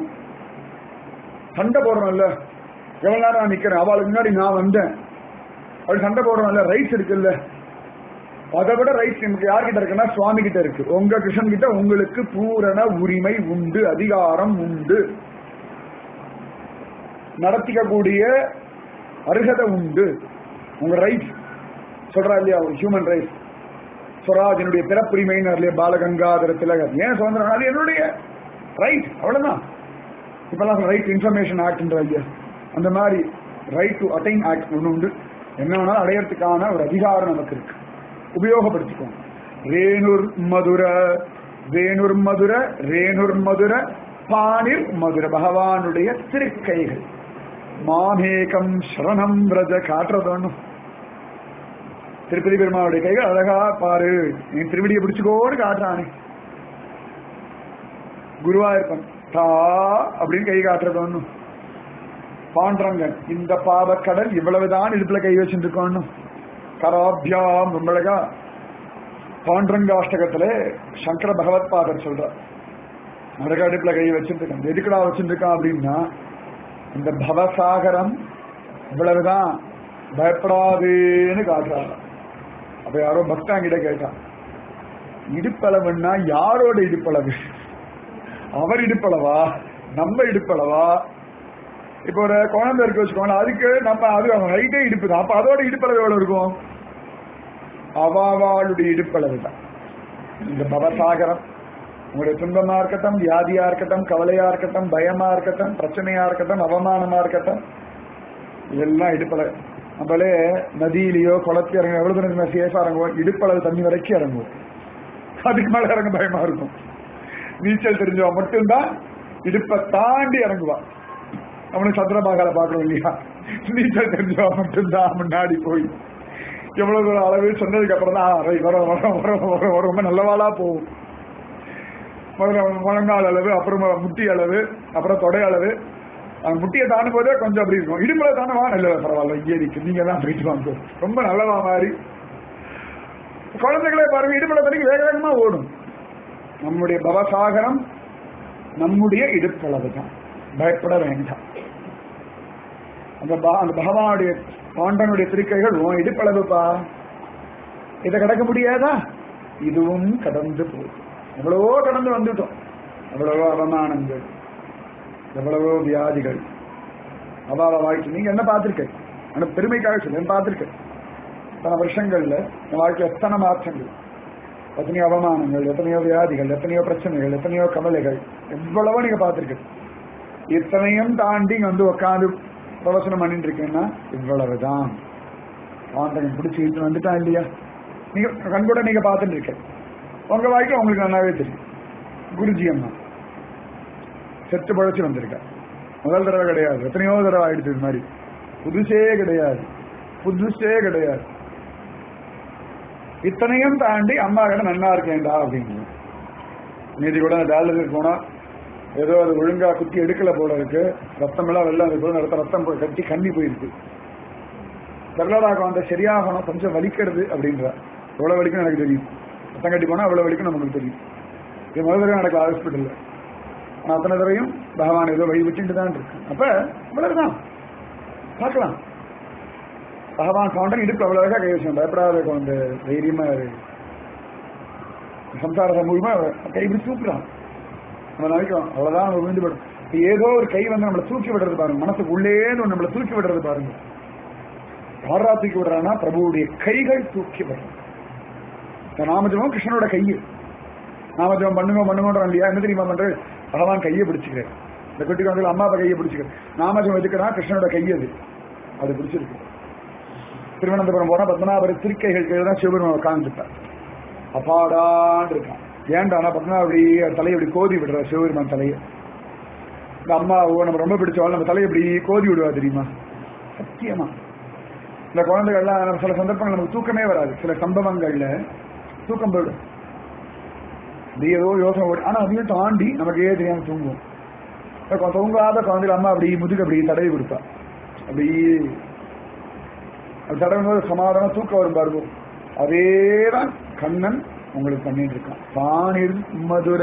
சண்டை போடுறோம்ல எவ்வளவு நேரம் நான் நிக்கிறேன் அவளுக்கு முன்னாடி நான் வந்தேன் அப்படி சண்டை போடுறோம்ல ரைட்ஸ் இருக்குல்ல அதை விட ரைட்ஸ் நமக்கு யார்கிட்ட இருக்குன்னா சுவாமி கிட்ட இருக்கு உங்க கிருஷ்ணன் கிட்ட உங்களுக்கு பூரண உரிமை உண்டு அதிகாரம் உண்டு நடத்திக்கக்கூடிய அருகதை உண்டு உங்க ரைட் சொல்றா இல்லையா ஒரு ஹியூமன் ரைட் ஸ்வராஜனுடைய பிறப்புரிமைன்னு இல்லையா பாலகங்காதர திலகர் ஏன் சுதந்திரம் அது என்னுடைய ரைட் அவ்வளவுதான் இப்பெல்லாம் ரைட் இன்ஃபர்மேஷன் ஆக்ட்ன்ற ஐயா அந்த மாதிரி ரைட் டு அட்டைன் ஆக்ட் ஒன்று உண்டு என்ன வேணாலும் அடையறதுக்கான ஒரு அதிகாரம் நமக்கு இருக்கு உபயோகப்படுத்திக்கோங்க ரேணுர் மதுர ரேணுர் மதுர ரேணுர் மதுர பாணிர் மதுர பகவானுடைய திருக்கைகள் மாமேகம் சரணம் பிரஜ காட்டுறது திருப்பதி பெருமாளுடைய கைகள் அழகா பாரு என் திருவடியை பிடிச்சுக்கோடு காட்டுறானே குருவாயிருப்பன் தா அப்படின்னு கை காட்டுறது ஒண்ணும் பாண்டரங்கன் இந்த பாவக்கடல் இவ்வளவுதான் இடுப்புல கை வச்சுருக்கோம் கராபியாம் ரொம்ப அழகா பாண்டரங்காஷ்டகத்துல சங்கர பகவத் பாதர் சொல்றார் அழகா இடுப்புல கை வச்சுருக்கான் எதுக்குடா வச்சுருக்கான் அப்படின்னா இந்த பவசாகரம் இவ்வளவுதான் பயப்படாதுன்னு காட்டுறாங்க அப்ப யாரோ பக்தாங்கிட்ட கேட்டான் இடுப்பளவுன்னா யாரோட இடுப்பளவு அவர் இடுப்பளவா நம்ம இடுப்பளவா இப்போ ஒரு குழந்தை இருக்கு வச்சுக்கோங்களேன் அதுக்கு நம்ம அது ஹைட்டே இடுப்பு தான் அப்ப அதோட இடுப்பளவு எவ்வளவு இருக்கும் அவாவாளுடைய இடுப்பளவு தான் இந்த பவசாகரம் உங்களுடைய துன்பமா இருக்கட்டும் வியாதியா இருக்கட்டும் கவலையா இருக்கட்டும் பயமா இருக்கட்டும் பிரச்சனையா இருக்கட்டும் அவமானமா இருக்கட்டும் இதெல்லாம் இடுப்பளவு நம்மளே நதியிலேயோ குளத்துல இறங்க எவ்வளவு தூரம் சேஃபா இறங்குவோம் இடுப்பளவு தண்ணி வரைக்கும் இறங்குவோம் அதுக்கு மேல இறங்க பயமா இருக்கும் நீச்சல் தெரிஞ்சவா மட்டும்தான் இடுப்பை தாண்டி இறங்குவா அவனுக்கு சந்திரபாகால பாக்குறோம் இல்லையா நீச்சல் தெரிஞ்சவா மட்டும்தான் முன்னாடி போய் எவ்வளவு தூரம் அளவு சொன்னதுக்கு அப்புறம் தான் வர வர வர வர வர ரொம்ப நல்லவாளா போகும் முதல்ல முழங்கால் அளவு அப்புறம் முட்டி அளவு அப்புறம் தொடை அளவு அந்த முட்டியை தாண்டும் போதே கொஞ்சம் அப்படி இருக்கும் இடுப்புல தானவா நல்ல பரவாயில்ல ஏறிக்கு நீங்க தான் போயிட்டு வாங்க ரொம்ப நல்லவா மாதிரி குழந்தைகளே பாருங்க இடுப்புல தனிக்கு வேக வேகமா ஓடும் நம்முடைய பவசாகரம் நம்முடைய இடுப்பளவு தான் பயப்பட வேண்டாம் அந்த அந்த பகவானுடைய பாண்டனுடைய திருக்கைகள் உன் இடுப்பளவுப்பா இதை கடக்க முடியாதா இதுவும் கடந்து போகும் எவ்வளவோ கடந்து வந்துட்டோம் எவ்வளவோ அவமானங்கள் எவ்வளவோ வியாதிகள் அபாவ வாழ்க்கை நீங்க என்ன பார்த்திருக்க ஆனா பெருமைக்காக சொல்ல பார்த்திருக்கேன் பல வருஷங்கள்ல என் வாழ்க்கையில் எத்தனை மாற்றங்கள் எத்தனையோ அவமானங்கள் எத்தனையோ வியாதிகள் எத்தனையோ பிரச்சனைகள் எத்தனையோ கவலைகள் எவ்வளவோ நீங்க பார்த்திருக்க இத்தனையும் தாண்டி இங்க வந்து உட்காந்து பிரவசனம் பண்ணிட்டு இருக்கேன்னா இவ்வளவுதான் ஆண்டவன் பிடிச்சி இழுத்து வந்துட்டான் இல்லையா நீங்க கண்கூட நீங்க பார்த்துட்டு இருக்க உங்க வாழ்க்கை உங்களுக்கு நல்லாவே தெரியும் குருஜி அம்மா செத்து பழச்சு வந்திருக்கா முதல் தடவை கிடையாது எத்தனையோ தடவை ஆயிடுச்சு இது மாதிரி புதுசே கிடையாது புதுசே கிடையாது இத்தனையும் தாண்டி அம்மா கிட்ட நன்னா இருக்கேன்டா அப்படின்னு நேற்று கூட அந்த டாலருக்கு போனா ஏதோ அது ஒழுங்கா குத்தி எடுக்கல போல இருக்கு ரத்தம் எல்லாம் வெள்ளம் அது போல நடத்த ரத்தம் போய் கட்டி கண்ணி போயிருக்கு வெள்ளடாக வந்த சரியாகணும் கொஞ்சம் வலிக்கிறது அப்படின்றா எவ்வளவு வலிக்கும் எனக்கு தெரியும் ரத்தம் கட்டி போனா அவ்வளவு வலிக்கும் நமக்கு தெரியும் இது முதல் தடவை நடக்க ஹாஸ்பிட்டல்ல ஆனா அத்தனை தடவையும் பகவான் ஏதோ வழி விட்டுட்டு தான் இருக்கு அப்ப இவ்வளவுதான் பார்க்கலாம் பகவான் கவுண்டன் இடுப்பு அவ்வளவு அழகா கை வச்சு பயப்படாத குழந்தை தைரியமா இரு சம்சார சமூகமா கை இப்படி தூக்குறான் நம்ம நினைக்கிறோம் அவ்வளவுதான் நம்ம விழுந்துபடும் ஏதோ ஒரு கை வந்து நம்மளை தூக்கி விடுறது பாருங்க மனசுக்கு உள்ளேன்னு நம்மளை தூக்கி விடுறது பாருங்க யாரா தூக்கி விடுறான்னா பிரபுவுடைய கைகள் தூக்கி விடுறது இந்த நாமஜபம் கிருஷ்ணனோட கையு நாமஜபம் பண்ணுங்க பண்ணுங்கன்றான் இல்லையா என்ன தெரியுமா பண்றது பகவான் கையை பிடிச்சுக்கிறேன் இந்த குட்டி குழந்தைகள் அம்மா அப்பா கையை பிடிச்சுக்கிறேன் நாமஜபம் எதுக்குன்னா கிருஷ்ணனோட கை அது அது பிடிச்சிருக்கு திருவனந்தபுரம் போனா பத்மநாபர திருக்கைகள் கீழே தான் சிவபெருமான் உட்காந்துட்டார் அப்பாடான் இருக்கான் ஏன்டானா பத்மநாப அப்படி தலையை இப்படி கோதி விடுற சிவபெருமான் தலையை இந்த அம்மாவோ நம்ம ரொம்ப பிடிச்சவாள் நம்ம தலையை இப்படி கோதி விடுவா தெரியுமா சத்தியமா இந்த குழந்தைகள்லாம் நம்ம சில சந்தர்ப்பங்கள் நமக்கு தூக்கமே வராது சில சம்பவங்கள்ல தூக்கம் போயிடும் இப்படி ஏதோ யோசனை ஓடி ஆனா அதையும் தாண்டி நமக்கு ஏன் தெரியாம தூங்குவோம் இப்ப தூங்காத குழந்தைகள் அம்மா அப்படி முதுகு அப்படி தடவி கொடுப்பா அப்படி அது தடவும் போது சமாதானம் தூக்கம் வரும் பாருங்க அதேதான் கண்ணன் உங்களுக்கு பண்ணிட்டு இருக்கான் பாணிர் மதுர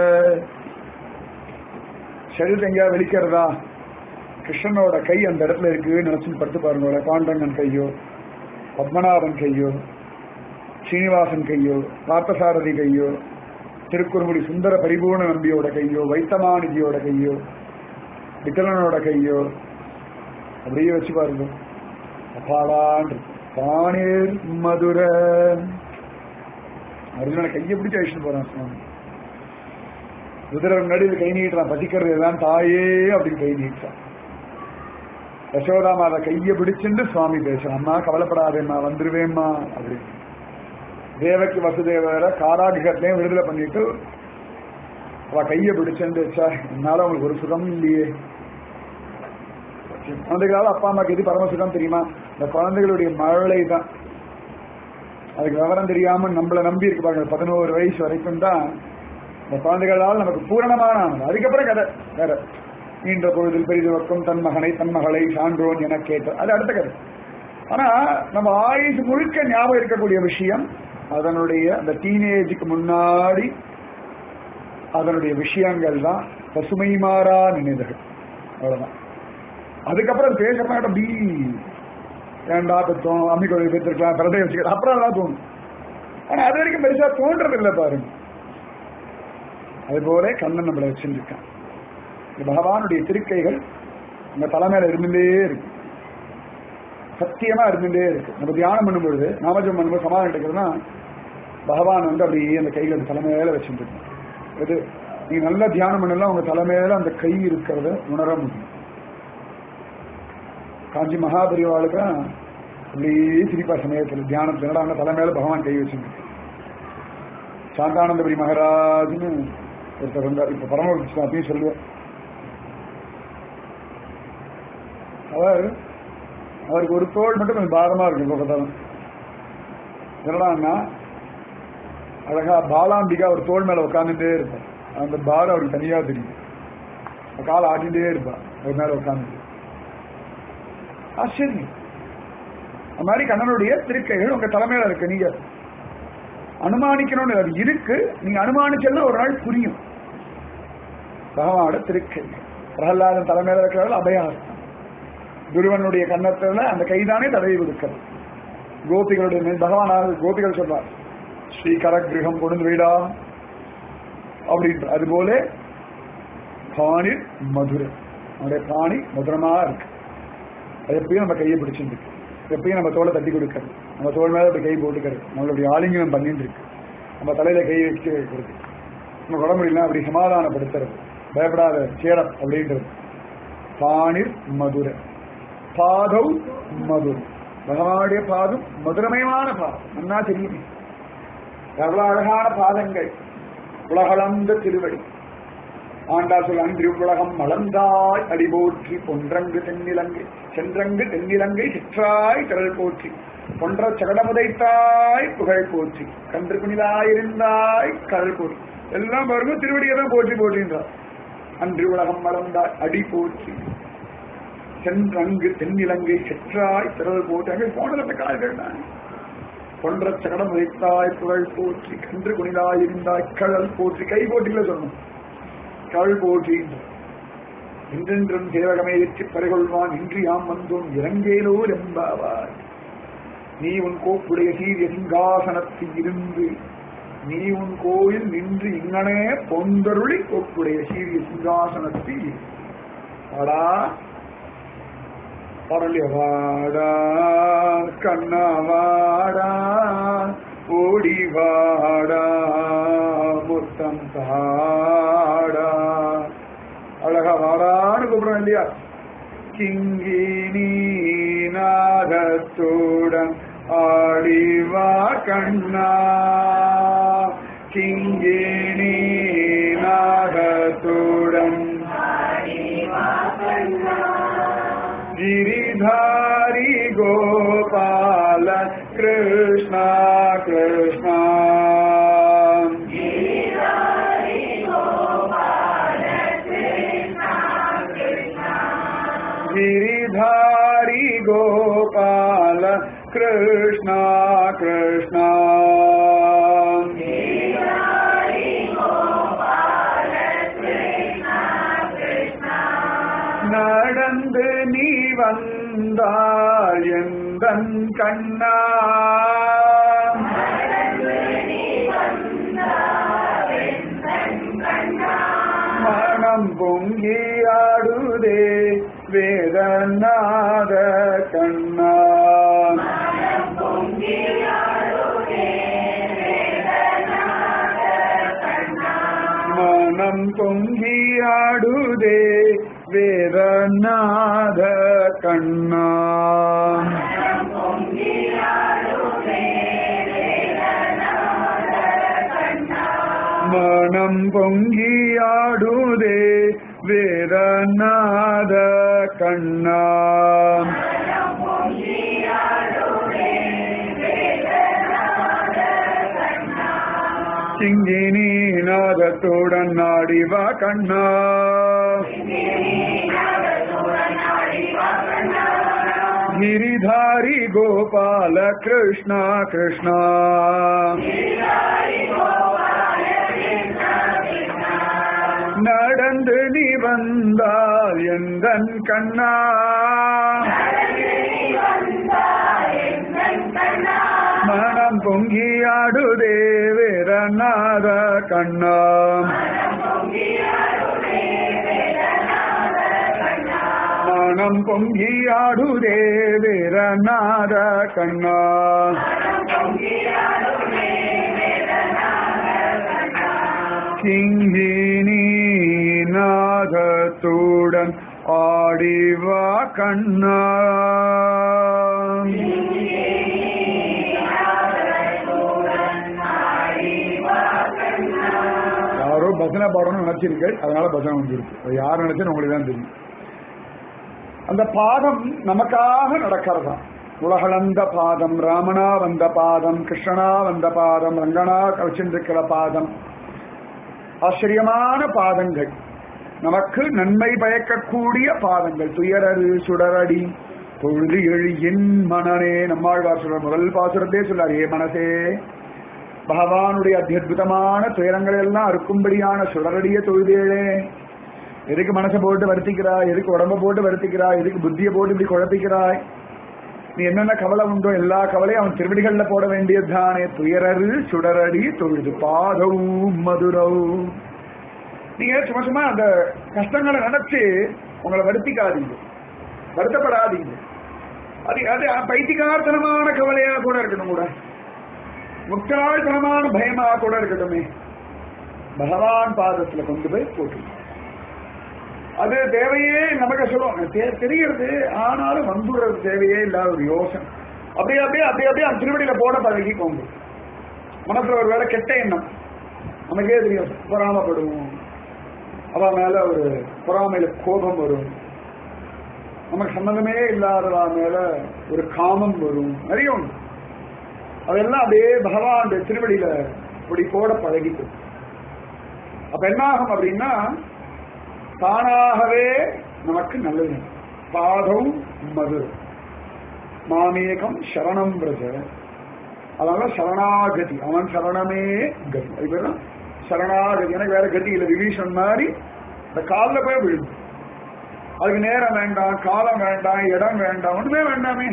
சரீரத்தை எங்கேயாவது வெளிக்கிறதா கிருஷ்ணனோட கை அந்த இடத்துல இருக்கு நினைச்சு படுத்து பாருங்க பாண்டங்கன் கையோ பத்மநாபன் கையோ ஸ்ரீனிவாசன் கையோ பார்த்தசாரதி கையோ திருக்குறுங்குடி சுந்தர பரிபூர்ண நம்பியோட கையோ வைத்தமாநிதியோட கையோ விட்டலனோட கையோ அப்படியே வச்சு பாருங்க அப்பாடான் பாணேர் மதுர அர்ஜுனனை கையை பிடிச்சு அழிச்சுட்டு போறான் சுவாமி குதிரை நடுவில் கை நீட்டுறான் பசிக்கிறது தான் தாயே அப்படின்னு கை நீட்டுறான் யசோதா மாதா கையை பிடிச்சுட்டு சுவாமி பேசுறான் அம்மா கவலைப்படாதேம்மா வந்துருவேம்மா அப்படின்னு தேவக்கு வசுதேவர காராகிரகத்திலையும் விடுதலை பண்ணிட்டு அவ கையை பிடிச்சுட்டு வச்சா என்னால உங்களுக்கு ஒரு சுகம் இல்லையே குழந்தைகளால அப்பா அம்மாக்கு எது பரம சுகம் தெரியுமா இந்த குழந்தைகளுடைய மழலை தான் அதுக்கு விவரம் தெரியாம நம்மளை நம்பி இருக்கு பாருங்க பதினோரு வயசு வரைக்கும் தான் இந்த குழந்தைகளால் நமக்கு பூரணமான ஆனது அதுக்கப்புறம் கதை வேற நீண்ட பொழுதில் பெரிதுவக்கும் தன் மகனை தன் மகளை சான்றோன் என கேட்ட அது அடுத்த கதை ஆனா நம்ம ஆயுசு முழுக்க ஞாபகம் இருக்கக்கூடிய விஷயம் அதனுடைய அந்த டீனேஜுக்கு முன்னாடி அதனுடைய விஷயங்கள் தான் பசுமை மாறா நினைவுகள் அவ்வளவுதான் அதுக்கப்புறம் அது பேசுறதா பி ஏண்டா பெத்தோம் அம்மி கோவில் பெற்றிருக்கலாம் பிறதை வச்சுக்கலாம் அப்புறம் தான் தோணும் ஆனா அது வரைக்கும் பெருசா தோன்றது இல்லை பாருங்க அது போல கண்ணன் நம்மளை வச்சிருக்கான் இந்த பகவானுடைய திருக்கைகள் நம்ம தலைமையில இருந்துட்டே இருக்கு சத்தியமா இருந்துட்டே இருக்கு நம்ம தியானம் பண்ணும்பொழுது நாமஜம் பண்ணும்போது சமாதானம் எடுக்கிறதுனா பகவான் வந்து அப்படியே அந்த கையில அந்த தலைமையில வச்சுட்டு இது நீங்க நல்லா தியானம் பண்ணலாம் உங்க தலைமையில அந்த கை இருக்கிறத உணர முடியும் காஞ்சி மகாபரிவாளுக்கு அப்படியே சிரிப்பா சமயத்தில் தியானத்துல அங்க தலைமையில பகவான் கை வச்சுருக்கு சாந்தானந்தபுரி மகாராஜ்னு ஒருத்தர் இருந்தார் இப்ப பரமபுரி அப்பயும் சொல்லுவேன் அவர் அவருக்கு ஒரு தோல் மட்டும் கொஞ்சம் பாரமா இருக்கு இப்ப பார்த்தாலும் என்னடான்னா அழகா பாலாம்பிகா ஒரு தோல் மேல உட்காந்துட்டே இருப்பார் அந்த பாரம் அவருக்கு தனியா தெரியும் காலை ஆட்டிகிட்டே இருப்பார் அவர் மேல உட்காந்து ஆச்சரியம் அந்த மாதிரி கண்ணனுடைய திருக்கைகள் உங்க தலைமையில இருக்கு நீங்க அனுமானிக்கணும்னு அது இருக்கு நீங்க அனுமானிச்சல்ல ஒரு நாள் புரியும் பகவானோட திருக்கை பிரகலாதன் தலைமையில இருக்கிறவர்கள் அபயாசம் துருவனுடைய கன்னத்துல அந்த கைதானே தடவி கொடுக்கிறது கோபிகளுடைய மேல் பகவான் கோபிகள் சொல்றார் ஸ்ரீகர கிரகம் கொண்டு வீடா அப்படின்ற அதுபோல பாணி மதுரை அவனுடைய பாணி மதுரமா இருக்கு அது எப்பயும் நம்ம கையை பிடிச்சிருக்கு எப்பயும் நம்ம தோலை தட்டி கொடுக்கறது நம்ம தோல் மேல அப்படி கை போட்டுக்கிறது நம்மளுடைய ஆலிங்கனம் பண்ணிட்டு இருக்கு நம்ம தலையில கை வச்சு வைக்கிறது நம்ம உடம்பு முடியல அப்படி சமாதானப்படுத்துறது பயப்படாத சேரம் அப்படின்றது பாணிர் மதுரை பாதவ் மதுரை பகவானுடைய பாதம் மதுரமயமான பாதம் நன்னா தெரியுமே எவ்வளவு அழகான பாதங்கள் உலகளந்த திருவடி ஆண்டா சொல் அன்று உலகம் மலர்ந்தாய் அடிபோற்றி பொன்றங்கு தென்னிலங்கை சென்றங்கு தென்னிலங்கை சிற்றாய் திரள் போற்றி பொன்ற சகடமுதைத்தாய் புகழ் போற்றி கன்று குனிதாயிருந்தாய் கடல் போற்றி எல்லாம் பாருங்க திருவடியை தான் போற்றி போற்றின்றார் அன்று உலகம் மலர்ந்தாய் அடி போற்றி சென்றங்கு தென்னிலங்கை செற்றாய் திரள் போற்றி அங்கே போனது கால்கள் தான் பொன்ற சகடம் வைத்தாய் புகழ் போற்றி கன்று குனிதாயிருந்தாய் கடல் போற்றி கை போற்றில சொன்னோம் கடல் போற்றி என்றென்றும் தேவகமே ஏற்றி பறிகொள்வான் இன்று யாம் வந்தோம் இறங்கேலோ என்பாவாய் நீ உன் கோப்புடைய சீரிய சிங்காசனத்தில் இருந்து நீ உன் கோயில் நின்று இங்கனே பொந்தருளி கோப்புடைய சீரிய சிங்காசனத்தில் வாடா பரளிய வாடா கண்ணா வாடா ஓடி வாடா முத்தம் தாடா அழகா வாடான்னு கூப்பிடுறோம் இல்லையா கிங்கினி நாதத்துடன் ஆடிவா கண்ணா கிங்கினி நாதத்துடன் गिरिधारी गोपाल कृष्ण कृष्ण गिरिधारी गोपाल कृष्ण कृष्ण நடந்து நீ வந்தாள் எந்தன் கண்ணா மனம் பொங்கி ஆடுதே வேதநாத கண்ணா மனம் பொங்கியாடுதே வேதநாத கண்ணா மனம் பொங்கியாடுதே வேதநாத கண்ணா சிங்கினி நாதத்துடன் நாடிவா கண்ணா गिरिधारी गोपाल कृष्ण कृष्ण நடந்து நீ வந்தால் எந்தன் கண்ணா மனம் பொங்கியாடுதே வீரநாத கண்ணா மனம் பொங்கியாடுதே வீரநாத கண்ணா கிங்கினி நாதத்துடன் ஆடிவா கண்ணா யாரோ பஜனை பாடணும்னு நினைச்சிருக்கேன் அதனால பஜனை வந்துருக்கு அது யார் நினைச்சுன்னு உங்களுக்கு தான் தெரியும் அந்த பாதம் நமக்காக நடக்கிறதா உலகளந்த பாதம் ராமனா வந்த பாதம் கிருஷ்ணனா வந்த பாதம் ரங்கனா கழிச்சிருக்கிற பாதம் ஆச்சரியமான பாதங்கள் நமக்கு நன்மை பயக்கக்கூடிய பாதங்கள் துயரரு சுடரடி பொழுது எழு என் மனனே நம்மாழ்வார் சொல்ற முதல் பாசுரத்தே சொல்லார் ஏ மனசே பகவானுடைய அத்தியுதமான துயரங்கள் எல்லாம் அறுக்கும்படியான சுடரடிய தொழுதேழே எதுக்கு மனசை போட்டு வருத்திக்கிறாய் எதுக்கு உடம்ப போட்டு வருத்திக்கிறாய் எதுக்கு புத்தியை போட்டு இப்படி குழப்பிக்கிறாய் நீ என்னென்ன கவலை உண்டோ எல்லா கவலையும் அவன் திருவடிகள்ல போட வேண்டியதுதானே துயரரு சுடரடி தொழுது பாதவும் மதுரவு நீங்க சும்மா சும்மா அந்த கஷ்டங்களை நினைச்சு உங்களை வருத்திக்காதீங்க வருத்தப்படாதீங்க அது அது பைத்திகார்த்தனமான கவலையா கூட இருக்கட்டும் கூட முட்டாள்தனமான பயமா கூட இருக்கட்டுமே பகவான் பாதத்துல கொண்டு போய் போட்டு அது தேவையே நமக்கு சொல்லுவோம் தெ- தெரியறது ஆனாலும் வந்துடுறது தேவையே இல்லாத ஒரு யோசனை அப்படியே அப்படியே அப்படியே அப்படியே அந்த திருவடியில போட பழகிக்கோங்க மனசுல ஒரு வேலை கெட்ட எண்ணம் நமக்கே தெரியும் பொறாமப்படுவோம் அவ மேல ஒரு பொறாமையில கோபம் வரும் நமக்கு சம்மந்தமே இல்லாதவா மேல ஒரு காமம் வரும் நிறைய உண்டு அதெல்லாம் அப்படியே பகவான் திருவடியில இப்படி போட பழகிக்கும் அப்ப என்ன ஆகும் அப்படின்னா தானாகவே நமக்கு நல்லது பாதம் மது மாமேகம் சரணம் பிரஜ அதனால சரணாகதி அவன் சரணமே கதி அது பேர் தான் சரணாகதி எனக்கு வேற கதி இல்லை விபீஷன் மாதிரி இந்த காலில் போய் விழுந்து அதுக்கு நேரம் வேண்டாம் காலம் வேண்டாம் இடம் வேண்டாம் ஒண்ணுமே வேண்டாமே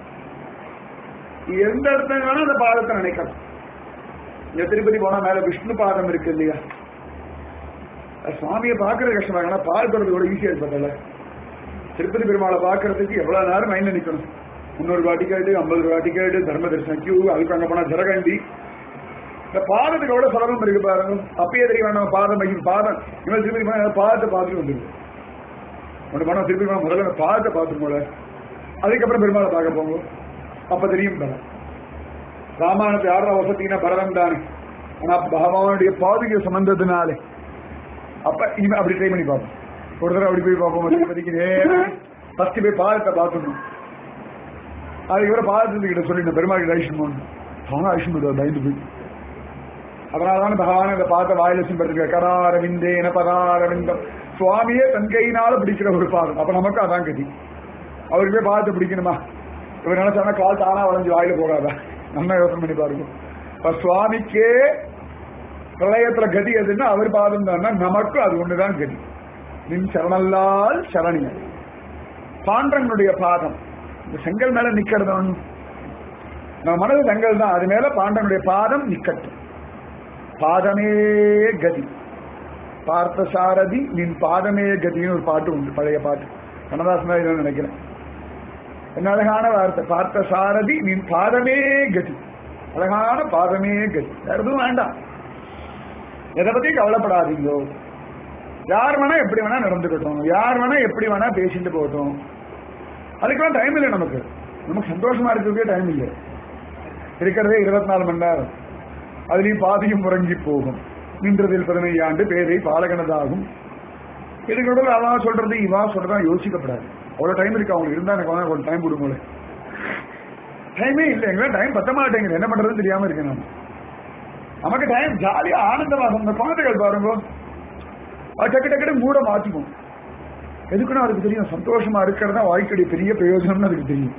எந்த இடத்துல வேணா அந்த பாதத்தை நினைக்கலாம் இந்த திருப்பதி போனா மேல விஷ்ணு பாதம் இருக்கு இல்லையா அது சுவாமியை பாக்குறது கஷ்டமா இருக்கு. ஆனா பார்க்கறது கூட ஈஸியா இருப்பதில்ல திருப்பதி பெருமாளை பாக்குறதுக்கு எவ்வளவு நேரம் மைண்ட்ல நிக்கணும் முன்னூறு ரூபா டிக்கெட்டு ஐம்பது ரூபா டிக்கெட்டு தர்ம தரிசனம் கியூ அதுக்கு அங்க போனா ஜரகண்டி இந்த பாதத்துக்கு எவ்வளவு சுலபம் இருக்கு பாருங்க அப்பயே தெரிய வேண்டாம் பாதம் வைக்கும் பாதம் இவன் திருப்பதி போனா ஏதாவது பாதத்தை பார்த்துட்டு வந்துருக்கு ஒன்று போனா திருப்பதி போனா முதல்ல அந்த பாதத்தை பார்த்துட்டு போல அதுக்கப்புறம் பெருமாளை பார்க்க போங்க அப்ப தெரியும் பலம் ராமாயணத்தை யாரா வசத்தினா பரதம் தானே ஆனா பகவானுடைய பாதுகை சம்பந்தத்தினாலே அப்ப இனிமே அப்படி ட்ரை பண்ணி பார்ப்போம் ஒரு தடவை அப்படி போய் பார்ப்போம் திருப்பதிக்கு ஃபர்ஸ்ட் போய் பாதத்தை பார்த்துடணும் அதுக்கு அப்புறம் பாதத்துக்கிட்ட சொல்லி இந்த பெருமாள் ஐஷன் போகணும் அவனும் ஐஷன் போயிடுவார் பயந்து போய் அதனாலதான் பகவான் இந்த பார்த்த வாயில சிம்படுத்திருக்க கராரவிந்தேன பதாரவிந்தம் சுவாமியே தன் கையினால பிடிக்கிற ஒரு பாதம் அப்ப நமக்கு அதான் கதி அவருக்கு போய் பாதத்தை பிடிக்கணுமா இவர் நினைச்சானா கால் தானா வளைஞ்சு வாயில போகாதா நல்லா யோசனை பண்ணி பாருங்க இப்ப சுவாமிக்கே பிரளயத்துல கதி எதுன்னா அவர் பாதம் தானே நமக்கு அது ஒண்ணுதான் கதி நின் சரணல்லால் சரணிய பாண்டவனுடைய பாதம் இந்த செங்கல் மேல நிக்கிறது ஒண்ணு நம்ம மனது செங்கல் தான் அது மேல பாண்டவனுடைய பாதம் நிக்கட்டும் பாதமே கதி பார்த்த சாரதி நின் பாதமே கதின்னு ஒரு பாட்டு உண்டு பழைய பாட்டு கண்ணதாசன் தான் இதுன்னு நினைக்கிறேன் என்ன அழகான வார்த்தை பார்த்த சாரதி நின் பாதமே கதி அழகான பாதமே கதி வேற எதுவும் வேண்டாம் எதை பத்தி கவலைப்படாதீங்கோ யார் வேணா எப்படி வேணா நடந்துக்கட்டும் யார் வேணா எப்படி வேணா பேசிட்டு போகட்டும் அதுக்கெல்லாம் டைம் இல்லை நமக்கு நமக்கு சந்தோஷமா இருக்கிறதுக்கே டைம் இல்லை இருக்கிறதே இருபத்தி நாலு மணி நேரம் அதுலயும் பாதியும் முறங்கி போகும் நின்றதில் பதினைந்து ஆண்டு பேரை பாலகனதாகும் இதுக்கு நடுவில் அதான் சொல்றது இவா சொல்றதா யோசிக்கப்படாது அவ்வளவு டைம் இருக்கு அவங்களுக்கு இருந்தா எனக்கு வேணா கொஞ்சம் டைம் கொடுங்களேன் டைமே இல்லை எங்க டைம் பத்த மாட்டேங்குது என்ன பண்றதுன்னு தெரியாம இருக்கேன் நான் நமக்கு டைம் ஜாலியா ஆனந்தமா அந்த குழந்தைகள் பாருங்க அது டக்கு டக்குனு மூட மாத்திக்கும் எதுக்குன்னா அதுக்கு தெரியும் சந்தோஷமா இருக்கிறதா வாழ்க்கையுடைய பெரிய பிரயோஜனம்னு அதுக்கு தெரியும்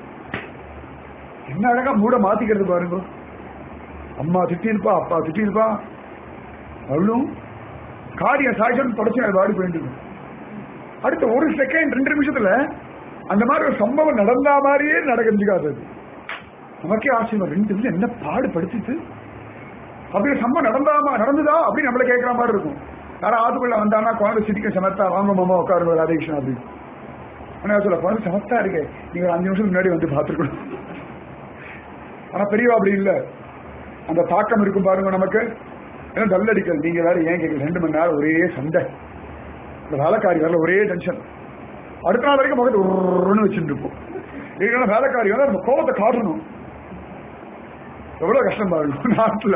என்ன அழகா மூட மாத்திக்கிறது பாருங்க அம்மா திட்டிருப்பா அப்பா திட்டிருப்பா அவளும் காரியம் சாய்ச்சல் படைச்சு அது வாடி போயிட்டு இருக்கும் அடுத்த ஒரு செகண்ட் ரெண்டு நிமிஷத்துல அந்த மாதிரி ஒரு சம்பவம் நடந்தா மாதிரியே நடக்கிறதுக்காது அது நமக்கே ஆச்சரியம் ரெண்டு நிமிஷம் என்ன பாடுபடுத்திட்டு அப்படி ஒரு சம்பவம் நடந்தாமா நடந்ததா அப்படின்னு நம்மள கேட்கிற மாதிரி இருக்கும் யாரும் ஆத்துக்குள்ள வந்தானா குழந்தை சிரிக்க சமத்தா வாங்க மாமா உட்காருங்க ராதேகிருஷ்ணன் அப்படின்னு ஆனா சொல்ல குழந்தை சமத்தா இருக்கே நீங்க ஒரு அஞ்சு நிமிஷம் முன்னாடி வந்து பார்த்துருக்கணும் ஆனா பெரியவா அப்படி இல்ல அந்த தாக்கம் இருக்கும் பாருங்க நமக்கு ஏன்னா டல் அடிக்கல் நீங்க வேற ஏன் கேட்கல ரெண்டு மணி நேரம் ஒரே சண்டை இந்த வேலைக்காரி வரல ஒரே டென்ஷன் அடுத்த நாள் வரைக்கும் முகத்தை ஒருன்னு வச்சுட்டு இருப்போம் இல்லைன்னா வேலைக்காரி வந்து நம்ம கோபத்தை காட்டணும் எவ்வளவு கஷ்டம் பாருங்க நாட்டுல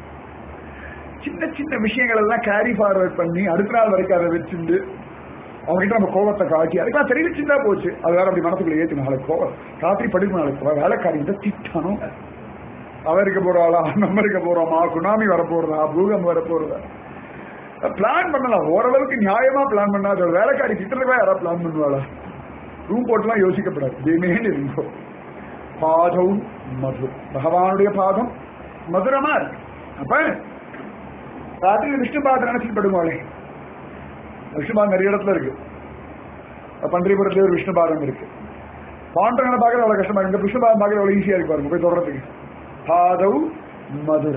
சின்ன சின்ன விஷயங்கள் எல்லாம் கேரி ஃபார்வர்ட் பண்ணி அடுத்த நாள் வரைக்கும் அதை வச்சுட்டு அவங்ககிட்ட நம்ம கோபத்தை காட்டி அதுக்கெல்லாம் தெரிவிச்சுட்டா போச்சு அது வேற அப்படி மனசுக்குள்ள ஏத்து நாளைக்கு கோவம் ராத்திரி படுக்கும் நாளைக்கு வேலைக்காரி கிட்ட திட்டணும் அவ இருக்க போறாளா நம்ம இருக்க போறோமா குனாமி வர போறதா பூகம் வர போறதா பிளான் பண்ணலாம் ஓரளவுக்கு நியாயமா பிளான் பண்ணா அது வேலைக்காரி திட்டத்துக்கு யாராவது பிளான் பண்ணுவாளா ரூம் போட்டுலாம் யோசிக்கப்படாது தேமேன்னு இருக்கும் பாதம் மது பகவானுடைய பாதம் மதுரமா இருக்கு அப்ப ராத்திரி விஷ்ணு பாதம் நினைச்சிட்டு படுவாளே விஷ்ணு பாதம் நிறைய இடத்துல இருக்கு பன்றிபுரத்துல ஒரு விஷ்ணு பாதம் இருக்கு பாண்டங்களை பார்க்கறது அவ்வளவு கஷ்டமா இருக்கு இந்த விஷ்ணு பாதம் பார்க்கறது அவ்வளவு ஈஸியா இருக்கு பாருங்க போய் தொடர்றதுக்கு பாதௌ மதுர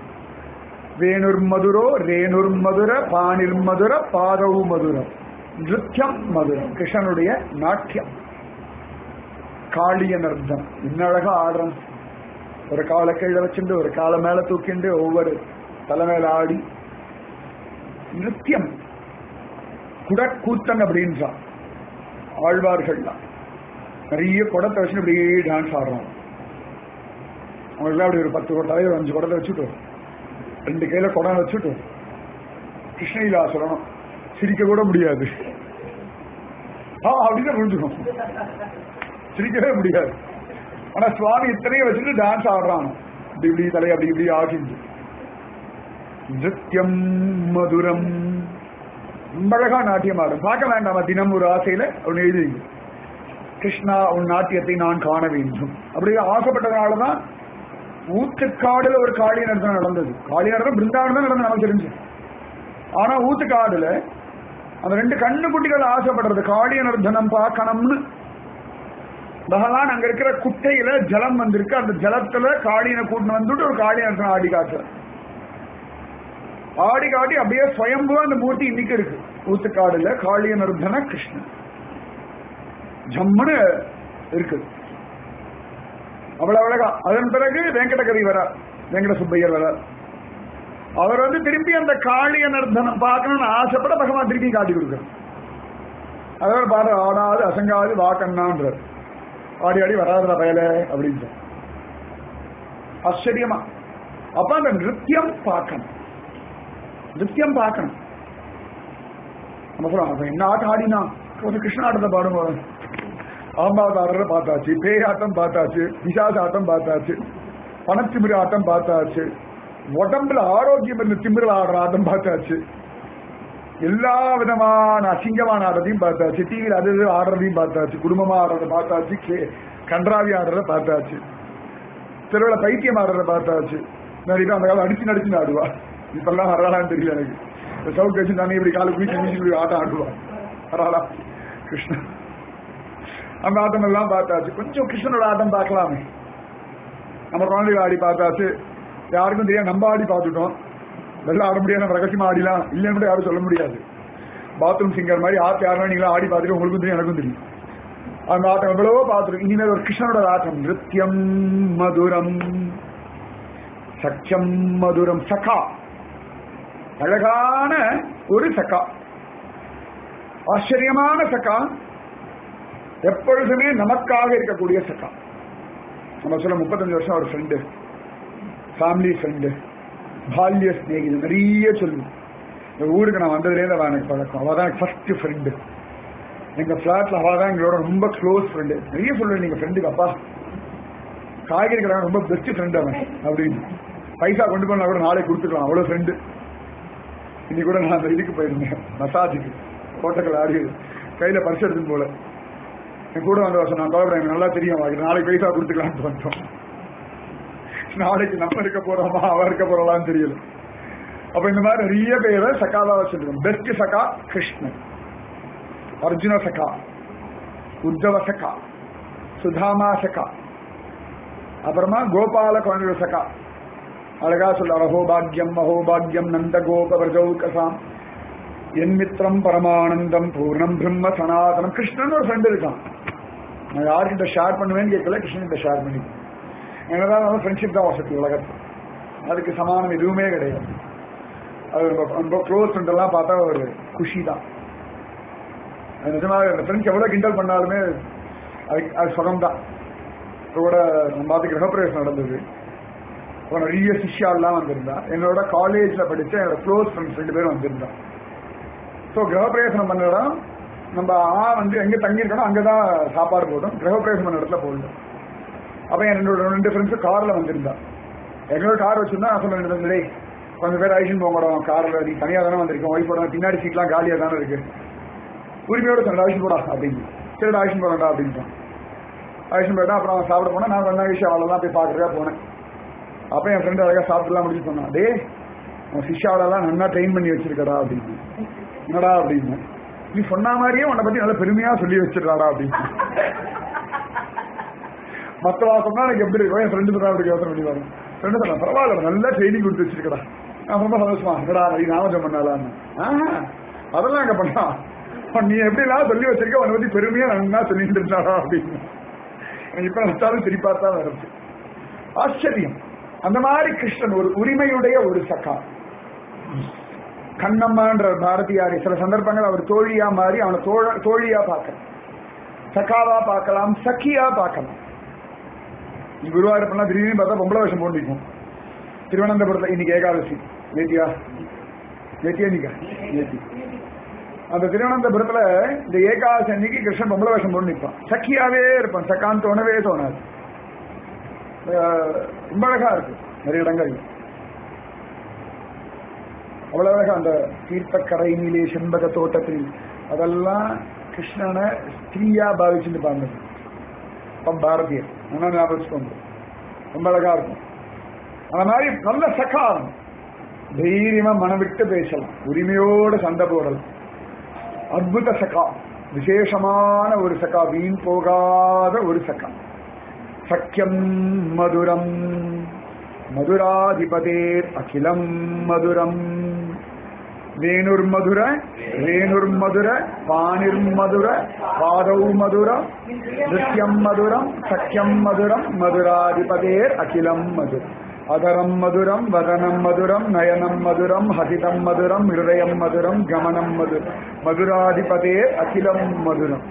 வேணுர் மதுரோ ரேணுர் மதுர பாணிர் மதுர பாதௌ மதுரம் நிருத்தியம் மதுரம் கிருஷ்ணனுடைய நாட்டியம் காளிய நர்த்தம் இன்னும் அழகா ஆடுறோம் ஒரு காலை கீழே வச்சுட்டு ஒரு காலை மேல தூக்கிண்டு ஒவ்வொரு தலை மேல ஆடி நிருத்தியம் குடக்கூத்தன் அப்படின்றான் ஆழ்வார்கள்லாம் நிறைய குடத்தை வச்சுட்டு அப்படியே டான்ஸ் ஆடுறோம் அவங்களுக்குலாம் அப்படி ஒரு பத்து குடம் தலைவர் அஞ்சு குடத்தை வச்சுட்டு ரெண்டு கையில குடம் வச்சுட்டு கிருஷ்ணகிலா சொல்லணும் சிரிக்க கூட முடியாது ஆ அப்படின்னு புரிஞ்சுக்கும் சிரிக்கவே முடியாது ஆனா சுவாமி இத்தனையும் வச்சுட்டு டான்ஸ் ஆடுறான் இப்படி இப்படி தலை அப்படி இப்படி ஆகிண்டு நிருத்தியம் மதுரம் ரொம்ப அழகா நாட்டியம் ஆடும் பார்க்க வேண்டாமா தினம் ஒரு ஆசையில அவன் எழுதிங்க கிருஷ்ணா உன் நாட்டியத்தை நான் காண வேண்டும் அப்படி ஆசைப்பட்டதுனாலதான் ஊத்துக்காடுல ஒரு காளி நடத்தம் நடந்தது காளி நடத்தம் பிருந்தாவனம் தான் நடந்தது நமக்கு தெரிஞ்சு ஆனா ஊத்துக்காடுல அந்த ரெண்டு கண்ணு குட்டிகள் ஆசைப்படுறது காளிய நர்த்தனம் பார்க்கணும்னு பகவான் அங்க இருக்கிற குட்டையில ஜலம் வந்திருக்கு அந்த ஜலத்துல காளியனை கூட்டின்னு வந்துட்டு ஒரு காளிய நர்த்தனம் ஆடி காட்டுற ஆடி காட்டி அப்படியே சுயம்புவா அந்த மூர்த்தி இன்னைக்கு இருக்கு ஊத்துக்காடுல காளிய நர்த்தன கிருஷ்ணன் ஜம்முன்னு இருக்கு அவ்வளவு அழகா அதன் பிறகு வெங்கடகரி வரார் வெங்கட சுப்பையர் வரார் அவர் வந்து திரும்பி அந்த காளிய நர்த்தனம் பார்க்கணும்னு ஆசைப்பட பகவான் திருப்பி காட்டி கொடுக்குறார் அதாவது பாரு ஆடாது அசங்காது வாக்கண்ணான்றார் ஆடி ஆடி வராதுல பயல அப்படின்னு ஆச்சரியமா அப்ப அந்த நிருத்தியம் பார்க்கணும் நிருத்தியம் பார்க்கணும் நம்ம சொல்லுவோம் அப்ப என்ன ஆட்டம் ஆடினா கொஞ்சம் கிருஷ்ண ஆட்டத்தை பாடும்போது ஆம்பாவதாரரை பார்த்தாச்சு பேய் ஆட்டம் பார்த்தாச்சு பிசாச ஆட்டம் பார்த்தாச்சு பணத்திமிரு ஆட்டம் பார்த்தாச்சு உடம்புல ஆரோக்கியம் இருந்த திமிரில் ஆடுற ஆட்டம் பார்த்தாச்சு எல்லா விதமான அசிங்கமான ஆடுறதையும் பார்த்தாச்சு டிவியில் அது இது ஆடுறதையும் பார்த்தாச்சு குடும்பமா ஆடுறத பார்த்தாச்சு கே கன்றாவி ஆடுறத பார்த்தாச்சு தெருவில் பைத்தியம் ஆடுறத பார்த்தாச்சு நிறைய அந்த காலம் அடிச்சு நடிச்சு ஆடுவா இப்பெல்லாம் வராளான்னு தெரியல எனக்கு இந்த சவுக்கு வச்சு நானே இப்படி காலை குளிச்சு குளிச்சு இப்படி ஆட்டம் ஆடுவா வராளா கிருஷ்ணன் அந்த ஆட்டம் எல்லாம் பார்த்தாச்சு கொஞ்சம் கிருஷ்ணனோட ஆட்டம் பார்க்கலாமே நம்ம குழந்தைகள் ஆடி பார்த்தாச்சு யாருக்கும் தெரியாது நம்ம ஆடி பார்த்துட்டோம் வெளில ஆட முடியாது நம்ம ரகசியமா ஆடிலாம் இல்லைன்னு கூட யாரும் சொல்ல முடியாது பாத்ரூம் சிங்கர் மாதிரி ஆட்டு யாரும் நீங்களும் ஆடி பார்த்துட்டு உங்களுக்கும் தெரியும் எனக்கும் தெரியும் அந்த ஆட்டம் எவ்வளவோ பார்த்துருக்கோம் இனிமேல் ஒரு கிருஷ்ணனோட ஆட்டம் நிருத்தியம் மதுரம் சக்கியம் மதுரம் சகா அழகான ஒரு சகா ஆச்சரியமான சக்கா எப்பொழுதுமே நமக்காக இருக்கக்கூடிய சக்கா நம்ம சொல்ல முப்பத்தஞ்சு வருஷம் ஒரு ஃப்ரெண்டு ஃபேமிலி ஃப்ரெண்டு பால்ய ஸ்நேகிது நிறைய சொல்லுவோம் இந்த ஊருக்கு நான் வந்ததுலேருந்து அவள் எனக்கு பழக்கம் அவள் தான் ஃபர்ஸ்ட் ஃப்ரெண்டு எங்க ஃபிளாட்ல அவள் தான் எங்களோட ரொம்ப க்ளோஸ் ஃப்ரெண்டு நிறைய சொல்லுவேன் நீங்க ஃப்ரெண்டுக்கு அப்பா காய்கறி கடை ரொம்ப பெஸ்ட் ஃப்ரெண்ட் அவன் அப்படின்னு பைசா கொண்டு போனா கூட நாளைக்கு கொடுத்துக்கலாம் அவ்வளவு ஃப்ரெண்டு இன்னைக்கு கூட நான் அந்த இதுக்கு போயிருந்தேன் மசாஜுக்கு கோட்டக்கல் ஆடி கையில பரிசு எடுத்துன்னு போல என் கூட வந்த வருஷம் நான் கவலை எனக்கு நல்லா தெரியும் அவளுக்கு நாளைக்கு பைசா கொடுத்துக்கலாம்னு வந்தோம் நாளைக்கு நம்ம இருக்க போறோமா அவ இருக்க போறோம்லான்னு தெரியல அப்ப இந்த மாதிரி நிறைய பேரை சக்காவா வச்சிருக்கோம் பெஸ்ட் சகா கிருஷ்ணன் அர்ஜுன சகா உத்தவ சகா சுதாமா சகா அப்புறமா கோபால குழந்தைகள் சகா அழகா சொல்ல அஹோபாகியம் அஹோபாகியம் நந்த கோப பிரஜௌகசாம் என் மித்திரம் பரமானந்தம் பூர்ணம் பிரம்ம சனாதனம் கிருஷ்ணன் ஒரு ஃப்ரெண்ட் இருக்கான் நான் யார்கிட்ட ஷேர் பண்ணுவேன்னு கேட்கல கிருஷ்ணன் ஷேர் பண்ணி என்னதான் ஃப்ரெண்ட்ஷிப் தான் வசதி உலகத்தில் அதுக்கு சமானம் எதுவுமே கிடையாது அது ரொம்ப ரொம்ப க்ளோஸ் ஃப்ரெண்ட் எல்லாம் பார்த்தா ஒரு குஷி தான் அது நிஜமாக அந்த ஃப்ரெண்ட்ஸ் எவ்வளோ கிண்டல் பண்ணாலுமே அது அது சுகம் தான் இப்போ கூட நம்ம பார்த்து கிரகப்பிரவேசம் நடந்தது அப்புறம் நிறைய சிஷ்யாலாம் வந்திருந்தா என்னோட காலேஜில் படித்த என்னோட க்ளோஸ் ஃப்ரெண்ட்ஸ் ரெண்டு பேரும் வந்திருந்தா ஸோ கிரகப்பிரவேசனம் பண்ண இடம் நம்ம ஆ வந்து எங்கே தங்கியிருக்கணும் அங்கே தான் சாப்பாடு போடும் கிரகப்பிரவேசம் பண்ண இடத்துல போடணும் அப்போ என்னோட ரெண்டு ஃப்ரெண்ட்ஸும் காரில் வந்திருந்தா எங்களோட கார் வச்சிருந்தா நான் சொன்னேன் டேய் கொஞ்சம் பேர் ஐஷன் போக மாட்டோம் காரில் நீ தனியாக தானே வந்திருக்கோம் ஒய்ஃபோட பின்னாடி சீட்லாம் காலியாக தானே இருக்கு உரிமையோட சொன்ன ஐஷன் போடா அப்படின்னு சரிடா ஐஷன் போடா அப்படின்ட்டான் ஐஷன் போயிட்டா அப்புறம் அவன் சாப்பிட போனா நான் கொஞ்ச விஷயம் அவளெல்லாம் போய் பார்க்கறதா போனேன் அப்போ என் ஃப்ரெண்டு அழகாக சாப்பிட்டுலாம் முடிச்சு சொன்னான் டே உன் சிஷ்யாவளெல்லாம் நல்லா ட்ரெயின் பண்ணி வச்சிருக்கடா அப்படின்னு என்னடா அப்படின்னு நீ சொன்ன மாதிரியே உன்னை பத்தி நல்லா பெருமையா சொல்லி வச்சிருக்காடா அப்படின்னு மற்றவா சொன்னா எனக்கு எப்படி இருக்கும் என் ஃப்ரெண்டு தான் அப்படி யோசனை பண்ணி பாருங்க ஃப்ரெண்டு சொன்னா பரவாயில்ல நல்லா ட்ரைனிங் கொடுத்து வச்சிருக்கடா நான் ரொம்ப சந்தோஷமா என்னடா நீ நாமஜம் பண்ணலான்னு ஆஹா அதெல்லாம் அங்க பண்ணா நீ எப்படிலாம் சொல்லி வச்சிருக்க உன்னை பத்தி பெருமையா நல்லா சொல்லிட்டு இருந்தாடா அப்படின்னு எனக்கு இப்ப நினைச்சாலும் சிரிப்பா தான் வருது ஆச்சரியம் அந்த மாதிரி கிருஷ்ணன் ஒரு உரிமையுடைய ஒரு சக்கா கண்ணம்மான்ற பாரதியாரி சில சந்தர்ப்பங்கள் அவர் தோழியா மாறி அவனை தோழ தோழியா பார்க்கலாம் சக்காவா பார்க்கலாம் சக்கியா பார்க்கலாம் குருவாயூரப்பெல்லாம் திடீர்னு பார்த்தா பொம்பளை வருஷம் போட்டிருக்கும் திருவனந்தபுரத்தில் இன்னைக்கு ஏகாதசி நேத்தியா நேத்தியா இன்னைக்கா நேத்தி அந்த திருவனந்தபுரத்துல இந்த ஏகாதசி அன்னைக்கு கிருஷ்ணன் பொம்பளை வேஷம் போட்டு நிற்பான் சக்கியாவே இருப்பான் சக்கான்னு தோணவே தோணாது ரொம்ப அழகா இருக்கு நிறைய இடங்கள் அவ்வளவு அழகா அந்த தீர்த்தக்கரையிலே செண்பக தோட்டத்தில் அதெல்லாம் கிருஷ்ணனை ஸ்திரீயா பாவிச்சுட்டு பாருங்க பாரதியர் ஆனா ஞாபகம் வச்சுக்கோங்க ரொம்ப அழகா இருக்கும் அந்த மாதிரி நல்ல சக்காரம் தைரியமா மனம் விட்டு பேசலாம் உரிமையோடு சண்டை போடலாம் அற்புத சகா விசேஷமான ஒரு சகா வீண் போகாத ஒரு சகா சக்கியம் மதுரம் மதுராதிபதேர் அகிலம் மதுரம் வேணுர்மதுர வேணுர்மதுர பாணிர்மதுர பாதௌ மதுரம் நித்யம் மதுரம் சக்கியம் மதுரம் மதுராதிபதேர் அகிலம் மதுரம் அதரம் மதுரம் வதனம் மதுரம் நயனம் மதுரம் ஹசிதம் மதுரம் ஹிருதயம் மதுரம் கமனம் மதுரம் மதுராதிபதே அகிலம் மதுரம்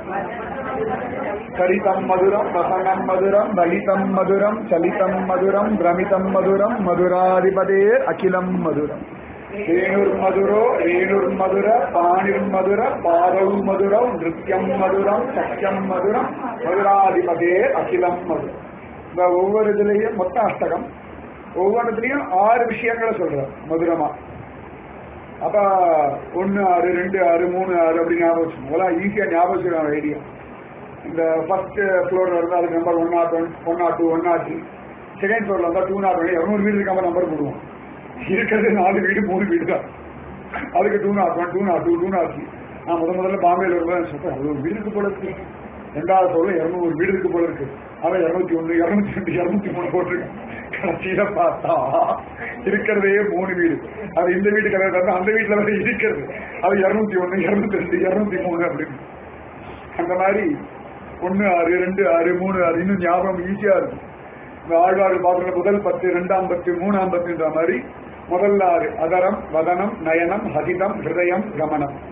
சரிதம் மதுரம் வசனம் மதுரம் லலிதம் மதுரம் சலிதம் மதுரம் பிரமிதம் மதுரம் மதுராதிபதே அகிலம் மதுரம் ரேணுர்மதுரோ ரேணுர்மதுர பாணிர்மதுர பாதௌ மதுரம் நிருத்தியம் மதுரம் சக்கியம் மதுரம் மதுராதிபதே அகிலம் மதுரம் இந்த ஒவ்வொரு இதுலயும் மொத்த அஷ்டகம் ஒவ்வொன்றதுலயும் ஆறு விஷயங்களை சொல்றார் மதுரமா அப்ப ஒன்னு ஆறு ரெண்டு ஆறு மூணு ஆறு அப்படி ஞாபகம் வச்சுக்கோங்க ஈஸியா ஞாபகம் வச்சுக்கலாம் ஐடியா இந்த ஃபர்ஸ்ட் ஃப்ளோர்ல இருந்தா அதுக்கு number one nought one one nought two one nought three second ஃப்ளோர்ல இருந்தா டூ நாட் ஒன் இரநூறு வீடு இருக்காம நம்பர் போடுவோம் இருக்கிறது நாலு வீடு மூணு வீடு தான் அதுக்கு two nought one two nought two two nought three நான் முத முதல்ல பாம்பேல வரும்போது சொல்றேன் அது ஒரு வீடு இருக்கு போல இருக்கு ரெண்டாவது ஃப்ளோர்ல இருநூறு வீடு இருக்கு போல இருக்கு அவன் இருநூத்தி ஒண்ணு இருநூத்தி ரெண்டு இருநூத்தி மூணு போட்டிருக்கான் கடைசியில பார்த்தா இருக்கிறதே மூணு வீடு அது இந்த வீட்டு கதை அந்த வீட்டுல வந்து இருக்கிறது அது இருநூத்தி ஒண்ணு இருநூத்தி ரெண்டு இருநூத்தி மூணு அப்படின்னு அந்த மாதிரி ஒன்னு ஆறு ரெண்டு ஆறு மூணு ஆறு இன்னும் ஞாபகம் ஈஸியா இருக்கும் இந்த ஆழ்வாறு பாக்குற முதல் பத்து இரண்டாம் பத்து மூணாம் பத்துன்ற மாதிரி முதல்ல ஆறு அதரம் வதனம் நயனம் ஹசிதம் ஹிருதயம் கமனம்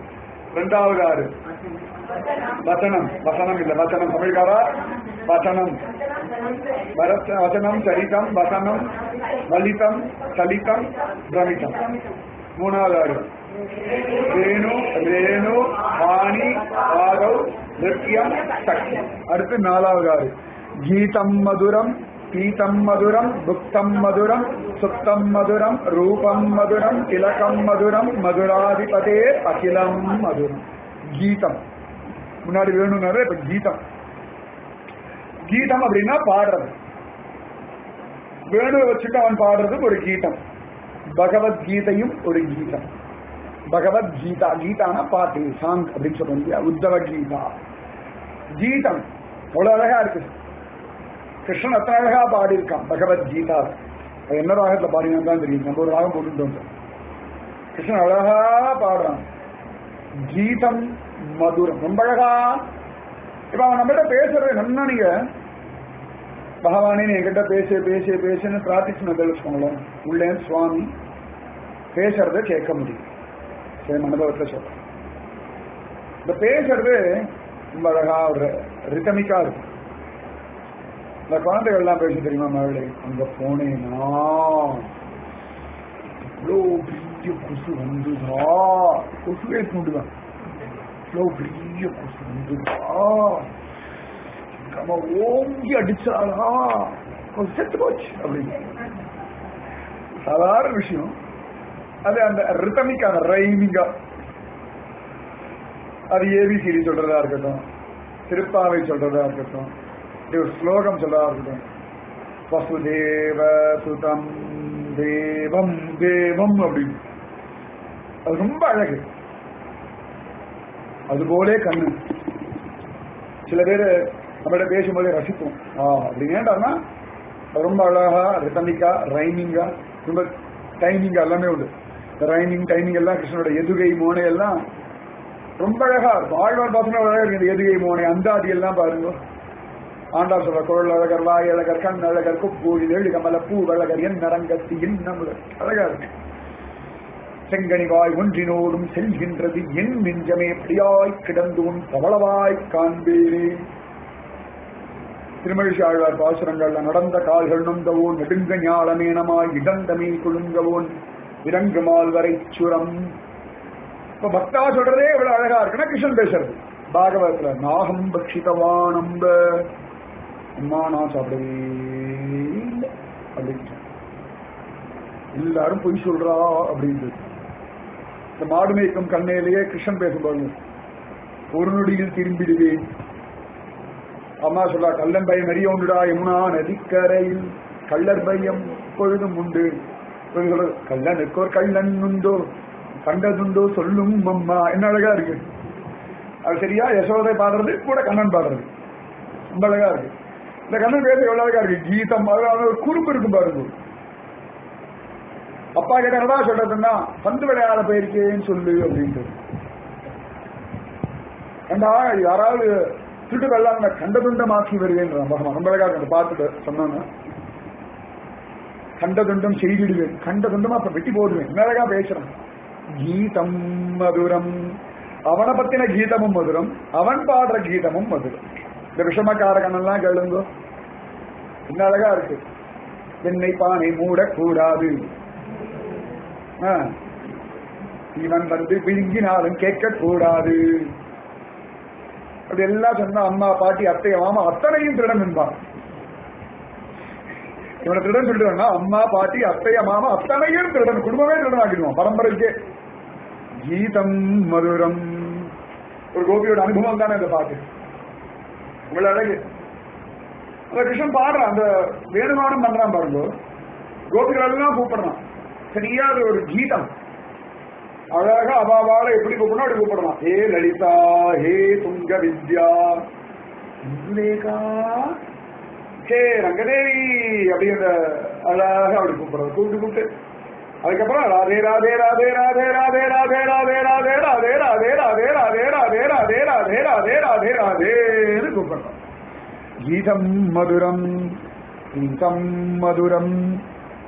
ரெண்டாவது ஆறு வசனம் வசனம் இல்ல வசனம் தமிழ்காரா வசனம் வரச்ச- வசனம் சரிதம் வசனம் வலிதம் சலிதம் பிரமிதம் மூணாவது ஆறு ரேணு ரேணு வாணி ஆகவ் நிருத்தியம் சக்தி அடுத்து நாலாவது ஆறு கீதம் மதுரம் பீதம் மதுரம் புக்தம் மதுரம் சுத்தம் மதுரம் ரூபம் மதுரம் திலகம் மதுரம் மதுராதிபதே அகிலம் மதுரம் கீதம் முன்னாடி வேணும்னாரு இப்ப கீதம் கீதம் அப்படின்னா பாடுறது வேணுவை வச்சுட்டு அவன் பாடுறது ஒரு கீதம் பகவத்கீதையும் ஒரு கீதம் பகவத் கீதா கீதானா பாட்டு சாங் அப்படின்னு சொல்றோம் இல்லையா உத்தவ கீதா கீதம் அவ்வளவு அழகா இருக்கு கிருஷ்ணன் அத்தனை அழகா பாடியிருக்கான் பகவத்கீதா அது என்ன ராகத்துல பாடினா தான் தெரியும் நம்ம ஒரு ராகம் போட்டுட்டு வந்தோம் கிருஷ்ணன் அழகா பாடுறான் கீதம் மதுரம் ரொம்ப அழகா இப்ப அவன் நம்மகிட்ட பேசுறது என்ன நீங்க பகவானே நீ என்கிட்ட பேசு பேசு பேசுன்னு பிரார்த்திச்சு வச்சுக்கோங்களேன் உள்ளே சுவாமி பேசுறத கேட்க முடியும் சரி அனுபவத்துல சொல்றேன் இந்த பேசுறது ரொம்ப அழகா ஒரு ரிதமிக்கா இருக்கும் இந்த குழந்தைகள் எல்லாம் பேச தெரியுமா மகளே அங்க போனேனா இவ்வளோ பெரிய கொசு வந்துதா கொசுவே தூண்டுதான் இவ்வளோ பெரிய கொசு வந்துதா நம்ம ஓங்கி அடிச்சாலா கொசு செத்து போச்சு அப்படின்னு சாதாரண விஷயம் அது அந்த ரித்தமிக்கா அந்த ரைமிங்கா அது ஏபிசிடி சொல்றதா இருக்கட்டும் திருப்பாவை சொல்றதா இருக்கட்டும் இது ஒரு ஸ்லோகம் சொல்றதா இருக்கட்டும் வசுதேவ சுதம் தேவம் தேவம் அப்படின்னு அது ரொம்ப அழகு அதுபோலே கண்ணு சில பேர் நம்மகிட்ட பேசும்போதே ரசிப்போம் ஆ அப்படின்னு ஏன்டான்னா அது ரொம்ப அழகா ரித்தமிக்கா ரைமிங்கா ரொம்ப டைமிங் எல்லாமே உண்டு ரைமிங் டைமிங் எல்லாம் கிருஷ்ணனோட எதுகை மோனை எல்லாம் ரொம்ப அழகா இருக்கும் ஆழ்வார் பாசனம் அழகா இருக்கு இந்த எதுகை மோனை அந்தாதி எல்லாம் பாருங்க ஆண்டாள் சொல்ற குரல் அழகர் வாய் அழகர் கண் அழகர் குப்பூழி வெள்ளி கமல பூ அழகர் என் நரங்கத்தி இன்னமுட அழகா இருக்கு செங்கனி வாய் ஒன்றினோடும் செல்கின்றது என் நெஞ்சமே பிரியாய் கிடந்து உன் பவளவாய் காண்பேனே திருமழிசை ஆழ்வார் பாசுரங்கள்ல நடந்த கால்கள் நொந்தவோன் நெடுங்க ஞாலமேனமாய் இடந்தமே குழுங்கவோன் இறங்குமால் வரை சுரம் இப்ப பக்தா சொல்றதே இவ்வளவு அழகா இருக்குன்னா கிருஷ்ணன் பேசுறது பாகவதத்துல நாகம் பக்ஷிதவானம்ப அம்மா நான் சாப்பிடவே இல்லை அப்படின்னு எல்லாரும் பொய் சொல்றா அப்படின்னு இந்த மாடு மேய்க்கும் கண்ணையிலேயே கிருஷ்ணன் பேசும்போது ஒரு நொடியில் திரும்பிடுவேன் அம்மா சொல்றா கள்ளன் பயம் அறிய உண்டுடா யமுனா நதிக்கரையில் கள்ளர் பயம் பொழுதும் உண்டு இவங்க சொல்றது, கள்ளனுக்கு ஒரு கள்ளன் உண்டோ கண்டதுண்டோ சொல்லும் அம்மா என்ன அழகா இருக்கு அது சரியா யசோதை பாடுறது கூட கண்ணன் பாடுறது ரொம்ப அழகா இருக்கு இந்த கண்ணன் பேச எவ்வளவு அழகா இருக்கு கீதம் அது ஒரு குறும்பு இருக்கும் பாருங்க அப்பா கிட்ட என்னடா சொல்றதுன்னா பந்து விளையாட போயிருக்கேன்னு சொல்லு அப்படின்ட்டு ஏண்டா யாராவது திருட்டு வெள்ளாங்க கண்டதுண்டமாக்கி வருவேன் பகவான் ரொம்ப அழகா இருக்கு அந்த பார்த்துட்டு சொன்னோன்னா கண்டதுண்டம் செய்திடுவேன் கண்டதுண்டமா அப்ப வெட்டி போடுவேன் என்ன அழகா பேசுறான் கீதம் மதுரம் அவனை பத்தின கீதமும் மதுரம் அவன் பாடுற கீதமும் மதுரம் இந்த விஷமக்காரகனெல்லாம் கேளுங்கோ என்ன அழகா இருக்கு என்னை பானை மூடக்கூடாது ஆ. இவன் வந்து விழுங்கினாலும் கேட்க கூடாது அப்படி எல்லாம் சொன்னா அம்மா பாட்டி அத்தை மாமா அத்தனையும் திருடன் என்பான் இவனை திருடன் சொல்லிட்டு அம்மா பாட்டி அத்தைய மாமா அத்தனையும் திருடன் குடும்பமே திருடன் ஆக்கிடுவான் பரம்பரைக்கே கீதம் மதுரம் ஒரு கோபியோட அனுபவம் தானே இந்த பாட்டு உங்களை அழகு அந்த கிருஷ்ணன் பாடுறான் அந்த வேணுமானம் பண்றான் பாருங்க கோபிகள் எல்லாம் கூப்பிடுறான் சரியா அது ஒரு கீதம் அழகா அபாவால எப்படி கூப்பிடணும் அப்படி கூப்பிடலாம் ஹே லலிதா ஹே துங்க வித்யா இந்துலேகா ஹே ரங்கதேவி அப்படி அந்த அழகா அப்படி கூப்பிடுறது கூப்பிட்டு கூப்பிட்டு அதுக்கப்புறம் ராதே ராதே ராதே ராதே ராதே ராதே ராதே ராதே ராதே ராதே ராதே ராதே ராதே ராதே ராதே ராதே ராதே ராதேன்னு கூப்பிடுறோம் கீதம் மதுரம் கீதம் மதுரம்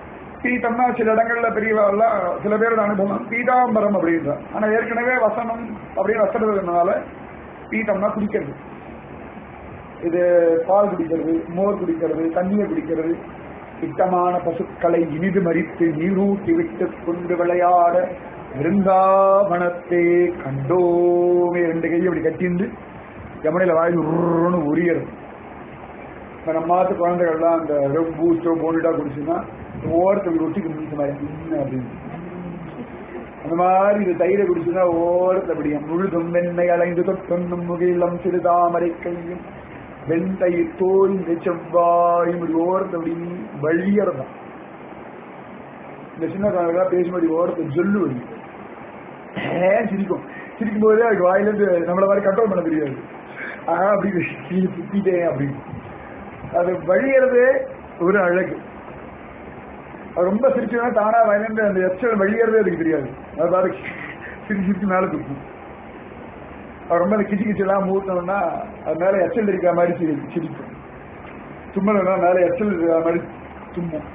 பீட்டம்னா சில இடங்கள்ல பெரியவாள்லாம் சில பேரோட அனுபவம் பீதாம்பரம் அப்படின்ற ஆனா ஏற்கனவே வசனம் அப்படின்னு வசனதுனால பீட்டம்னா குடிக்கிறது இது பால் குடிக்கிறது மோர் குடிக்கிறது தண்ணியை குடிக்கிறது திட்டமான பசுக்களை இனிது மறித்து நீரூட்டி விட்டு கொண்டு விளையாட விருந்தாவனத்தே கண்டோமே ரெண்டு கையை அப்படி கட்டிண்டு யமுனையில வாயில் உருன்னு உரியறது இப்ப நம்ம மாத்து குழந்தைகள்லாம் அந்த பூஸ்டோ போனிட்டா குடிச்சுன்னா ஓரத்தில் ரொட்டிக்கு முடிச்ச மாதிரி என்ன அப்படின்னு அந்த மாதிரி இது தயிரை குடிச்சுன்னா ஓரத்தில் அப்படியே முழுதும் வெண்ணெய் அலைந்து தொட்டொன்னும் முகிலம் சிறுதாமரை கையும் வெண்தயிர் தோய்ந்த செவ்வாயும் இப்படி ஓரத்தை அப்படி வழியறதான் இந்த சின்ன குழந்தைகளாம் பேசும்போது ஓரத்தை ஜொல்லு வழி ஏன் சிரிக்கும் சிரிக்கும் போதே அதுக்கு வாயிலிருந்து நம்மள மாதிரி கண்ட்ரோல் பண்ண தெரியாது ஆஹ் அப்படி சுத்திட்டேன் அப்படின்னு அது வழியறதே ஒரு அழகு அது ரொம்ப சிரிச்சுனா தானா வயலிருந்து அந்த எச்சல் வழியறதே அதுக்கு தெரியாது அது பாரு சிரிச்சு சிரிச்சு மேல துப்பும் அது ரொம்ப அந்த கிச்சு கிச்செல்லாம் மூத்தோம்னா அது மேல எச்சல் இருக்கிற மாதிரி சிரி சிரிக்கும் தும்மல்னா மேல எச்சல் இருக்கிற மாதிரி தும்மும்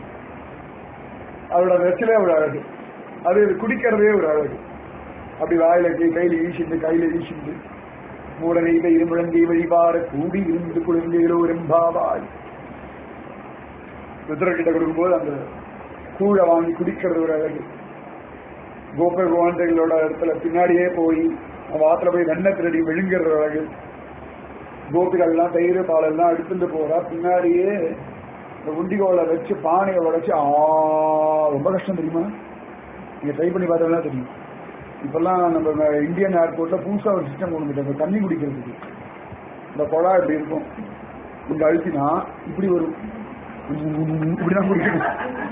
அதோட அந்த எச்சலே ஒரு அழகு அது குடிக்கிறதே ஒரு அழகு அப்படி வாயில கை கையில வீசிண்டு கையில வீசிண்டு மூடனை பெய்து முழங்கி வழிபாட கூடி இருந்து குழந்தைகளோ எம்பாவாய் ருத்ரகிட்ட கொடுக்கும்போது அந்த கூழை வாங்கி குடிக்கிறது ஒரு அழகு கோப குழந்தைகளோட இடத்துல பின்னாடியே போய் அவன் ஆத்துல போய் வெண்ணெய் திருடி விழுங்கிறது அழகு கோபிகள்லாம் தயிர் பாலெல்லாம் எடுத்துட்டு போறா பின்னாடியே இந்த உண்டிகோலை வச்சு பானையை உடைச்சு ஆ ரொம்ப கஷ்டம் தெரியுமா நீங்க ட்ரை பண்ணி பார்த்தா தெரியும் இப்பெல்லாம் நம்ம இந்தியன் ஏர்போர்ட்ல புதுசா ஒரு சிஸ்டம் கொண்டு வந்துட்டாங்க தண்ணி குடிக்கிறதுக்கு இந்த குழா இப்படி இருக்கும் இங்க அழுத்தினா இப்படி வரும் இப்படிதான் குடிக்கணும்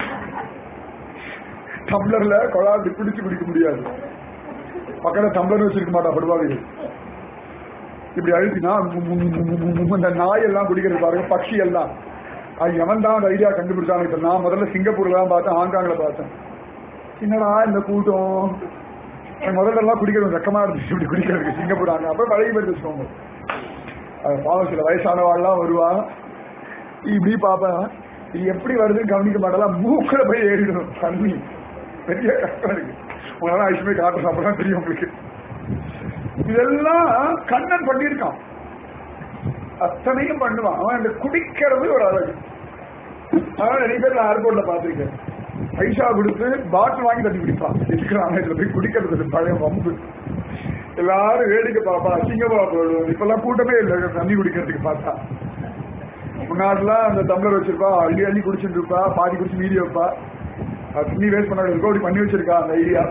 டம்ளர்ல குழா இப்படி பிடிச்சு குடிக்க முடியாது பக்கத்துல டம்ளர் வச்சிருக்க மாட்டா படுவாங்க இப்படி அழுத்தினா இந்த நாய் எல்லாம் குடிக்கிறது பாருங்க பக்ஷி எல்லாம் அது எவன் தான் அந்த ஐடியா கண்டுபிடிச்சாங்க இப்ப நான் முதல்ல சிங்கப்பூர்ல தான் பார்த்தேன் ஹாங்காங்ல பார்த்தேன் என்னடா இந்த கூட்டம் முதல்ல எல்லாம் குடிக்கிறது வெக்கமா இருந்துச்சு இப்படி குடிக்கிறதுக்கு சிங்கப்பூர் அங்க அப்ப பழகி போயிட்டு வச்சுக்கோங்க அது பாவம் சில வயசானவாள்லாம் வருவா இப்படி பாப்பேன் இது எப்படி வருதுன்னு கவனிக்க மாட்டலாம் மூக்கில் போய் ஏறிடும் தண்ணி பெரிய கஷ்டம் இருக்கு உங்களால ஐஸ்மே காட்ட சாப்பிடலாம் தெரியும் உங்களுக்கு இதெல்லாம் கண்ணன் பண்ணியிருக்கான் அத்தனையும் பண்ணுவான் அவன் அந்த குடிக்கிறது ஒரு அழகு அதனால நிறைய பேர் நான் ஏர்போர்ட்ல பாத்திருக்கேன் பைசா கொடுத்து பாட்டில் வாங்கி தண்ணி குடிப்பான் இருக்கிறாங்க இதுல போய் குடிக்கிறது பழைய வம்பு எல்லாரும் வேடிக்கை பார்ப்பா அசிங்கமா போடுவோம் இப்பெல்லாம் கூட்டமே இல்லை தண்ணி குடிக்கிறதுக்கு பார்த்தா முன்னாடிலாம் அந்த டம்ளர் வச்சிருப்பா அள்ளி அள்ளி குடிச்சுட்டு இருப்பா பாதி குடிச்சு மீதி வைப்பா அது தண்ணி வேஸ்ட் பண்ண இருக்கோ அப்படி பண்ணி வச்சிருக்கா அந்த ஐடியா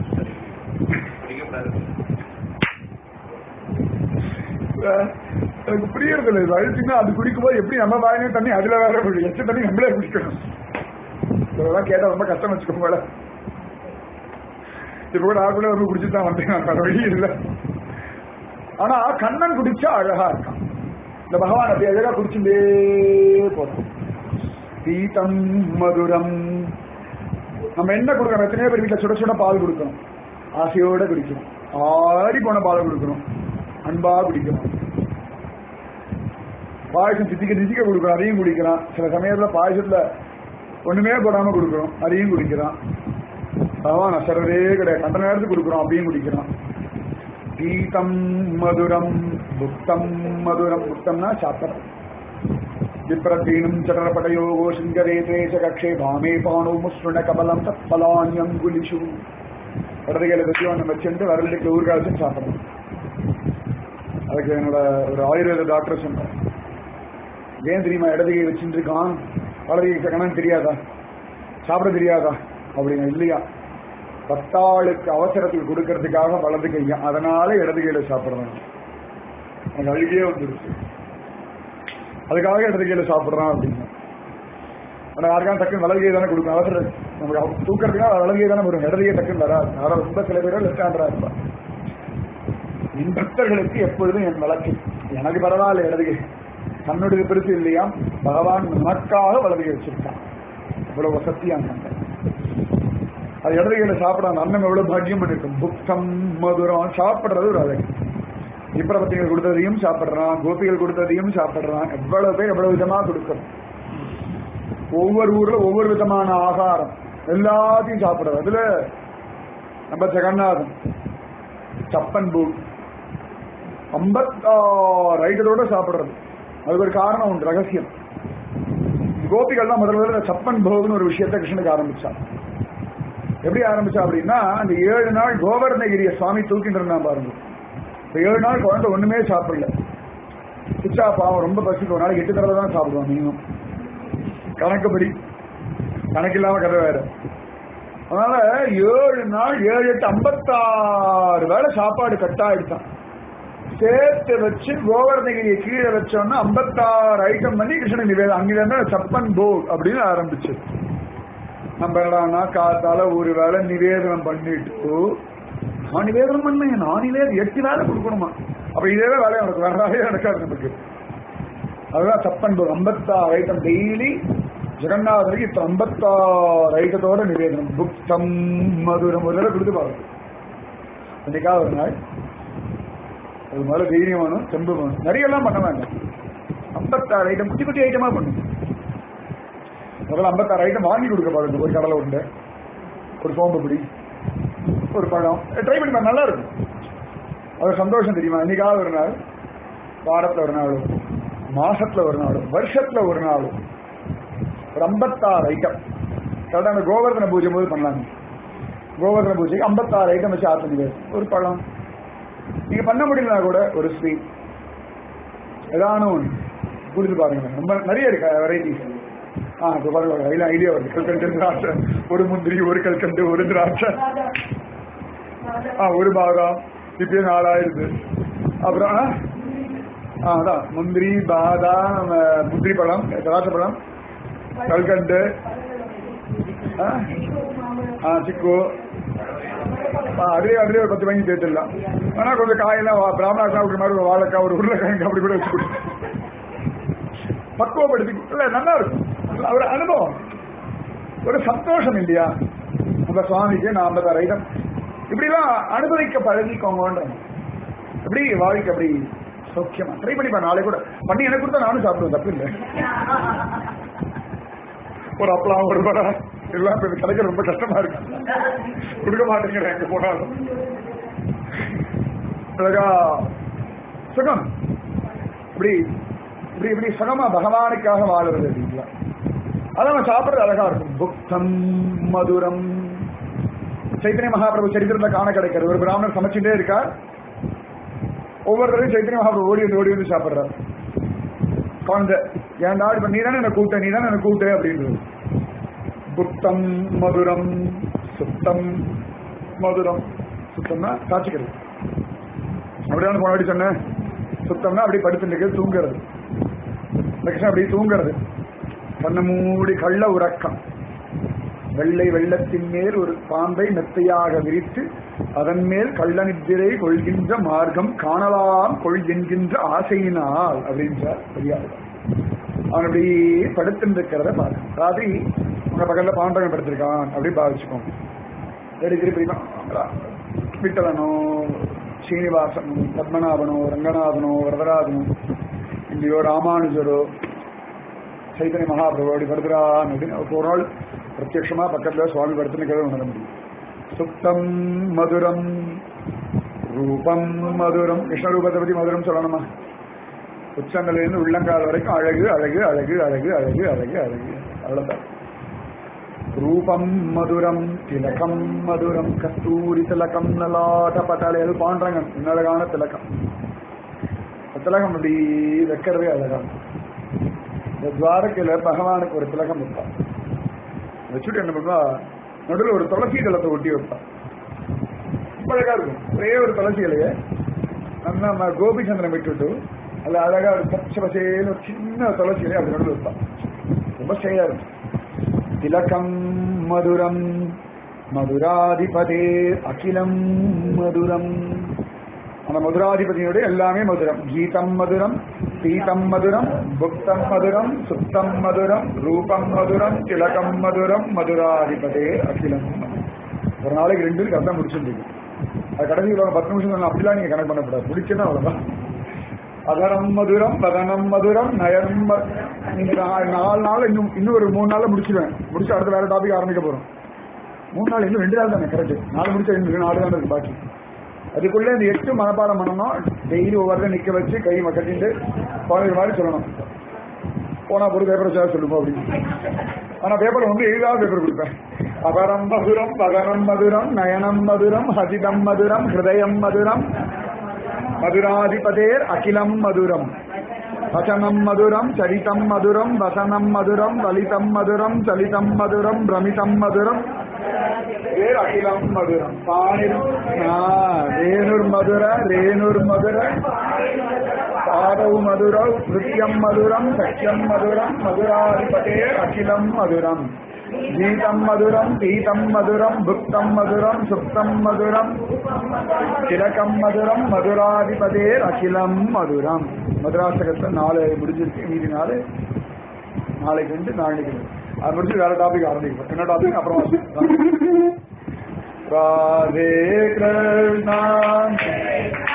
எனக்கு புரியறது இல்லை இது அழுத்தினா அது குடிக்கும்போது எப்படி நம்ம வாயினே தண்ணி அதுல வேற போயிடும் எச்ச தண்ணி நம்மளே குடிக்கணும் இதெல்லாம் கேட்டா ரொம்ப கஷ்டம் வச்சுக்கோங்க இப்ப கூட ஆகுல வந்து குடிச்சுட்டு தான் வந்தேன் வேற வழி இல்லை ஆனா கண்ணன் குடிச்சா அழகா இருக்கான் இந்த பகவான் அப்படி அழகா குடிச்சுட்டே போறோம் பீதம் மதுரம் நம்ம என்ன கொடுக்கணும் எத்தனையோ பேர் வீட்டுல சுட சுட பால் கொடுக்கணும் ஆசையோட குடிக்கணும் ஆடி போன பால் கொடுக்கணும் அன்பா குடிக்கணும் பாயசம் தித்திக்க தித்திக்க கொடுக்கணும் அதையும் குடிக்கிறான் சில சமயத்துல பாயசத்துல ஒண்ணுமே போடாம கொடுக்குறோம் அதையும் குடிக்கிறான் பகவான் அசரவே கிடையாது கண்ட நேரத்துக்கு கொடுக்குறோம் அப்படியும் குடிக்கிறான் பீதம் மதுரம் புக்தம் மதுரம் புக்தம்னா சாத்திரம் விப்ரதீனம் சடரபடயோகோ சிங்கரே தேச கக்ஷே பாமே பானோ முஸ்ருண கபலம் தப்பலான்யங்குலிஷு இடதுகையில தத்துவம் வச்சுட்டு வரலுக்கு ஊர்காலத்தையும் சாப்பிடணும் அதுக்கு என்னோட ஒரு ஆயுர்வேத டாக்டர் சொன்னார் ஏன் தெரியுமா இடதுகை வச்சுட்டு இருக்கான் வலதுகை கணக்கு தெரியாதா சாப்பிட தெரியாதா அப்படின்னா இல்லையா பத்தாளுக்கு அவசரத்துக்கு கொடுக்கறதுக்காக வலது கையா அதனால இடது கையில சாப்பிடுறான் எனக்கு அழுகியே வந்துருச்சு அதுக்காக இடது கையில சாப்பிடுறான் அப்படின்னு ஆனா யாருக்கான டக்குன்னு வலது கை தானே கொடுக்கும் அவசரம் நமக்கு தூக்கிறதுக்காக வலது கை தானே வரும் இடது கை டக்குன்னு வராது யாரோ ரொம்ப சில பேரோ லெஃப்ட் ஹேண்டரா இருப்பா என் பக்தர்களுக்கு எப்பொழுதும் என் வழக்கு எனக்கு பரவாயில்ல இடதுகை தன்னுடைய பெருசு இல்லையா பகவான் நமக்காக வலதுகை வச்சிருக்கான் இவ்வளவு வசத்தியான் கண்டேன் அது இடதுகையில சாப்பிட அந்த அண்ணன் எவ்வளவு பாக்கியம் பண்ணிருக்கும் புக்தம் மதுரம் சாப்பிடுறது ஒரு அழகு விப்ரபத்திகள் கொடுத்ததையும் சாப்பிடுறான் கோபிகள் கொடுத்ததையும் சாப்பிடுறான் எவ்வளவு பேர் எவ்வளவு விதமா கொடுக்கணும் ஒவ்வொரு ஊர்ல ஒவ்வொரு விதமான ஆகாரம் எல்லாத்தையும் சாப்பிடுறது அதுல நம்ம ஜெகநாதன் சப்பன் பூ ஐம்பத்தாறு ஐட்டத்தோட சாப்பிடுறது அதுக்கு ஒரு காரணம் உண்டு ரகசியம் கோபிகள் தான் முதல்ல முதல்ல சப்பன் போகுன்னு ஒரு விஷயத்த கிருஷ்ணனுக்கு ஆரம்பிச்சா எப்படி ஆரம்பிச்சா அப்படின்னா அந்த ஏழு நாள் கோவர்ணகிரிய சுவாமி தூக்கிட்டு இருந்தான் பாருங்க இந்த ஏழு நாள் குழந்தை ஒண்ணுமே சாப்பிடல பிச்சா பாவம் ரொம்ப பசிக்கு ஒரு நாளைக்கு எட்டு தடவை தான் சாப்பிடுவான் மினிமம் கணக்குப்படி கணக்கில்லாம கதை வேற அதனால ஏழு நாள் ஏழு எட்டு ஐம்பத்தாறு வேளை சாப்பாடு கட்டா எடுத்தான் சேர்த்து வச்சு கோவர்ணகிரியை கீழே வச்சோன்னா ஐம்பத்தாறு ஐட்டம் பண்ணி கிருஷ்ணன் நிவேதம் அங்கிருந்து சப்பன் போக் அப்படின்னு ஆரம்பிச்சு நம்ம என்னடான்னா காத்தால ஒரு வேளை நிவேதனம் பண்ணிட்டு நான் நிவேதனம் பண்ணேன் நான் நிவேதம் எட்டு வேலை கொடுக்கணுமா அப்ப இதே வேலை எனக்கு வேற வேலையே நடக்காது நமக்கு அதுதான் சப்பன் போக் ஐம்பத்தாறு ஐட்டம் டெய்லி ஜெகநாதனுக்கு இப்ப ஐம்பத்தாறு ஐட்டத்தோட நிவேதனம் புக்தம் மதுரம் ஒரு தடவை கொடுத்து பாருங்க இன்னைக்காக ஒரு நாள் அது முதல்ல தைரியம் வேணும் தெம்பு வேணும் நிறைய எல்லாம் பண்ண வேண்டாம் ஐம்பத்தாறு ஐட்டம் குட்டி குட்டி ஐட்டமா பண்ணும் முதல்ல ஐம்பத்தாறு ஐட்டம் வாங்கி கொடுக்க பாருங்க ஒரு கடலை உருண்டை ஒரு சோம்பு பிடி ஒரு பழம் ட்ரை பண்ணி பாருங்க நல்லா இருக்கும் அது சந்தோஷம் தெரியுமா இன்னைக்காவது ஒரு நாள் வாரத்துல ஒரு நாளும் மாசத்துல ஒரு நாளும் வருஷத்துல ஒரு நாளும் ஒரு ஐம்பத்தாறு ஐட்டம் கரெக்டாக அந்த கோவர்தன பூஜை போது பண்ணலாங்க கோவர்தன பூஜைக்கு ஐம்பத்தாறு ஐட்டம் வச்சு ஆத்து ஒரு பழம் நீங்க பண்ண முடியலனா கூட ஒரு ஸ்வீட் ஏதான ஒன்று கொடுத்து பாருங்க ரொம்ப நிறைய இருக்கு வெரைட்டிஸ் ஆ இப்போ பாருங்க ஐடியா ஐடியா வருது கல்கண்டு திராட்சை ஒரு முந்திரி ஒரு கல்கண்டு ஒரு திராட்சை ஆ ஒரு பாதாம் இப்பயே நாலாயிரத்து அப்புறம் ஆ, ஆ அதான் முந்திரி பாதாம் அஹ், முந்திரி பழம் திராட்சை பழம் கல்கண்டு ஆ, ஆ சிக்கு ஆ, அதுலயே அதுலயே ஒரு பத்து வாங்கி சேர்த்துடலாம் ஆனா கொஞ்சம் காயெல்லாம் வா- பிராமணா சாப்பிடுற மாதிரி ஒரு வாழைக்காய் ஒரு உருளைக்கிழங்கு அப்படி கூட வச்சு கொடுத்து பக்குவப்படுத்தி இல்ல நல்லா இருக்கும் நல்ல ஒரு அனுபவம் ஒரு சந்தோஷம் இல்லையா நம்ம சுவாமிக்கு நாம தர ஐட்டம் இப்படிலாம் அனுபவிக்க பழகிக்கோங்கன்ற எப்படி வாழ்க்கை அப்படி சௌக்கியமா ட்ரை பண்ணி பாரு, நாளை கூட பண்ணி எனக்கு கொடுத்தா நானும் சாப்பிடுவேன் தப்பு இல்லை ஒரு அப்பளம் ஒரு வடை எல்லாம் இப்ப இது கிடைக்க ரொம்ப கஷ்டமா இருக்கு கொடுக்க மாட்டேங்கிறேன் எங்க போனாலும் அழகா சுகம் இப்படி இப்படி இப்படி சுகமா பகவானுக்காக வாழுறது இல்லைங்களா அதான் சாப்பிடுறது அழகா இருக்கும் புக்தம் மதுரம் சைத்தன்ய மகாபிரபு சரித்திரத்துல காண கிடைக்கிறது ஒரு பிராமணர் சமைச்சுட்டே இருக்கார் ஒவ்வொரு தடவையும் சைத்தன்ய மகாபிரபு ஓடி வந்து ஓடி வந்து சாப்பிடுறார் குழந்தை ஏன்டா இப்ப நீ தானே என்ன கூட்ட நீ தானே என்ன கூட்டு அப்படின்றது புத்தம் மதுரம் சுத்தம் மதுரம் சுத்தம்னா சாட்சிக்கிறது அப்படியான போன வாட்டி சொன்னேன் சுத்தம்னா அப்படி படுத்துட்டு தூங்குறது லட்சம் அப்படி தூங்குறது கண்ண மூடி கள்ள உறக்கம் வெள்ளை வெள்ளத்தின் மேல் ஒரு பாம்பை மெத்தையாக விரித்து அதன் மேல் கள்ள நித்திரை கொள்கின்ற மார்க்கம் காணலாம் கொள் என்கின்ற ஆசையினால் அப்படின்றார் பெரியார் அவன் அப்படி படுத்துட்டு இருக்கிறத பாரு ராத்திரி உங்க பக்கத்துல பாண்டவன் படுத்திருக்கான் அப்படி பாவிச்சுக்கோங்க எடுத்து இப்படி விட்டலனோ ஸ்ரீனிவாசனோ பத்மநாபனோ ரங்கநாதனோ வரதராஜனோ இல்லையோ ராமானுஜரோ சைத்தன்ய மகாபிரபு அப்படி படுத்துறான் அப்படின்னு அவருக்கு ஒரு நாள் பிரத்யட்சமா பக்கத்துல சுவாமி படுத்துன்னு உணர முடியும் சுத்தம் மதுரம் ரூபம் மதுரம் கிருஷ்ணரூபத்தை பத்தி மதுரம் சொல்லணுமா உச்சங்கள்ல இருந்து உள்ளங்கால் வரைக்கும் அழகு அழகு அழகு அழகு அழகு அழகு அழகு அவ்வளவுதான் ரூபம் மதுரம் திலகம் மதுரம் கஸ்தூரி திலகம் நலாட்ட பட்டாளி அது பாண்டாங்க அழகான திலகம் அந்த திலகம் அப்படி வைக்கிறதே அழகான இந்த துவாரக்கையில பகவானுக்கு ஒரு திலகம் வைப்பான் வச்சுட்டு என்ன பண்ணுவா நடுவில் ஒரு துளசி தளத்தை ஒட்டி வைப்பான் ரொம்ப அழகா இருக்கும் ஒரே ஒரு துளசி இலைய நம்ம கோபிச்சந்திரன் விட்டுட்டு அது அழகா ஒரு பச்சை பசேன்னு ஒரு சின்ன துளசி இலைய அப்படி நடுவில் வைப்பான் ரொம்ப ஸ்டேயா இருக்கும் திலகம் மதுரம் மதுராதிபதே அகிலம் மதுரம் அந்த மதுராதிபதியோட எல்லாமே மதுரம் கீதம் மதுரம் பீதம் மதுரம் புக்தம் மதுரம் சுத்தம் மதுரம் ரூபம் மதுரம் திலகம் மதுரம் மதுராதிபதே அகிலம் மதுரம். ஒரு நாளைக்கு ரெண்டு கரெக்டாக முடிச்சிருந்தீங்க அது கடைசி உலகம் பத்து நிமிஷம் சொன்னா அப்படிலாம் நீங்க கணக்கு பண்ணக்கூடாது முடிச்சுன்னா அவ்வளவுதான் அதரம் மதுரம் வதனம் மதுரம் நயனம் ம- இந்த நா- நாலு நாள் இன்னும் இன்னும் ஒரு மூணு நாள்ல முடிச்சிடுவேன் முடிச்சு அடுத்த வேற டாபிக் ஆரம்பிக்க போறோம் மூணு நாள் இன்னும் ரெண்டு நாள் தானே கரெக்ட் நாலு முடிச்சா இன்னும் நாலு தான் இருக்கு பாக்கி அதுக்குள்ள இந்த எட்டு மனப்பாடம் பண்ணணும் டெய்லி ஒவ்வொரு நிக்க வச்சு கை கட்டிட்டு குழந்தைங்க மாதிரி சொல்லணும் போனா ஒரு பேப்பர் வச்சா சொல்லுங்க அப்படின்னு ஆனா பேப்பர் வந்து எழுதாத பேப்பர் கொடுப்பேன் அபரம் மதுரம் பகரம் மதுரம் நயனம் மதுரம் ஹசிதம் மதுரம் ஹிருதயம் மதுரம் மதுராதிபதேர் அகிலம் மதுரம் வசனம் மதுரம் சரிதம் மதுரம் வசனம் மதுரம் வலிதம் மதுரம் சலிதம் மதுரம் பிரமிதம் மதுரம் வேர் அகிலம் மதுரம் பாணிர் ரேணுர் மதுர ரேணுர் மதுர பாதவு மதுரம் நிருத்தியம் மதுரம் சக்கியம் மதுரம் மதுராதிபதே அகிலம் மதுரம் கீதம் மதுரம் பீதம் மதுரம் புக்தம் மதுரம் சுப்தம் மதுரம் திலகம் மதுரம் மதுராதிபதே அகிலம் மதுரம் மதுராசகத்தை நாலு முடிஞ்சிருக்கு மீதி நாலு நாளைக்கு ரெண்டு நாளைக்கு ரெண்டு. அது முடிச்சு வேற டாபிக் ஆரம்பிக்கும் என்ன டாபிக் அப்புறம் ராதே கிருஷ்ணா